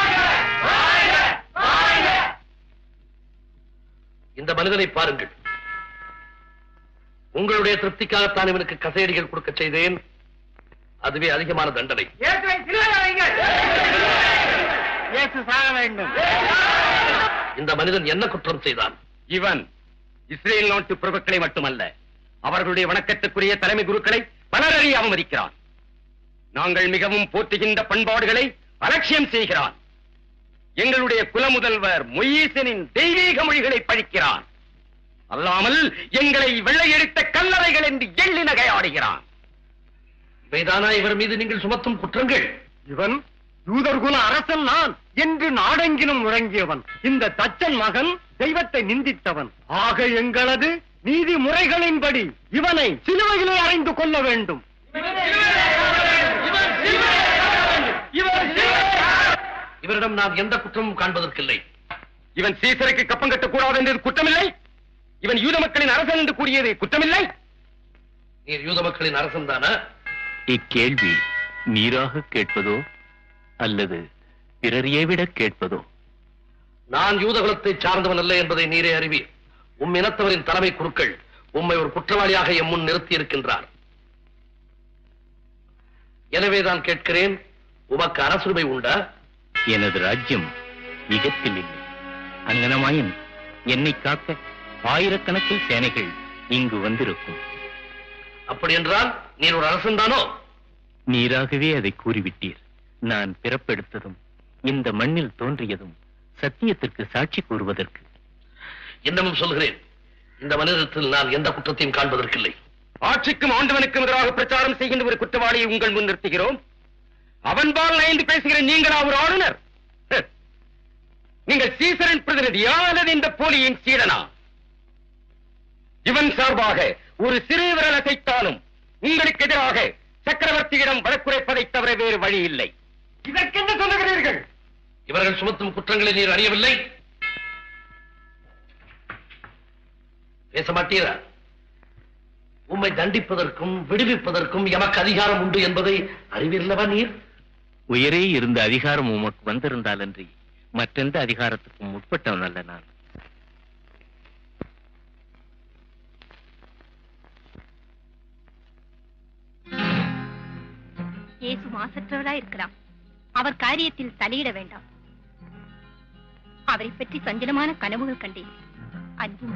S3: இந்த மனிதனை பாருங்கள் உங்களுடைய திருப்திக்காகத்தான் இவனுக்கு கசையடிகள் கொடுக்க செய்தேன் அதுவே அதிகமான தண்டனை
S1: இயேசு சாக வேண்டும்
S3: இந்த மனிதன் என்ன குற்றம் செய்தான்
S2: இவன் இஸ்ரேல் நாட்டு பிரபுக்களை மட்டுமல்ல அவர்களுடைய வணக்கத்துக்குரிய தலைமை குருக்களை பலரறி அவமதிக்கிறான் நாங்கள் மிகவும் போற்றுகின்ற பண்பாடுகளை அலட்சியம் செய்கிறான் எங்களுடைய குலமுதல்வர் மொய்யீசனின் தெய்வீக மொழிகளை பழிக்கிறான் அல்லாமல் எங்களை வெள்ளையடித்த கல்லறைகள் என்று எள்ளி நகையாடுகிறான்
S3: இவைதானா இவர் மீது நீங்கள் சுமத்தும் குற்றங்கள்
S1: இவன் யூதர்குல அரசன் நான் என்று நாடெங்கிலும் முழங்கியவன் இந்த தச்சன் மகன் தெய்வத்தை நிந்தித்தவன் ஆக எங்களது நீதி முறைகளின்படி இவனை சிலுவையிலே அறைந்து கொள்ள வேண்டும்
S3: இவரிடம் நான் எந்த குற்றமும் காண்பதற்கில்லை
S2: இவன் சீசருக்கு கப்பம் கட்டக்கூடாது என்றது குற்றமில்லை இவன் யூத மக்களின் அரசன் என்று கூறியது குற்றமில்லை
S3: நீர் யூத மக்களின் அரசன் தானா
S9: இக்கேள்வி நீராக கேட்பதோ அல்லது பிறரையே விட கேட்பதோ
S3: நான் யூதகுலத்தை சார்ந்தவன் அல்ல என்பதை நீரே அறிவீர் உம் இனத்தவரின் தலைமை குருக்கள் உம்மை ஒரு குற்றவாளியாக எம் முன் நிறுத்தி இருக்கின்றார் எனவே தான் கேட்கிறேன் உமக்கு அரசுரிமை உண்டா
S9: எனது ராஜ்யம் மிகத்தில் இல்லை அங்கனமாயின் என்னை காக்க ஆயிரக்கணக்கில் சேனைகள் இங்கு வந்திருக்கும்
S3: அப்படி என்றால் நீர் ஒரு அரசன் தானோ
S9: நீராகவே அதை கூறிவிட்டீர் நான் பிறப்பெடுத்ததும் இந்த மண்ணில் தோன்றியதும் சத்தியத்திற்கு சாட்சி கூறுவதற்கு
S13: இன்னமும் சொல்கிறேன் இந்த மனிதத்தில் நான் எந்த குற்றத்தையும் காண்பதற்கில்லை
S2: ஆட்சிக்கும் ஆண்டவனுக்கும் எதிராக பிரச்சாரம் செய்கின்ற ஒரு குற்றவாளியை உங்கள் முன் நிறுத்துகிறோம் அவன்பால் நயந்து பேசுகிற நீங்களா ஒரு ஆளுநர் ஹ். நீங்கள் சீசரின் பிரதிநிதியா அல்லது இந்த போலியின் சீடனா இவன் சார்பாக ஒரு சிறு விரல் அசைத்தாலும் உங்களுக்கு எதிராக சக்கரவர்த்தியிடம் வழக்குரைப்பதைத் தவிர வேறு வழி இல்லை இதற்கென்ன சொல்லுகிறீர்கள்
S13: இவர்கள் சுமத்தும் குற்றங்களை நீர் அறியவில்லை பேச மாட்டீரா உம்மை தண்டிப்பதற்கும் விடுவிப்பதற்கும் எமக்கு அதிகாரம் உண்டு என்பதை அறிவீர்களவா நீர்
S9: உயரே இருந்த அதிகாரம் உமக்கு வந்திருந்தாலன்றி மற்றெந்த அதிகாரத்துக்கும் உட்பட்டவன் அல்ல நான்
S10: இயேசு மாசற்றவராய் இருக்கிறார் அவர் காரியத்தில் தலையிட வேண்டாம் அவரை பற்றி சஞ்சலமான கனவுகள் கண்டேன் அன்பும்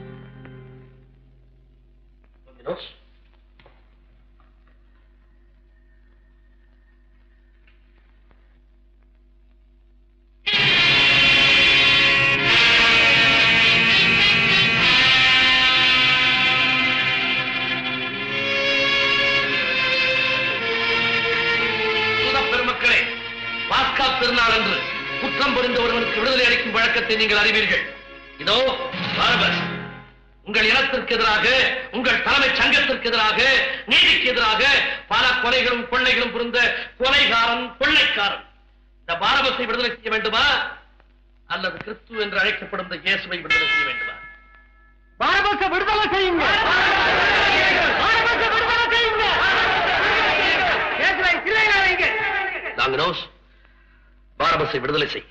S13: யூதப் பெருமக்களே பாஸ்கா திருநாள் அன்று குற்றம் புரிந்த ஒருவனுக்கு விடுதலை அளிக்கும் வழக்கத்தை நீங்கள் அறிவீர்கள் இதோ பார்பஸ் உங்கள் இனத்திற்கு எதிராக உங்கள் தலைமைச் சங்கத்திற்கு எதிராக நீதிக்கு எதிராக பல கொலைகளும் கொள்ளைகளும் புரிந்த கொலைகாரன் கொள்ளைக்காரன் இந்த பாரபஸை விடுதலை செய்ய வேண்டுமா அல்லது கிறிஸ்து என்று அழைக்கப்படும் இந்த இயேசுவை விடுதலை செய்ய வேண்டுமா
S1: பாரபட்ச விடுதலை செய்யுங்க பாரபட்ச விடுதலை செய்யுங்க இயேசுவை சிறையில் அடைங்க
S13: லாங்கனோஸ் பாரபஸை விடுதலை செய்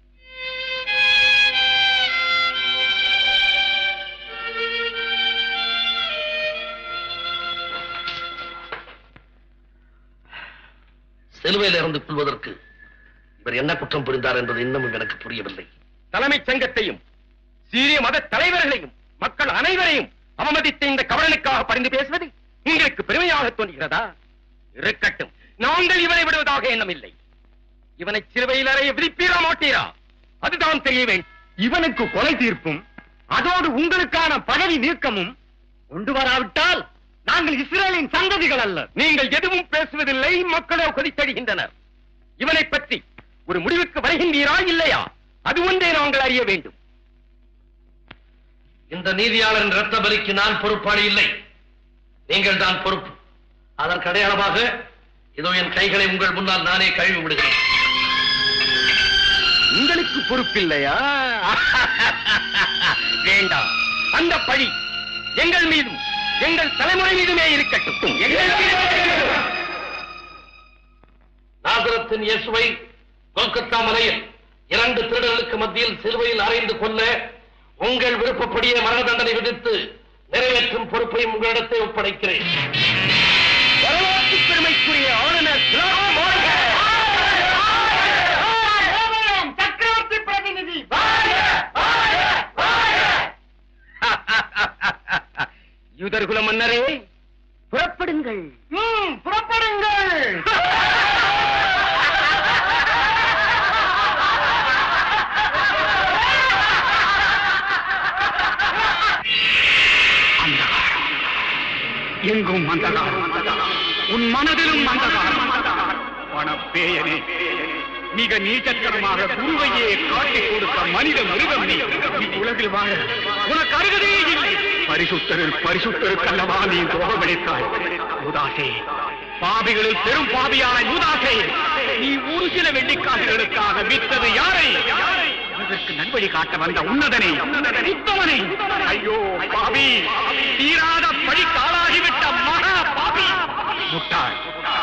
S13: சிலுவையில் இருந்து கொள்வதற்கு இவர் என்ன குற்றம் புரிந்தார் என்பது இன்னமும் எனக்கு புரியவில்லை
S2: தலைமைச் சங்கத்தையும் சீரிய மத தலைவர்களையும் மக்கள் அனைவரையும் அவமதித்த இந்த கவலனுக்காக பரிந்து பேசுவது உங்களுக்கு பெருமையாக தோன்றுகிறதா இருக்கட்டும் நாங்கள் இவனை விடுவதாக எண்ணமில்லை இவனை சிறுவையில் அறைய விதிப்பீரா மாட்டீரா அதுதான் தெரிய வேண்டும் இவனுக்கு கொலை தீர்ப்பும் அதோடு உங்களுக்கான பதவி நீக்கமும் கொண்டு வராவிட்டால் நாங்கள் இஸ்ரேலின் சந்ததிகள் அல்ல நீங்கள் எதுவும் பேசுவதில்லை மக்களோ கொதித்தடுகின்றனர் இவனை பற்றி ஒரு முடிவுக்கு வருகின்றீரா இல்லையா அது ஒன்றே நாங்கள் அறிய வேண்டும்
S13: இந்த நீதியாளரின் இரத்த பலிக்கு நான் பொறுப்பாளி இல்லை நீங்கள் தான் பொறுப்பு அதற்கு அடையாளமாக இதோ என் கைகளை உங்கள் முன்னால் நானே கழுவி விடுகிறேன்
S2: உங்களுக்கு பொறுப்பில்லையா வேண்டாம் அந்த பழி எங்கள் மீதும் எங்கள் தலைமுறை மீதுமே இருக்கட்டும் எங்கள் மீதுமே இருக்கட்டும்.
S13: நாசரத்தின் இயேசுவை கொல்கத்தா மலையில் இரண்டு திருடர்களுக்கு மத்தியில் சிலுவையில் அறைந்து கொள்ள உங்கள் விருப்பப்படியே மரண தண்டனை விதித்து நிறைவேற்றும் பொறுப்பை உங்களிடத்தை ஒப்படைக்கிறேன்
S2: வரலாற்று பெருமைக்குரிய ஆளுநர் திலகா வாழ்க!
S1: சக்கரவர்த்தி பிரதிநிதி
S2: யூதர்குல மன்னரே புறப்படுங்கள்
S1: ம், புறப்படுங்கள்
S12: எங்கும் அந்தகாரம் உன் மனதிலும் அந்தகாரம் பணப்பேயனே மிக நீச்சத்தனமாக குருவையே காட்டிக் கொடுத்த மனித மிருகம் நீ உலகில் வாழ உனக்கு அருகதே இல்லை பரிசுத்தரில் பரிசுத்தருக்கல்லவா நீ துரோகமளித்தாய் யூதாசே பாவிகளில் பெரும் பாவியான யூதாசே நீ ஒரு சில வெள்ளிக்காசுகளுக்காக வித்தது யாரை அதற்கு நல்வழி காட்ட வந்த உன்னதனை உத்தமனை ஐயோ பாவி தீராத பழிக்கு ஆளாகிவிட்ட மகா பாவி முட்டாள்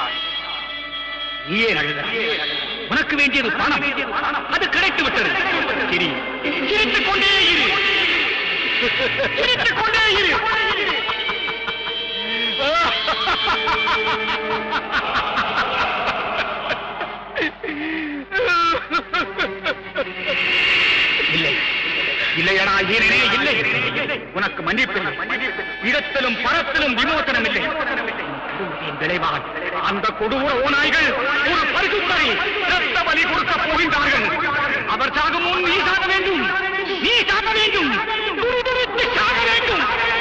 S12: நீயே அழுதாய் உனக்கு வேண்டியது பணம் அது கிடைத்து விட்டது சிரி சிரித்துக் கொண்டே இரு சிரித்துக் கொண்டே இரு இல்லை இல்லையடா ஈரனே இல்லை உனக்கு மன்னிப்பு இல்லை. இடத்திலும் பணத்திலும் விமோசனம் இல்லை
S3: இதன் விளைவாக அந்த கொடூர ஓநாய்கள் ஒரு பரிசுத்தை இரத்த பலி கொடுக்க போகின்றார்கள் அவர் சாகும் முன் நீ சாக வேண்டும் நீ சாக வேண்டும் துடிதுடித்து சாக வேண்டும்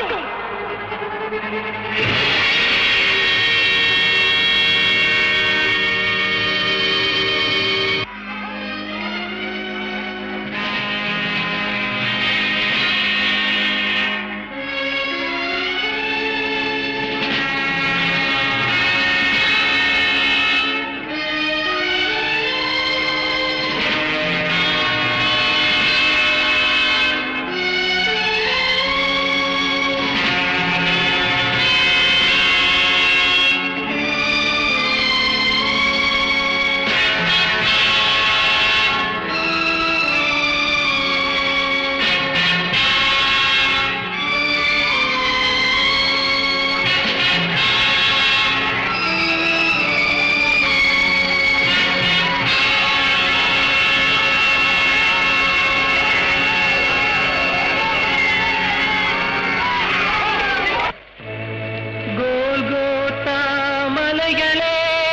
S12: கோல்கோத்தா மலைகளே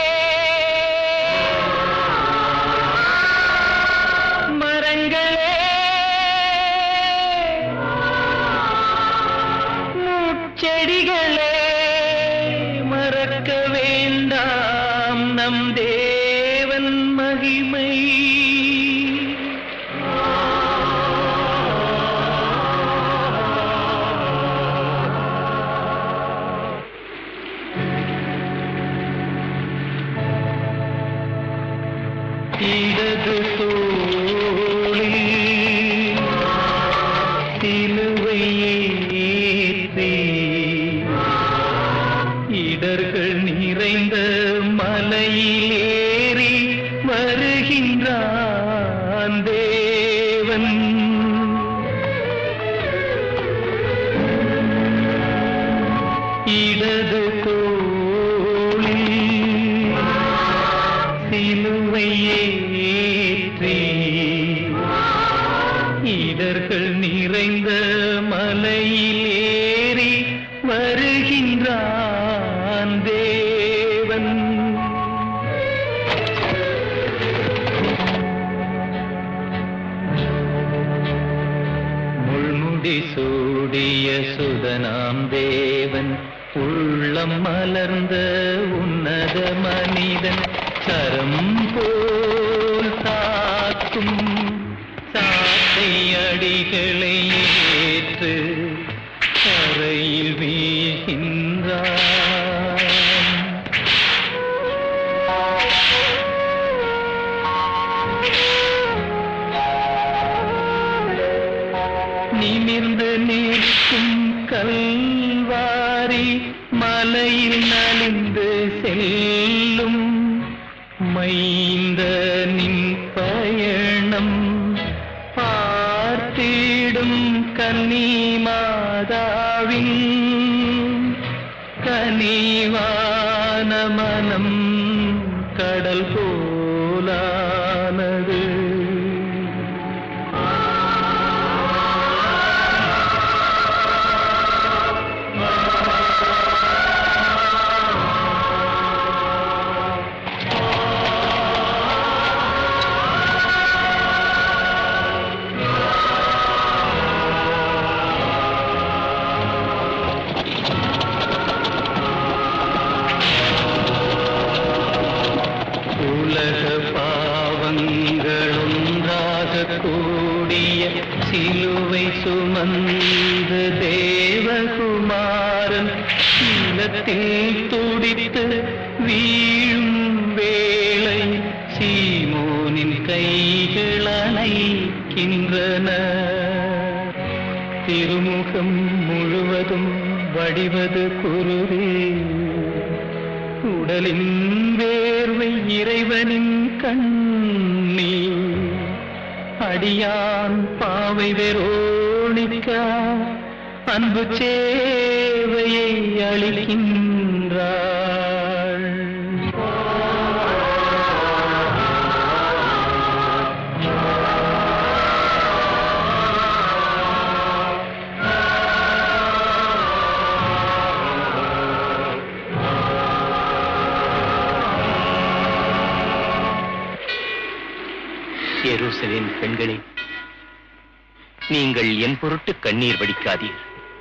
S12: மரங்களே முச்செடிகளே மறக்க வேண்டாம் நம் தேவன் மகிமை இடது தோளில் சிலுவை ஏற்றி இடர்கள் நிறைந்த மலையில் ஏறி வருகின்றான் தேவன் இடது தோளில் சிலுவை ஏற்றி இடர்கள் நிறைந்த மலையில் ஏறி வருகின்றான் தேவன் முள்முடி சூடிய சுதனாம் தேவன் உள்ளம் மலர்ந்த உன்னத மனிதன் சரம் போல் தாக்கும் சாட்டை அடிகளை ஏற்று கரையில் வீழ்கின்றான் நிமிர்ந்து நிற்கும் கல்வாரி மலையில் நலிந்து செல்லும் மைந்தனின் பயணம் பார்த்திடும் கன்னிமாதாவின் கனிவான மனம் கடல் போலானது உலக பாவங்களொன்றாக கூடிய சிலுவை சுமந்த தேவகுமாரன் இல்லத்தில் துடித்து வீழும் வேளை சீமோனின் கைகள் அணைக்கின்றன திருமுகம் முழுவதும் வடிவது குருவே உடலின் வேர்வை இறைவனின் கண்ணீர் அடியான் பாவை வெரோணிக்கா அன்பு சேவையை அளிக்கின்றாள்
S9: எருசலேம் பெண்களே நீங்கள் என் பொருட்டு கண்ணீர் வடிக்காதீர்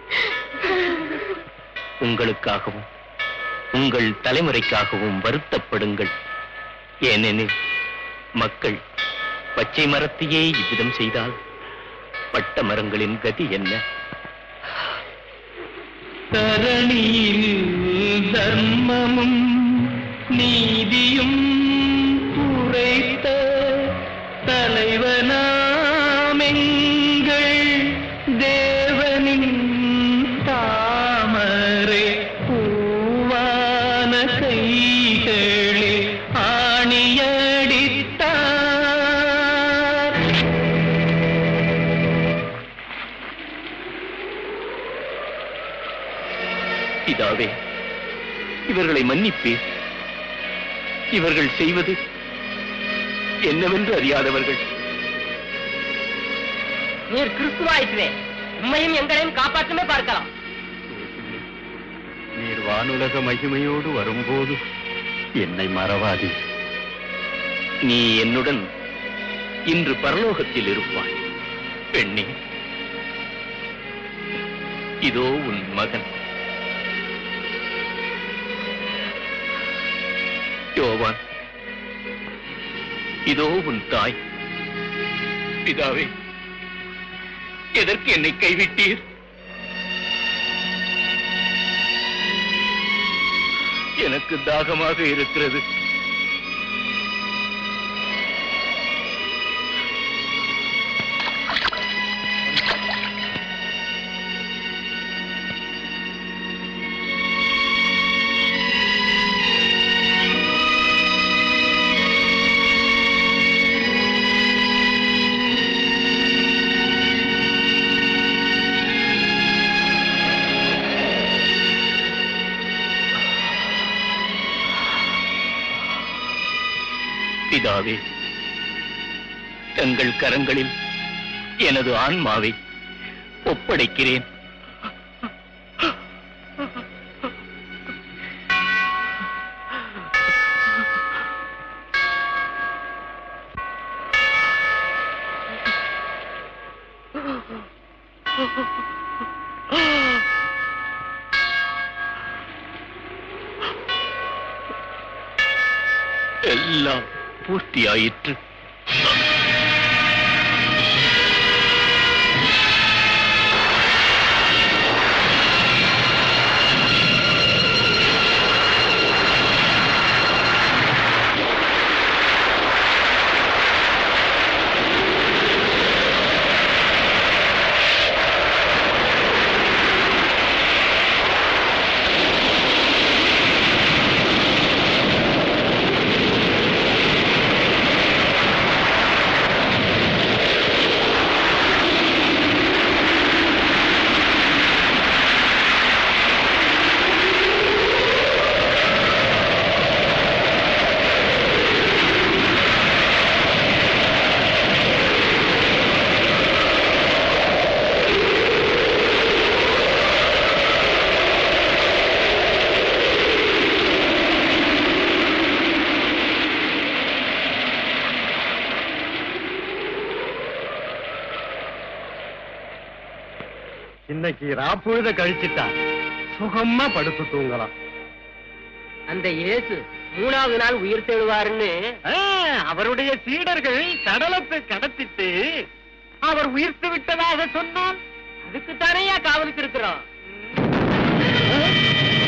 S9: உங்களுக்காகவும் உங்கள் தலைமுறைக்காகவும் வருத்தப்படுங்கள் ஏனெனில் மக்கள் பச்சை மரத்தையே இவ்விதம் செய்தால் பட்ட மரங்களின் கதி என்ன
S12: தரணியில் தர்மமும் நீதியும் உரைத்த தலைவனாமெங்கள் தேவனின் தாமரை பூவான கைகளே ஆணியடித்தார்
S9: பிதாவே இவர்களை மன்னிப்பேன் இவர்கள் செய்வது என்னவென்று அறியாதவர்கள்
S4: நீர் கிறிஸ்துவாயிற்றே உண்மையும் எங்களையும் காப்பாற்றமே பார்க்கலாம்
S8: நீர் வானுலக மகிமையோடு வரும்போது என்னை மறவாதீர்
S9: நீ என்னுடன் இன்று பரலோகத்தில் இருப்பாய் பெண்ணே இதோ உன் மகன் யோவான் இதோ உன் தாய் பிதாவே எதற்கு என்னை கைவிட்டீர் எனக்கு தாகமாக இருக்கிறது பிதாவே தங்கள் கரங்களில் எனது ஆன்மாவை ஒப்படைக்கிறேன் எல்லாம் பூர்த்தியாயிற்று
S1: இன்னைக்கு ராப்பொழுத கழிச்சிட்டா சுகமா படுத்து தூங்கலாம்
S4: அந்த இயேசு மூணாவது நாள் உயிர் தெழுவாருன்னு
S1: ஆ, அவருடைய சீடர்கள் கடலத்தை கடத்திட்டு அவர் உயிர்த்து விட்டதாக சொன்னால்
S4: அதுக்கு தானையா காவலுக்கு இருக்கிறோம்
S1: ஆ,